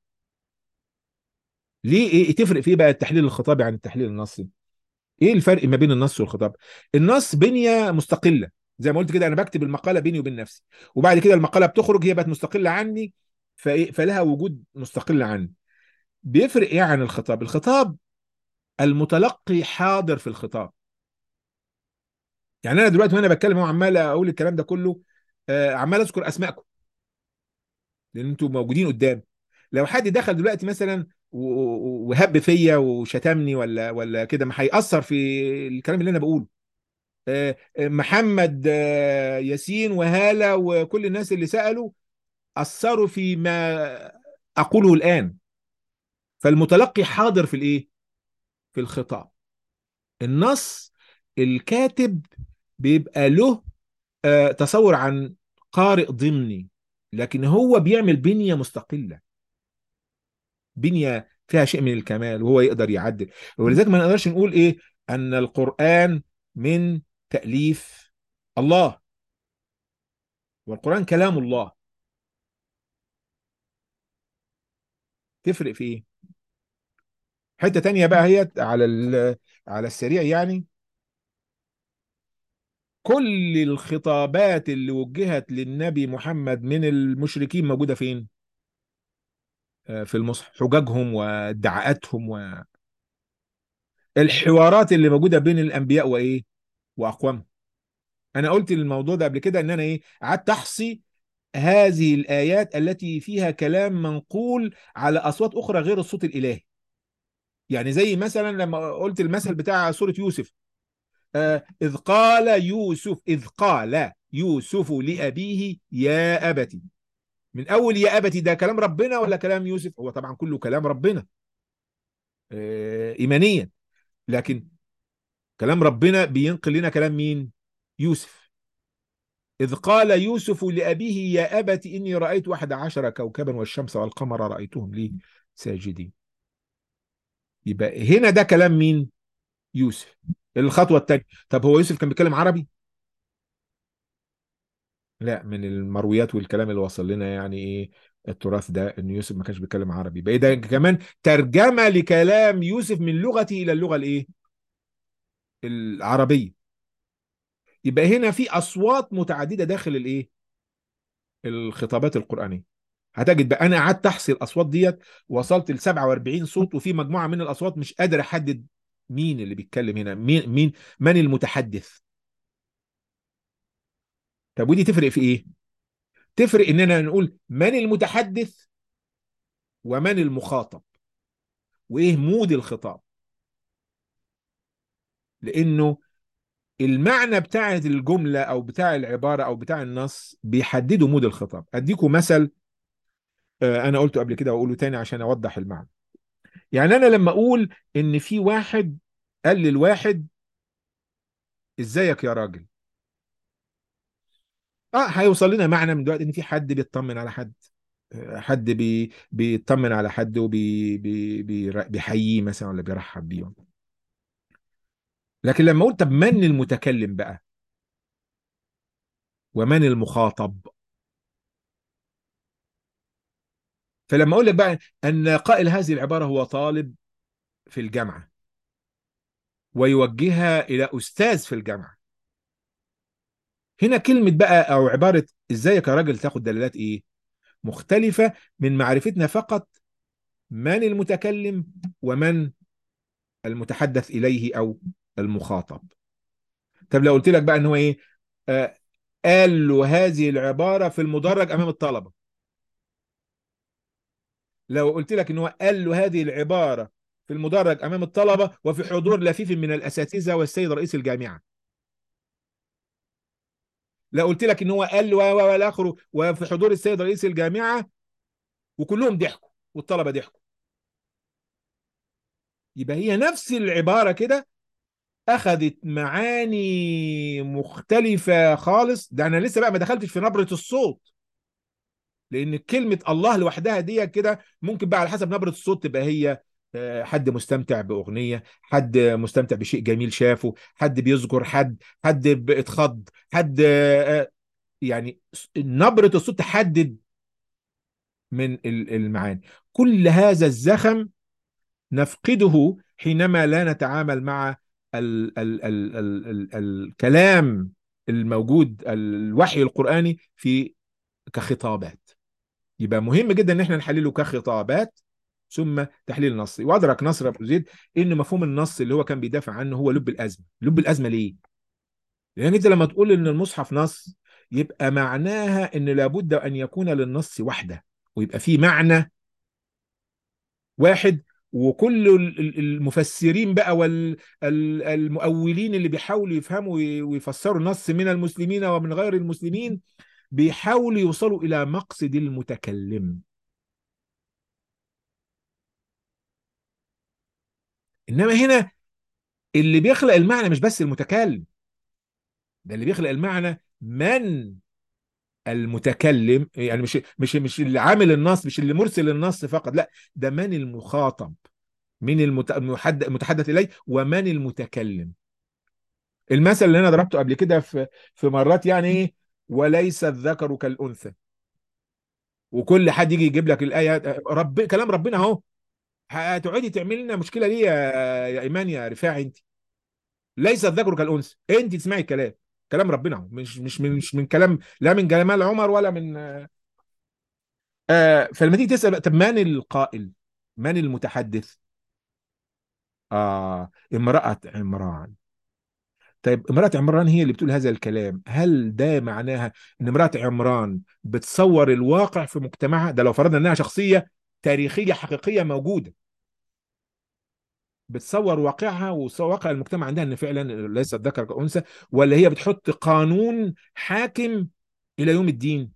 ليه ايه تفرق في ايه بقى التحليل الخطابي عن التحليل النصي ايه الفرق ما بين النص والخطاب النص بنية مستقلة زي ما قلت كده انا بكتب المقالة بيني وبين نفسي وبعد كده المقالة بتخرج هي بقت مستقلة عني فإيه فلها وجود مستقل عني بيفرق ايه عن الخطاب الخطاب المتلقي حاضر في الخطاب يعني انا دلوقتي وانا بتكلم هو عمال اقول الكلام ده كله آه، عمال اذكر اسمائكم لان انتوا موجودين قدامي لو حد دخل دلوقتي مثلا و- و- وهب فيا وشتمني ولا ولا كده ما هيأثر في الكلام اللي انا بقوله آه، آه، محمد آه، ياسين وهالة وكل الناس اللي سألوا أثروا في ما أقوله الآن فالمتلقي حاضر في الإيه؟ في الخطاب النص الكاتب بيبقى له آه، تصور عن قارئ ضمني لكن هو بيعمل بنية مستقلة بنية فيها شيء من الكمال وهو يقدر يعدل ولذلك ما نقدرش نقول ايه ان القرآن من تأليف الله والقرآن كلام الله تفرق في ايه حتة تانية بقى هي على ال- على السريع يعني كل الخطابات اللي وجهت للنبي محمد من المشركين موجودة فين؟ آه، في المصحف حججهم وادعاءاتهم والحوارات اللي موجودة بين الأنبياء وإيه؟ وأقوامهم. أنا قلت الموضوع ده قبل كده إن أنا إيه؟ قعدت أحصي هذه الآيات التي فيها كلام منقول على أصوات أخرى غير الصوت الإلهي. يعني زي مثلا لما قلت المثل بتاع سورة يوسف آه، إذ قال يوسف إذ قال يوسف لأبيه يا أبتي من أول يا أبتي ده كلام ربنا ولا كلام يوسف هو طبعا كله كلام ربنا آه، إيمانيا لكن كلام ربنا بينقل لنا كلام مين يوسف إذ قال يوسف لأبيه يا أبت إني رأيت واحد عشر كوكبا والشمس والقمر رأيتهم لي ساجدين يبقى هنا ده كلام مين يوسف الخطوة الثانية طب هو يوسف كان بيتكلم عربي لا من المرويات والكلام اللي وصل لنا يعني ايه التراث ده ان يوسف ما كانش بيتكلم عربي بقى ده كمان ترجمة لكلام يوسف من لغته الى اللغة الايه العربية يبقى هنا في اصوات متعددة داخل الايه الخطابات القرآنية هتجد بقى انا قعدت احصي الاصوات ديت وصلت ل 47 صوت وفي مجموعة من الاصوات مش قادر احدد مين اللي بيتكلم هنا مين مين من المتحدث طب ودي تفرق في ايه تفرق اننا نقول من المتحدث ومن المخاطب وايه مود الخطاب لانه المعنى بتاع الجملة او بتاع العبارة او بتاع النص بيحددوا مود الخطاب اديكم مثل آه، انا قلته قبل كده واقوله تاني عشان اوضح المعنى يعني انا لما اقول ان في واحد قال للواحد ازيك يا راجل اه هيوصل لنا معنى من دلوقتي ان في حد بيطمن على حد آه، حد بي بيطمن على حد وبي بي بي بيحييه مثلا ولا بيرحب بيه لكن لما اقول طب من المتكلم بقى ومن المخاطب فلما اقول لك بقى ان قائل هذه العباره هو طالب في الجامعه ويوجهها الى استاذ في الجامعه هنا كلمه بقى او عباره ازيك يا راجل تاخد دلالات ايه مختلفه من معرفتنا فقط من المتكلم ومن المتحدث اليه او المخاطب طب لو قلت لك بقى ان هو ايه آه قال له هذه العباره في المدرج امام الطلبه لو قلت لك ان هو قال له هذه العباره في المدرج امام الطلبه وفي حضور لفيف من الاساتذه والسيد رئيس الجامعه لو قلت لك ان هو قال له والى اخره وفي حضور السيد رئيس الجامعه وكلهم ضحكوا والطلبه ضحكوا يبقى هي نفس العباره كده اخذت معاني مختلفه خالص ده انا لسه بقى ما دخلتش في نبره الصوت لان كلمه الله لوحدها دي كده ممكن بقى على حسب نبره الصوت تبقى هي آه، حد مستمتع باغنيه حد مستمتع بشيء جميل شافه حد بيذكر حد حد اتخض حد آه، آه، يعني نبره الصوت تحدد من ال- المعاني كل هذا الزخم نفقده حينما لا نتعامل مع ال ال ال ال ال الكلام الموجود الوحي القرآني في كخطابات يبقى مهم جدا ان احنا نحلله كخطابات ثم تحليل نصي وادرك نصر ابو زيد ان مفهوم النص اللي هو كان بيدافع عنه هو لب الازمه لب الازمه ليه لان انت لما تقول ان المصحف نص يبقى معناها ان لابد ان يكون للنص وحده ويبقى فيه معنى واحد وكل ال- ال- المفسرين بقى والمؤولين اللي بيحاولوا يفهموا وي- ويفسروا النص من المسلمين ومن غير المسلمين بيحاولوا يوصلوا إلى مقصد المتكلم إنما هنا اللي بيخلق المعنى مش بس المتكلم ده اللي بيخلق المعنى من المتكلم يعني مش مش مش اللي عامل النص مش اللي مرسل النص فقط لا ده من المخاطب من المت- المحد- المتحدث إليه ومن المتكلم المثل اللي انا ضربته قبل كده في في مرات يعني ايه وليس الذكر كالانثى وكل حد يجي يجيب لك الايه رب كلام ربنا اهو هتقعدي تعملي لنا مشكله ليه يا يا ايمان يا رفاعي انت ليس الذكر كالانثى انت تسمعي الكلام كلام ربنا اهو مش مش من مش من كلام لا من جمال عمر ولا من آه فلما تيجي تسال طب من القائل من المتحدث اه امراه عمران طيب امرأة عمران هي اللي بتقول هذا الكلام هل ده معناها ان امرأة عمران بتصور الواقع في مجتمعها ده لو فرضنا انها شخصية تاريخية حقيقية موجودة بتصور واقعها وواقع المجتمع عندها ان فعلا ليس الذكر كأنثى ولا هي بتحط قانون حاكم الى يوم الدين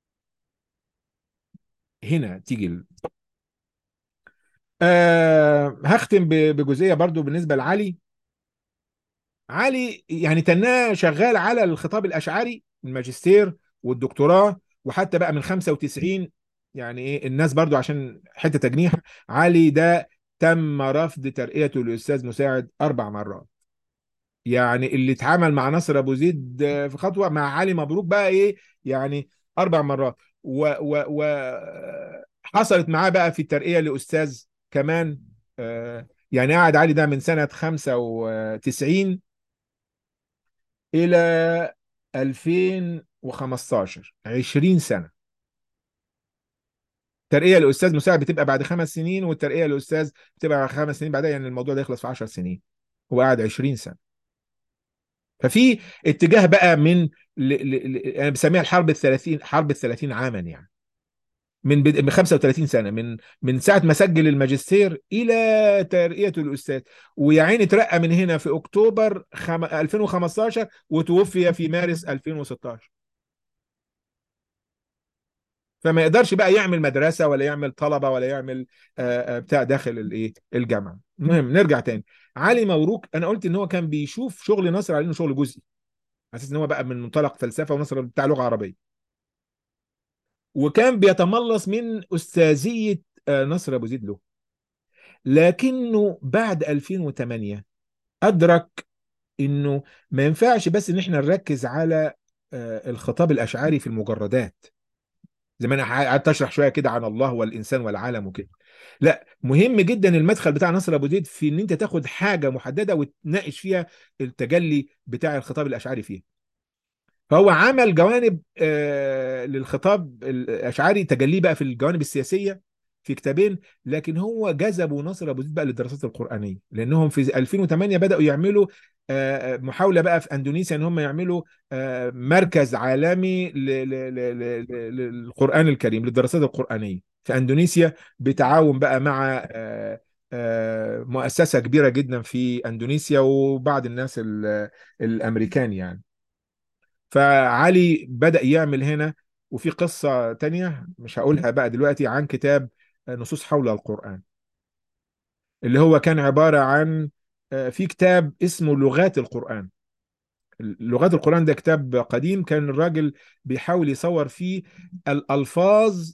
هنا تيجي ال... آه هختم ب- بجزئية برضو بالنسبة لعلي علي يعني تناه شغال على الخطاب الأشعري الماجستير والدكتوراه وحتى بقى من 95 يعني ايه الناس برضو عشان حتة تجنيح علي ده تم رفض ترقيته لأستاذ مساعد أربع مرات يعني اللي اتعامل مع نصر أبو زيد في خطوة مع علي مبروك بقى ايه يعني أربع مرات و و و حصلت معاه بقى في الترقية لأستاذ كمان آه، يعني قعد علي ده من سنة 95 إلى 2015 20 سنة ترقية لأستاذ مساعد بتبقى بعد خمس سنين والترقية لأستاذ بتبقى بعد خمس سنين بعدها يعني الموضوع ده يخلص في 10 سنين هو قاعد 20 سنة ففي اتجاه بقى من ل... ل... ل... انا بسميها الحرب ال 30 حرب ال 30 عاما يعني من بد... من 35 سنه من من ساعه ما سجل الماجستير الى ترقيته الاستاذ ويا عيني اترقى من هنا في اكتوبر خم... 2015 وتوفي في مارس 2016 فما يقدرش بقى يعمل مدرسه ولا يعمل طلبه ولا يعمل آه، آه، بتاع داخل الايه الجامعه المهم نرجع تاني علي مبروك انا قلت ان هو كان بيشوف شغل نصر على انه شغل جزئي على اساس ان هو بقى من منطلق فلسفه ونصر بتاع لغه عربيه وكان بيتملص من استاذيه آه، نصر ابو زيد له لكنه بعد 2008 ادرك انه ما ينفعش بس ان احنا نركز على آه، الخطاب الاشعري في المجردات زي ما انا قعدت اشرح شويه كده عن الله والانسان والعالم وكده لا مهم جدا المدخل بتاع نصر ابو زيد في ان انت تاخد حاجه محدده وتناقش فيها التجلي بتاع الخطاب الاشعري فيها فهو عمل جوانب آه، للخطاب الاشعري تجليه بقى في الجوانب السياسيه في كتابين لكن هو جذبوا نصر ابو زيد بقى للدراسات القرانيه لانهم في 2008 بداوا يعملوا آه، محاوله بقى في اندونيسيا ان هم يعملوا آه، مركز عالمي ل- ل- ل- ل- ل- للقران الكريم للدراسات القرانيه في اندونيسيا بتعاون بقى مع آه، آه، مؤسسه كبيره جدا في اندونيسيا وبعض الناس ال- الامريكان يعني فعلي بدأ يعمل هنا وفي قصة تانية مش هقولها بقى دلوقتي عن كتاب نصوص حول القرآن اللي هو كان عبارة عن آه، في كتاب اسمه لغات القرآن لغات القرآن ده كتاب قديم كان الراجل بيحاول يصور فيه الألفاظ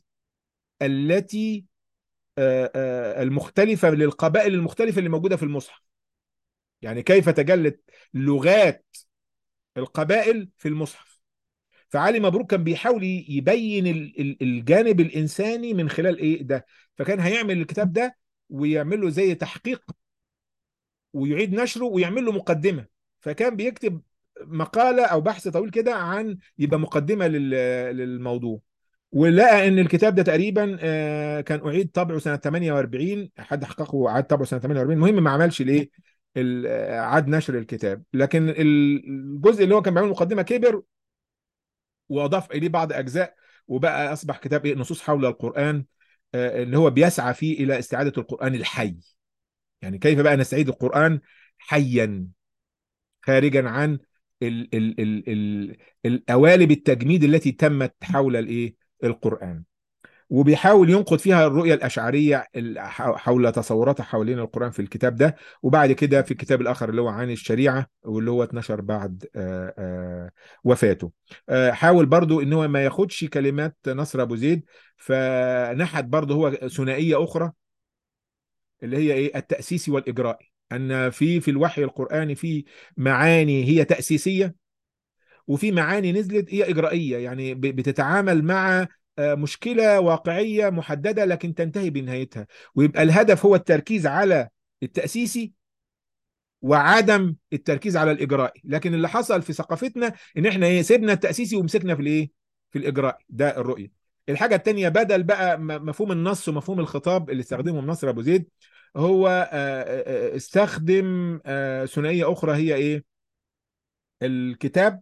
التي آه، آه، المختلفة للقبائل المختلفة اللي موجودة في المصحف يعني كيف تجلت لغات القبائل في المصحف فعلي مبروك كان بيحاول يبين ال- ال- الجانب الإنساني من خلال إيه ده فكان هيعمل الكتاب ده ويعمل له زي تحقيق ويعيد نشره ويعمل له مقدمة فكان بيكتب مقالة أو بحث طويل كده عن يبقى مقدمة لل- للموضوع ولقى ان الكتاب ده تقريبا آه، كان اعيد طبعه سنه 48 حد حققه وعاد طبعه سنه 48 المهم ما عملش ليه ال- آه، عاد نشر الكتاب لكن الجزء اللي هو كان بيعمل مقدمه كبر واضاف اليه بعض اجزاء وبقى اصبح كتاب ايه نصوص حول القران آه، اللي هو بيسعى فيه الى استعاده القران الحي يعني كيف بقى نستعيد القران حيا خارجا عن ال ال ال ال القوالب التجميد التي تمت حول الايه القران وبيحاول ينقد فيها الرؤية الأشعرية ال- حول تصوراتها حوالين القرآن في الكتاب ده وبعد كده في الكتاب الآخر اللي هو عن الشريعة واللي هو اتنشر بعد آه، آه، وفاته آه، حاول برضو ان هو ما ياخدش كلمات نصر أبو زيد فنحت برضو هو ثنائية أخرى اللي هي ايه التأسيسي والإجرائي أن في في الوحي القرآني في معاني هي تأسيسية وفي معاني نزلت هي إجرائية يعني ب- بتتعامل مع آه، مشكلة واقعية محددة لكن تنتهي بنهايتها ويبقى الهدف هو التركيز على التأسيسي وعدم التركيز على الإجرائي لكن اللي حصل في ثقافتنا إن إحنا إيه سيبنا التأسيسي ومسكنا في الإيه في الإجرائي ده الرؤية الحاجة التانية بدل بقى م- مفهوم النص ومفهوم الخطاب اللي استخدمه نصر أبو زيد هو آه، آه، آه، استخدم آه، ثنائية أخرى هي إيه الكتاب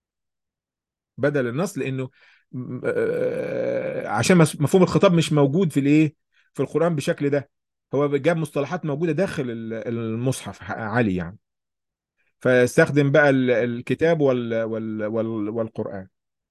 بدل النص لانه م- آه، عشان مس- مفهوم الخطاب مش موجود في الايه في القرآن بالشكل ده هو جاب مصطلحات موجودة داخل ال- المصحف ح- عالي يعني فاستخدم بقى ال- الكتاب وال وال وال والقرآن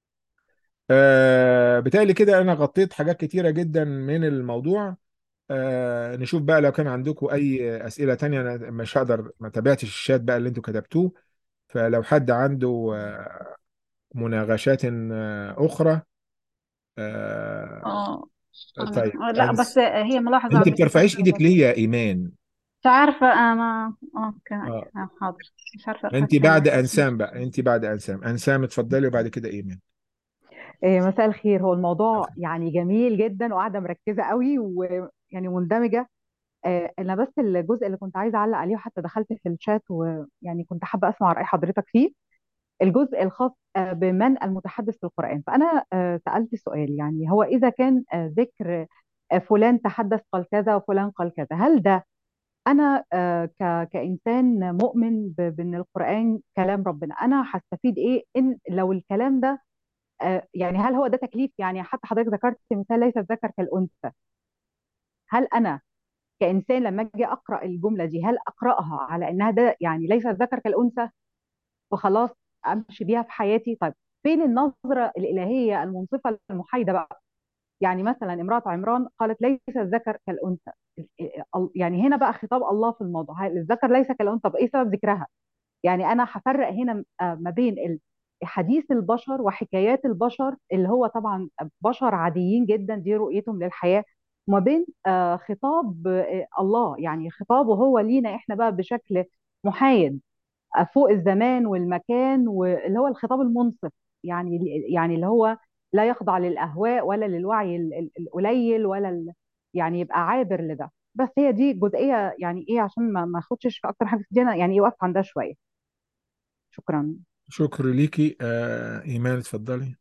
آه بالتالي كده انا غطيت حاجات كتيرة جدا من الموضوع آه نشوف بقى لو كان عندكم اي اسئلة تانية انا مش هقدر ما تابعتش الشات بقى اللي انتوا كتبتوه فلو حد عنده آه، مناقشات آه، اخرى آه، اه طيب آه، لا أنس بس هي ملاحظة انت بسيطة بترفعيش كده ايدك بس ليه يا ايمان مش عارفة أنا اه كان اه آه، حاضر مش عارفة انت أرفع بعد ليه انسام بقى انت بعد انسام انسام اتفضلي وبعد كده ايمان إيه، مساء الخير هو الموضوع يعني جميل جدا وقاعده مركزه قوي ويعني مندمجه آه، انا بس الجزء اللي كنت عايزه اعلق عليه وحتى دخلت في الشات ويعني كنت حابه اسمع راي حضرتك فيه الجزء الخاص آه، بمن المتحدث في القران فانا آه، سالت سؤال يعني هو اذا كان آه، ذكر آه، فلان تحدث قال كذا وفلان قال كذا هل ده انا آه، ك- كانسان مؤمن ب- بان القران كلام ربنا انا هستفيد ايه ان لو الكلام ده آه، يعني هل هو ده تكليف يعني حتى حضرتك ذكرت مثال ليس الذكر كالأنثى هل أنا كإنسان لما أجي أقرأ الجملة دي هل أقرأها على إنها ده يعني ليس الذكر كالأنثى وخلاص أمشي بيها في حياتي طيب فين النظرة الإلهية المنصفة المحايدة بقى يعني مثلا امراه عمران قالت ليس الذكر كالانثى يعني هنا بقى خطاب الله في الموضوع هل الذكر ليس كالانثى طب ايه سبب ذكرها يعني انا هفرق هنا آه، ما بين ال- حديث البشر وحكايات البشر اللي هو طبعا بشر عاديين جدا دي رؤيتهم للحياة وما بين آه، خطاب آه، الله يعني خطابه هو لينا احنا بقى بشكل محايد آه، فوق الزمان والمكان واللي هو الخطاب المنصف يعني يعني اللي هو لا يخضع للأهواء ولا للوعي ال- ال- القليل ولا ال... يعني يبقى عابر لده بس هي دي جزئية يعني ايه عشان ما ما اخدش في اكتر حاجة في دي أنا يعني يوقف عندها شوية شكرا شكر ليكي آه إيمان اتفضلي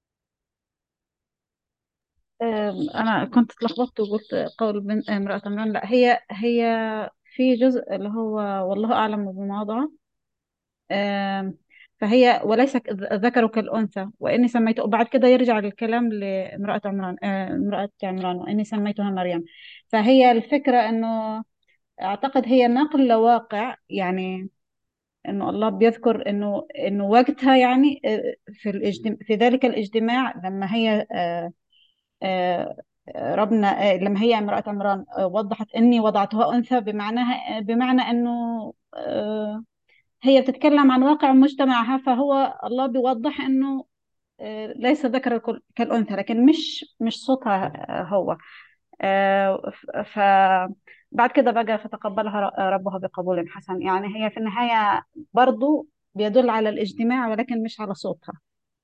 آم، أنا كنت اتلخبطت وقلت قول بن امرأة عمران لا هي هي في جزء اللي هو والله أعلم بما وضع آم، فهي وليس ك- الذكر كالأنثى وإني سميته وبعد كده يرجع الكلام لامرأة عمران آه، امرأة عمران وإني سميتها مريم فهي الفكرة إنه أعتقد هي نقل لواقع يعني إنه الله بيذكر إنه إنه وقتها يعني آه، في الاجتماع في ذلك الاجتماع لما هي آه، آه، ربنا آه، لما هي امرأة عمران آه، وضحت إني وضعتها أنثى بمعناها بمعنى إنه آه، هي بتتكلم عن واقع مجتمعها فهو الله بيوضح إنه آه، ليس ذكر الكل- كالأنثى لكن مش مش صوتها آه، هو آه، ف ف- بعد كده بقى فتقبلها ر- ربها بقبول حسن يعني هي في النهاية برضو بيدل على الاجتماع ولكن مش على صوتها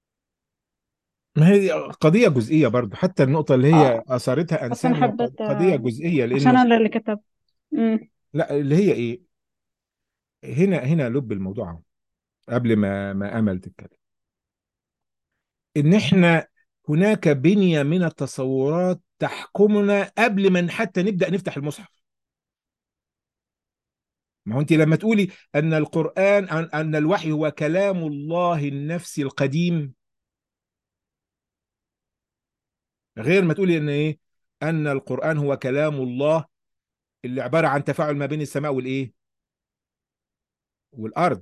ما هي قضية جزئية برضو حتى النقطة اللي هي اه أثارتها بس أنا أنسان هي حبيت قضية آه، جزئية عشان لأنه أنا اللي كتب مم. لا اللي هي إيه هنا هنا لب الموضوع أهو، قبل ما ما أمل تتكلم إن إحنا هناك بنية من التصورات تحكمنا قبل ما حتى نبدأ نفتح المصحف ما هو أنت لما تقولي أن القرآن أن أن الوحي هو كلام الله النفسي القديم غير ما تقولي أن إيه أن القرآن هو كلام الله اللي عبارة عن تفاعل ما بين السماء والإيه والأرض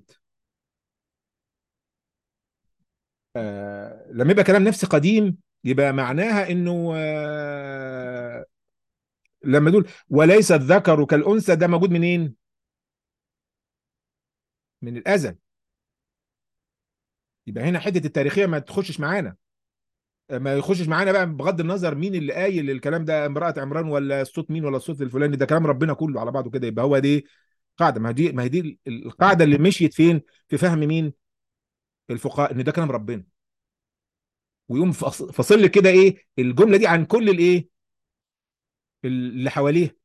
آه لما يبقى كلام نفسي قديم يبقى معناها انه آه لما دول وليس الذكر كالانثى ده موجود منين؟ من الازل يبقى هنا حته التاريخيه ما تخشش معانا ما يخشش معانا بقى بغض النظر مين اللي قايل الكلام ده امراه عمران ولا الصوت مين ولا الصوت الفلاني ده كلام ربنا كله على بعضه كده يبقى هو دي قاعده ما هي دي ما هي دي القاعده اللي مشيت فين؟ في فهم مين؟ الفقهاء ان ده كلام ربنا ويقوم فاص- فاصل لك كده ايه الجمله دي عن كل الايه اللي حواليه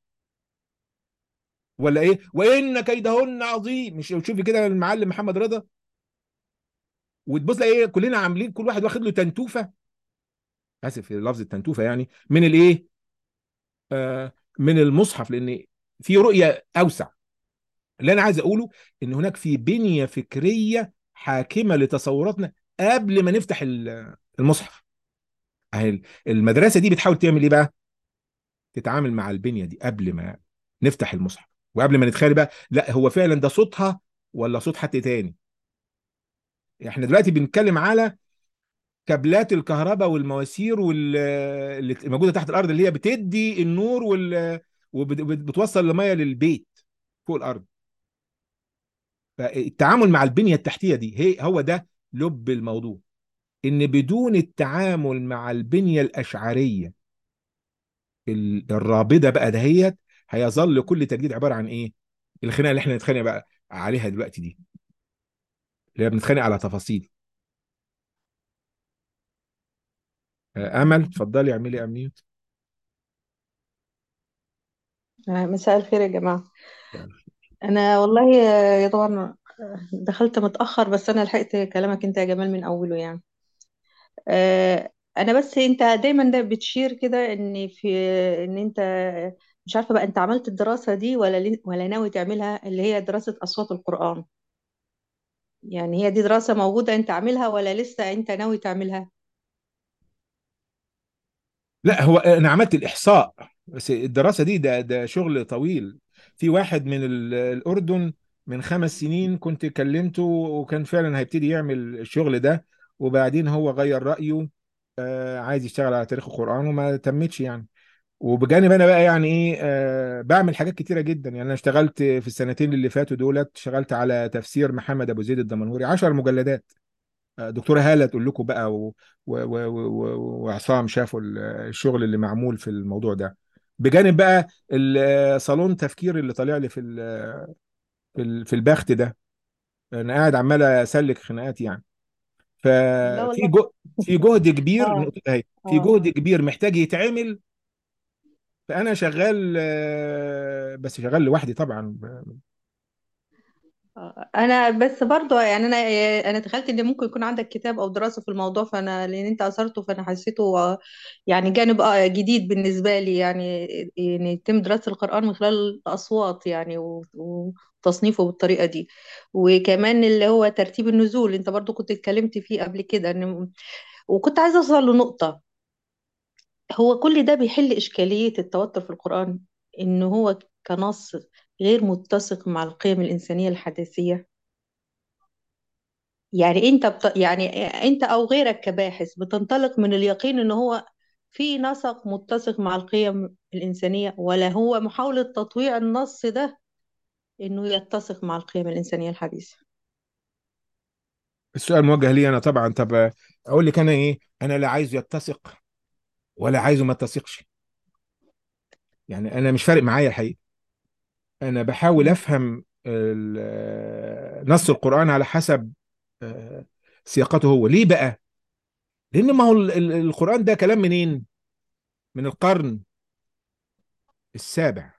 ولا ايه وان كيدهن عظيم مش شوفي كده المعلم محمد رضا وتبص ايه كلنا عاملين كل واحد واخد له تنتوفه اسف في لفظ التنتوفه يعني من الايه آه من المصحف لان في رؤيه اوسع اللي انا عايز اقوله ان هناك في بنيه فكريه حاكمه لتصوراتنا قبل ما نفتح ال- المصحف أهي المدرسه دي بتحاول تعمل ايه بقى تتعامل مع البنيه دي قبل ما نفتح المصحف وقبل ما نتخيل بقى لا هو فعلا ده صوتها ولا صوت حد تاني احنا دلوقتي بنتكلم على كابلات الكهرباء والمواسير وال- اللي موجوده تحت الارض اللي هي بتدي النور وال وبتوصل الميه للبيت فوق الارض فالتعامل مع البنيه التحتيه دي هي هو ده لب الموضوع ان بدون التعامل مع البنيه الاشعريه ال- الرابضه بقى دهيت هيظل كل تجديد عباره عن ايه الخناقه اللي احنا نتخانق بقى عليها دلوقتي دي اللي هي بنتخانق على تفاصيل آه، امل اتفضلي اعملي امنيوت آه، مساء الخير يا جماعة أنا والله آه، يا طبعا آه، دخلت متأخر بس أنا لحقت كلامك أنت يا جمال من أوله يعني آه، أنا بس أنت دايما ده بتشير كده إن في إن أنت مش عارفة بقى أنت عملت الدراسة دي ولا لي- ولا ناوي تعملها اللي هي دراسة أصوات القرآن يعني هي دي دراسة موجودة أنت عاملها ولا لسه أنت ناوي تعملها لا هو انا عملت الاحصاء بس الدراسه دي ده ده شغل طويل في واحد من ال- الاردن من خمس سنين كنت كلمته وكان فعلا هيبتدي يعمل الشغل ده وبعدين هو غير رايه آه، عايز يشتغل على تاريخ القرآن وما تمتش يعني وبجانب انا بقى يعني ايه آه بعمل حاجات كتيره جدا يعني انا اشتغلت في السنتين اللي فاتوا دولت اشتغلت على تفسير محمد ابو زيد الدمنهوري 10 مجلدات آه، دكتوره هاله تقول لكم بقى و- و- و- و- وعصام شافوا ال- الشغل اللي معمول في الموضوع ده بجانب بقى ال- صالون تفكير اللي طالع لي في ال- في ال- في البخت ده انا قاعد عمال اسلك خناقات يعني لا ففي والله جو في جهد كبير اه النقطة اهي في اه جهد كبير محتاج يتعمل فانا شغال آه، بس شغال لوحدي طبعا آه. انا بس برضو يعني انا انا تخيلت ان ممكن يكون عندك كتاب او دراسه في الموضوع فانا لان انت اثرته فانا حسيته آه، يعني جانب آه، جديد بالنسبه لي يعني ان يتم دراسه القران من خلال الاصوات يعني و- وتصنيفه بالطريقه دي وكمان اللي هو ترتيب النزول انت برضو كنت اتكلمت فيه قبل كده ان وكنت عايزه اوصل لنقطه هو كل ده بيحل إشكالية التوتر في القرآن إن هو كنص غير متسق مع القيم الإنسانية الحداثية يعني أنت بت... يعني أنت أو غيرك كباحث بتنطلق من اليقين إن هو في نسق متسق مع القيم الإنسانية ولا هو محاولة تطويع النص ده إنه يتسق مع القيم الإنسانية الحديثة السؤال موجه لي انا طبعا طب اقول لك انا ايه انا لا عايزه يتسق ولا عايزه ما يتسقش يعني انا مش فارق معايا الحقيقه انا بحاول افهم ال- نص القرآن على حسب آه، سياقته هو ليه بقى لان ما هو ال- ال- القرآن ده كلام منين من القرن السابع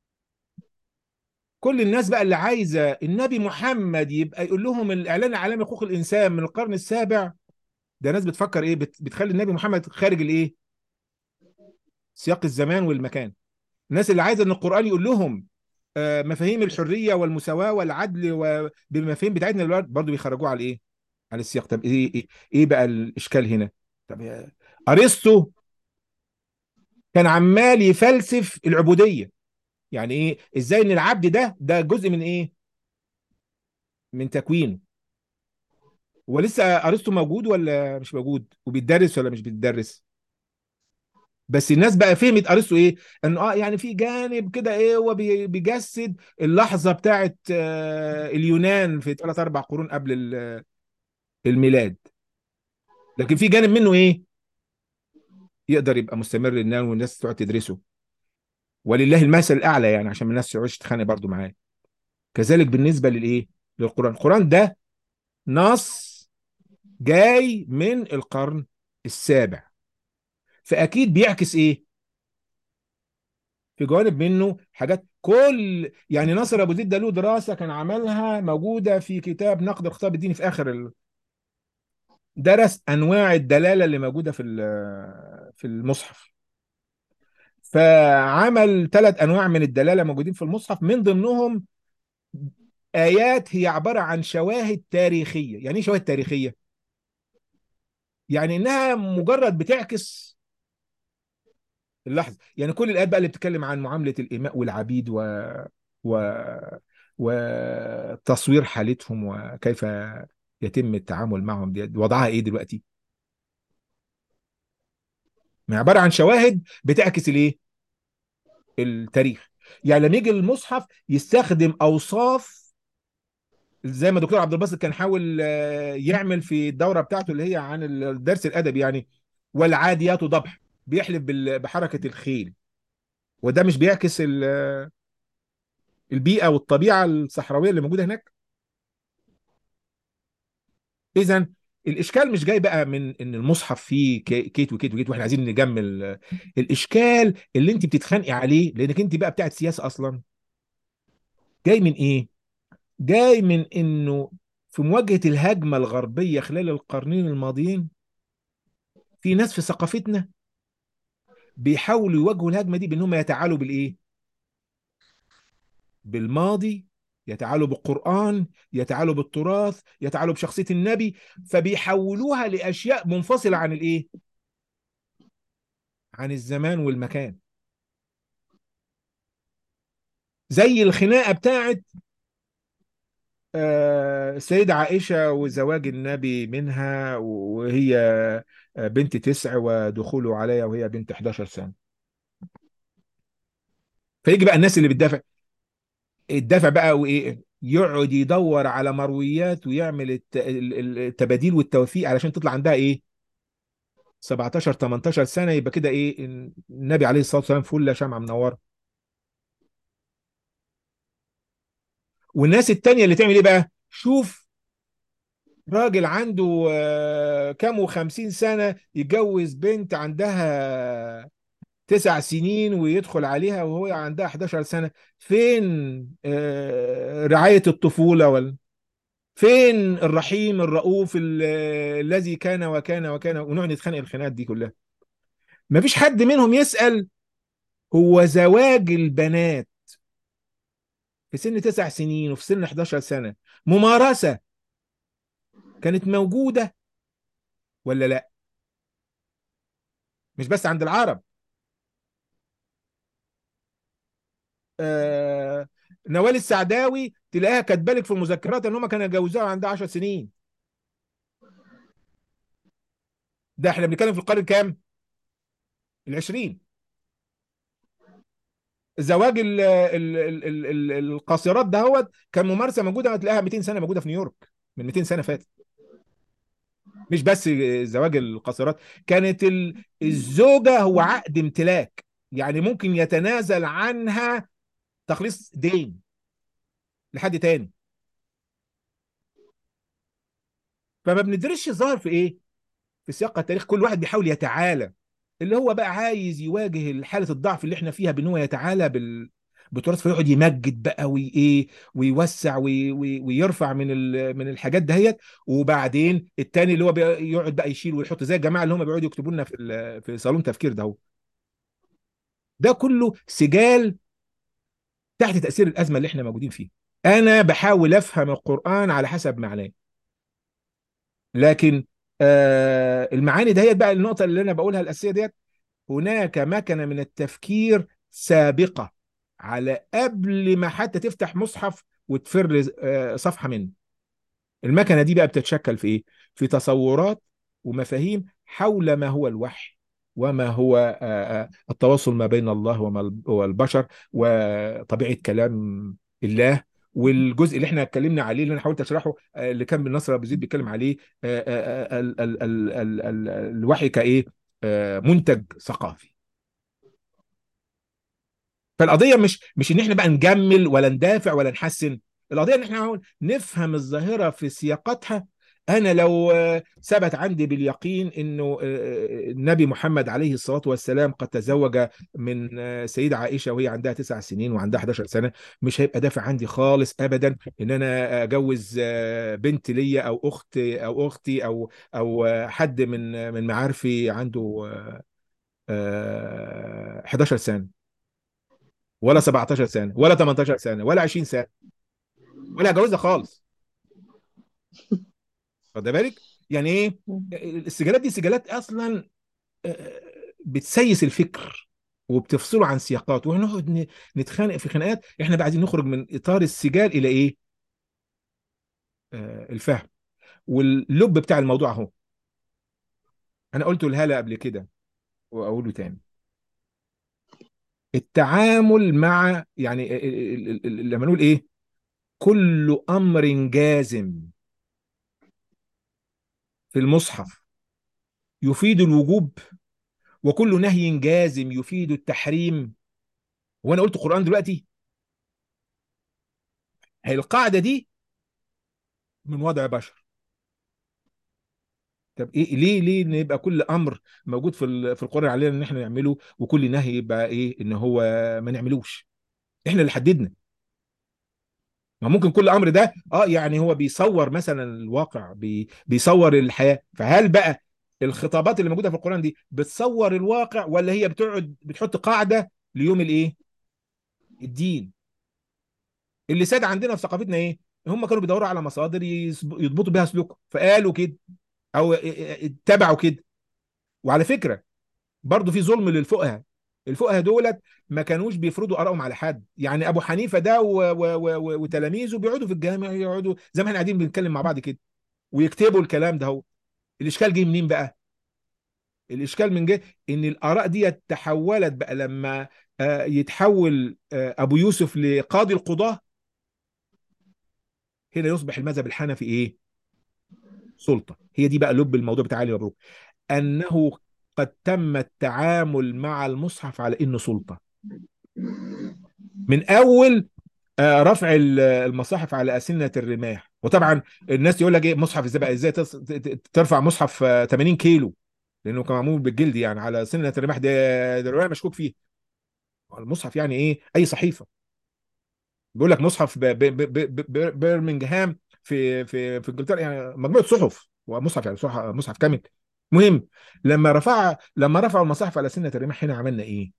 كل الناس بقى اللي عايزه النبي محمد يبقى يقول لهم الاعلان العالمي حقوق الانسان من القرن السابع ده ناس بتفكر ايه بت- بتخلي النبي محمد خارج الايه سياق الزمان والمكان الناس اللي عايزه ان القرآن يقول لهم آه، مفاهيم الحريه والمساواه والعدل وبالمفاهيم بتاعتنا دلوقتي برضه بيخرجوه على ايه على السياق طب ايه ايه, إيه بقى الاشكال هنا طب يا- ارسطو كان عمال يفلسف العبوديه يعني ايه ازاي ان العبد ده ده جزء من ايه من تكوينه ولسه ارسطو موجود ولا مش موجود وبيتدرس ولا مش بيتدرس بس الناس بقى فهمت ارسطو ايه انه اه يعني في جانب كده ايه هو بي- بيجسد اللحظه بتاعت آه اليونان في ثلاث اربع قرون قبل ال- الميلاد لكن في جانب منه ايه يقدر يبقى مستمر النان والناس تقعد تدرسه ولله المثل الاعلى يعني عشان الناس تقعدش تتخانق برضو معاه كذلك بالنسبه للايه للقران القران ده نص جاي من القرن السابع فاكيد بيعكس ايه في جوانب منه حاجات كل يعني ناصر ابو زيد ده له دراسه كان عملها موجوده في كتاب نقد الخطاب الديني في اخر ال... درس انواع الدلاله اللي موجوده في ال- في المصحف فعمل ثلاث انواع من الدلاله موجودين في المصحف من ضمنهم ايات هي عباره عن شواهد تاريخيه يعني ايه شواهد تاريخيه يعني انها مجرد بتعكس اللحظه يعني كل الايات بقى اللي بتتكلم عن معامله الاماء والعبيد و و وتصوير حالتهم وكيف يتم التعامل معهم دي وضعها ايه دلوقتي ما هي عباره عن شواهد بتعكس الايه التاريخ يعني لما يجي المصحف يستخدم اوصاف زي ما دكتور عبد الباسط كان حاول آه، يعمل في الدوره بتاعته اللي هي عن الدرس الادبي يعني والعاديات ضبح بيحلف بال- بحركه الخيل وده مش بيعكس ال- البيئه والطبيعه الصحراويه اللي موجوده هناك اذا الاشكال مش جاي بقى من ان المصحف فيه كي- كيت وكيت وكيت واحنا عايزين نجمل الاشكال اللي انت بتتخانقي عليه لانك انت بقى بتاعت سياسه اصلا جاي من ايه جاي من انه في مواجهه الهجمه الغربيه خلال القرنين الماضيين في ناس في ثقافتنا بيحاولوا يواجهوا الهجمه دي بانهم يتعالوا بالايه بالماضي يتعالوا بالقرآن يتعالوا بالتراث يتعالوا بشخصية النبي فبيحولوها لأشياء منفصلة عن الإيه؟ عن الزمان والمكان زي الخناقة بتاعت آه، السيدة عائشة وزواج النبي منها وهي آه، بنت تسع ودخوله عليها وهي بنت 11 سنة فيجي بقى الناس اللي بتدافع الدافع بقى وايه يقعد يدور على مرويات ويعمل الت- ال- ال- التباديل والتوفيق علشان تطلع عندها ايه 17 18 سنة يبقى كده ايه النبي عليه الصلاة والسلام فل شمعة منورة والناس التانية اللي تعمل ايه بقى شوف راجل عنده آه، كام وخمسين سنة يتجوز بنت عندها تسع سنين ويدخل عليها وهو عندها 11 سنة فين آه، رعاية الطفولة ولا فين الرحيم الرؤوف ال- الذي كان وكان وكان ونقعد نتخانق الخناقات دي كلها مفيش حد منهم يسأل هو زواج البنات في سن تسع سنين وفي سن 11 سنة ممارسة كانت موجودة ولا لا مش بس عند العرب آه نوال السعداوي تلاقيها كاتبالك في المذكرات ان هم كانوا يتجوزوها وعندها 10 سنين ده احنا بنتكلم في القرن الكام؟ العشرين زواج ال ال ال ال ال القاصرات ده هو كان ممارسه موجوده هتلاقيها 200 سنه موجوده في نيويورك من 200 سنه فاتت مش بس زواج القاصرات كانت ال- الزوجه هو عقد امتلاك يعني ممكن يتنازل عنها تخليص دين لحد تاني فما بندرسش الظاهر في ايه في سياق التاريخ كل واحد بيحاول يتعالى اللي هو بقى عايز يواجه حاله الضعف اللي احنا فيها بان هو يتعالى بال بالتراث فيقعد يمجد بقى وايه ويوسع وي وي ويرفع من ال- من الحاجات دهيت وبعدين التاني اللي هو بيقعد بقى يشيل ويحط زي الجماعه اللي هم بيقعدوا يكتبوا لنا في ال- في صالون تفكير ده هو ده كله سجال تحت تاثير الازمه اللي احنا موجودين فيها انا بحاول افهم القران على حسب معناه لكن آه المعاني دهيت بقى النقطه اللي انا بقولها الاساسيه ديت هناك مكنه من التفكير سابقه على قبل ما حتى تفتح مصحف وتفر آه، صفحه منه المكنه دي بقى بتتشكل في ايه في تصورات ومفاهيم حول ما هو الوحي وما هو آه، آه، التواصل ما بين الله وما ال- والبشر وطبيعه كلام الله والجزء اللي احنا اتكلمنا عليه اللي انا حاولت اشرحه آه، اللي كان بن نصر ابو زيد بيتكلم عليه آه، آه، آه، ال- ال- ال- ال- ال- الوحي كايه آه، منتج ثقافي فالقضيه مش مش ان احنا بقى نجمل ولا ندافع ولا نحسن القضيه ان احنا نحاول نفهم الظاهره في سياقاتها انا لو آه، ثبت عندي باليقين انه آه، النبي محمد عليه الصلاه والسلام قد تزوج من آه، سيده عائشه وهي عندها تسع سنين وعندها 11 سنه مش هيبقى دافع عندي خالص ابدا ان انا اجوز آه، بنت ليا او اخت او اختي او او آه، حد من من معارفي عنده آه، آه، 11 سنه ولا 17 سنه ولا 18 سنه ولا 20 سنه ولا هجوزها خالص واخد بالك يعني ايه السجالات دي سجالات اصلا آه، بتسيس الفكر وبتفصله عن سياقات وهنقعد ن- نتخانق في خناقات احنا بقى عايزين نخرج من اطار السجال الى ايه آه، الفهم واللب بتاع الموضوع اهو انا قلته لهلا قبل كده واقوله تاني التعامل مع يعني ال- ال- ال- لما نقول ايه كل امر جازم في المصحف يفيد الوجوب وكل نهي جازم يفيد التحريم وانا قلت قرآن دلوقتي هي القاعدة دي من وضع بشر طب ايه ليه ليه ان يبقى كل امر موجود في ال- في القرآن علينا ان احنا نعمله وكل نهي يبقى ايه ان هو ما نعملوش احنا اللي حددنا ما ممكن كل امر ده اه يعني هو بيصور مثلا الواقع بي بيصور الحياة فهل بقى الخطابات اللي موجودة في القرآن دي بتصور الواقع ولا هي بتقعد بتحط قاعدة ليوم الايه الدين اللي ساد عندنا في ثقافتنا ايه هم كانوا بيدوروا على مصادر يسب- يضبطوا بيها سلوكهم فقالوا كده او اتبعوا كده وعلى فكرة برضو في ظلم للفقهاء الفقهاء دولت ما كانوش بيفرضوا آرائهم على حد يعني ابو حنيفة ده و... و... و... وتلاميذه بيقعدوا في الجامع يقعدوا زي ما احنا قاعدين بنتكلم مع بعض كده ويكتبوا الكلام ده هو الاشكال جه منين بقى الاشكال من جه ان الاراء دي تحولت بقى لما آه، يتحول آه، ابو يوسف لقاضي القضاه هنا يصبح المذهب الحنفي ايه سلطه هي دي بقى لب الموضوع بتاع علي مبروك انه قد تم التعامل مع المصحف على انه سلطه من اول آه، رفع ال- المصاحف على أسنة الرماح وطبعا الناس يقول لك ايه مصحف ازاي بقى ازاي تص- ت- ت- ترفع مصحف آه، 80 كيلو لانه كان معمول بالجلد يعني على سنة الرماح ده ده الرواية مشكوك فيه المصحف يعني ايه اي صحيفة بيقول لك مصحف ب- ب- ب- ب- ب- برمنجهام في في في انجلترا يعني مجموعة صحف ومصحف يعني صح- مصحف كامل مهم لما رفع لما رفعوا المصاحف على سنة الرماح هنا عملنا ايه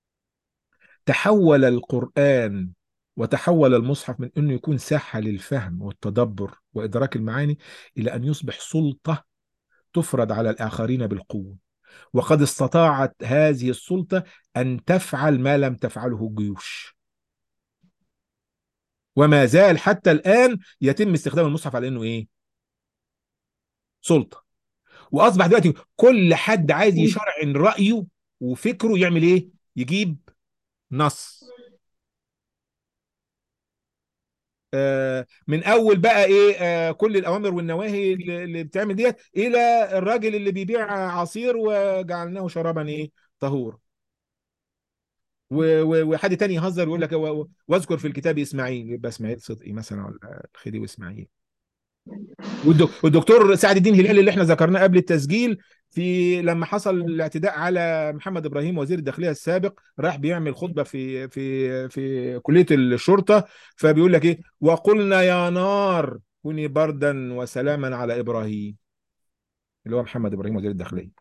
تحول القرآن وتحول المصحف من انه يكون ساحة للفهم والتدبر وادراك المعاني الى ان يصبح سلطة تفرض على الاخرين بالقوة وقد استطاعت هذه السلطة ان تفعل ما لم تفعله الجيوش وما زال حتى الان يتم استخدام المصحف على انه ايه سلطة واصبح دلوقتي كل حد عايز يشرعن رأيه وفكره يعمل ايه يجيب نص آه، من اول بقى ايه آه، كل الاوامر والنواهي اللي اللي بتعمل ديت الى الراجل اللي بيبيع عصير وجعلناه شرابا ايه طهور و- و- وحد تاني يهزر ويقول لك و- و- واذكر في الكتاب اسماعيل يبقى اسماعيل صدقي مثلا ولا الخديوي اسماعيل والدك- والدكتور سعد الدين هلال اللي احنا ذكرناه قبل التسجيل في لما حصل الاعتداء على محمد ابراهيم وزير الداخليه السابق راح بيعمل خطبه في في في كليه الشرطه فبيقول لك ايه وقلنا يا نار كوني بردا وسلاما على ابراهيم اللي هو محمد ابراهيم وزير الداخليه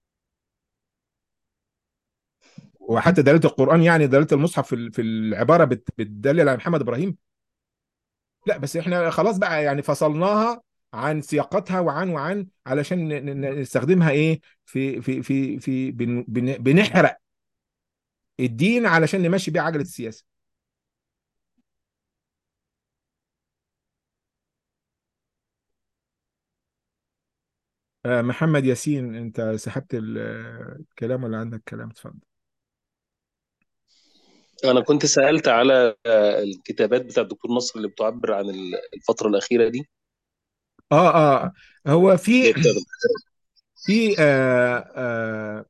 وحتى دلاله القران يعني دلاله المصحف في ال- في العباره بت- بتدلل على محمد ابراهيم لا بس احنا خلاص بقى يعني فصلناها عن سياقتها وعن وعن علشان ن- ن- نستخدمها ايه في في في في بن- بن- بنحرق الدين علشان نمشي بيه عجلة السياسة آه، محمد ياسين انت سحبت ال- الكلام ولا عندك كلام اتفضل انا كنت سالت على آه، الكتابات بتاع الدكتور نصر اللي بتعبر عن ال- الفتره الاخيره دي اه اه هو اللي في هي بتاعت في آه آه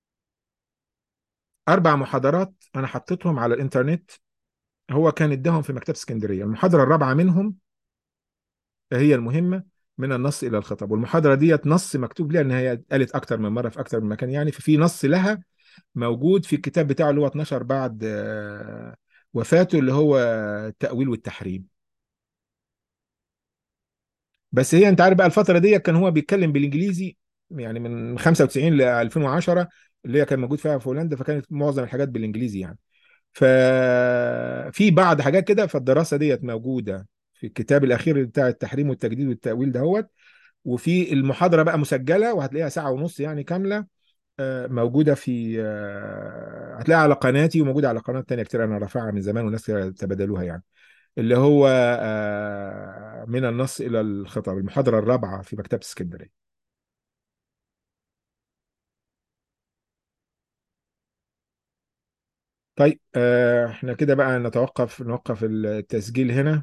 اربع محاضرات انا حطيتهم على الانترنت هو كان اداهم في مكتبة اسكندرية المحاضرة الرابعة منهم هي المهمة من النص إلى الخطاب والمحاضرة ديت نص مكتوب لها إن هي قالت أكتر من مرة في أكتر من مكان يعني ففي نص لها موجود في الكتاب بتاعه اللي هو 12 بعد آه، وفاته اللي هو التأويل والتحريم بس هي أنت عارف بقى الفترة دي كان هو بيتكلم بالإنجليزي يعني من 95 ل 2010 اللي هي كان موجود فيها في هولندا فكانت معظم الحاجات بالإنجليزي يعني ففي بعض حاجات كده فالدراسة ديت موجودة في الكتاب الأخير بتاع التحريم والتجديد والتأويل دهوت وفي المحاضرة بقى مسجلة وهتلاقيها ساعة ونص يعني كاملة آه، موجودة في آه، هتلاقيها على قناتي وموجودة على قناة تانية كتير أنا رافعها من زمان والناس تبادلوها يعني اللي هو آه، من النص إلى الخطاب المحاضرة الرابعة في مكتبة اسكندرية طيب آه، احنا كده بقى نتوقف نوقف التسجيل هنا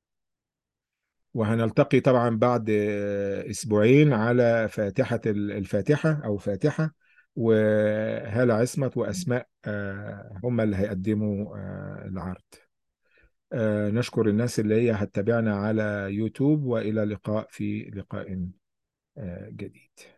وهنلتقي طبعا بعد آه، أسبوعين على فاتحة ال- الفاتحة أو فاتحة وهالة عصمت وأسماء آه، هم اللي هيقدموا آه، العرض آه، نشكر الناس اللي هي هتتابعنا على يوتيوب وإلى لقاء في لقاء آه، جديد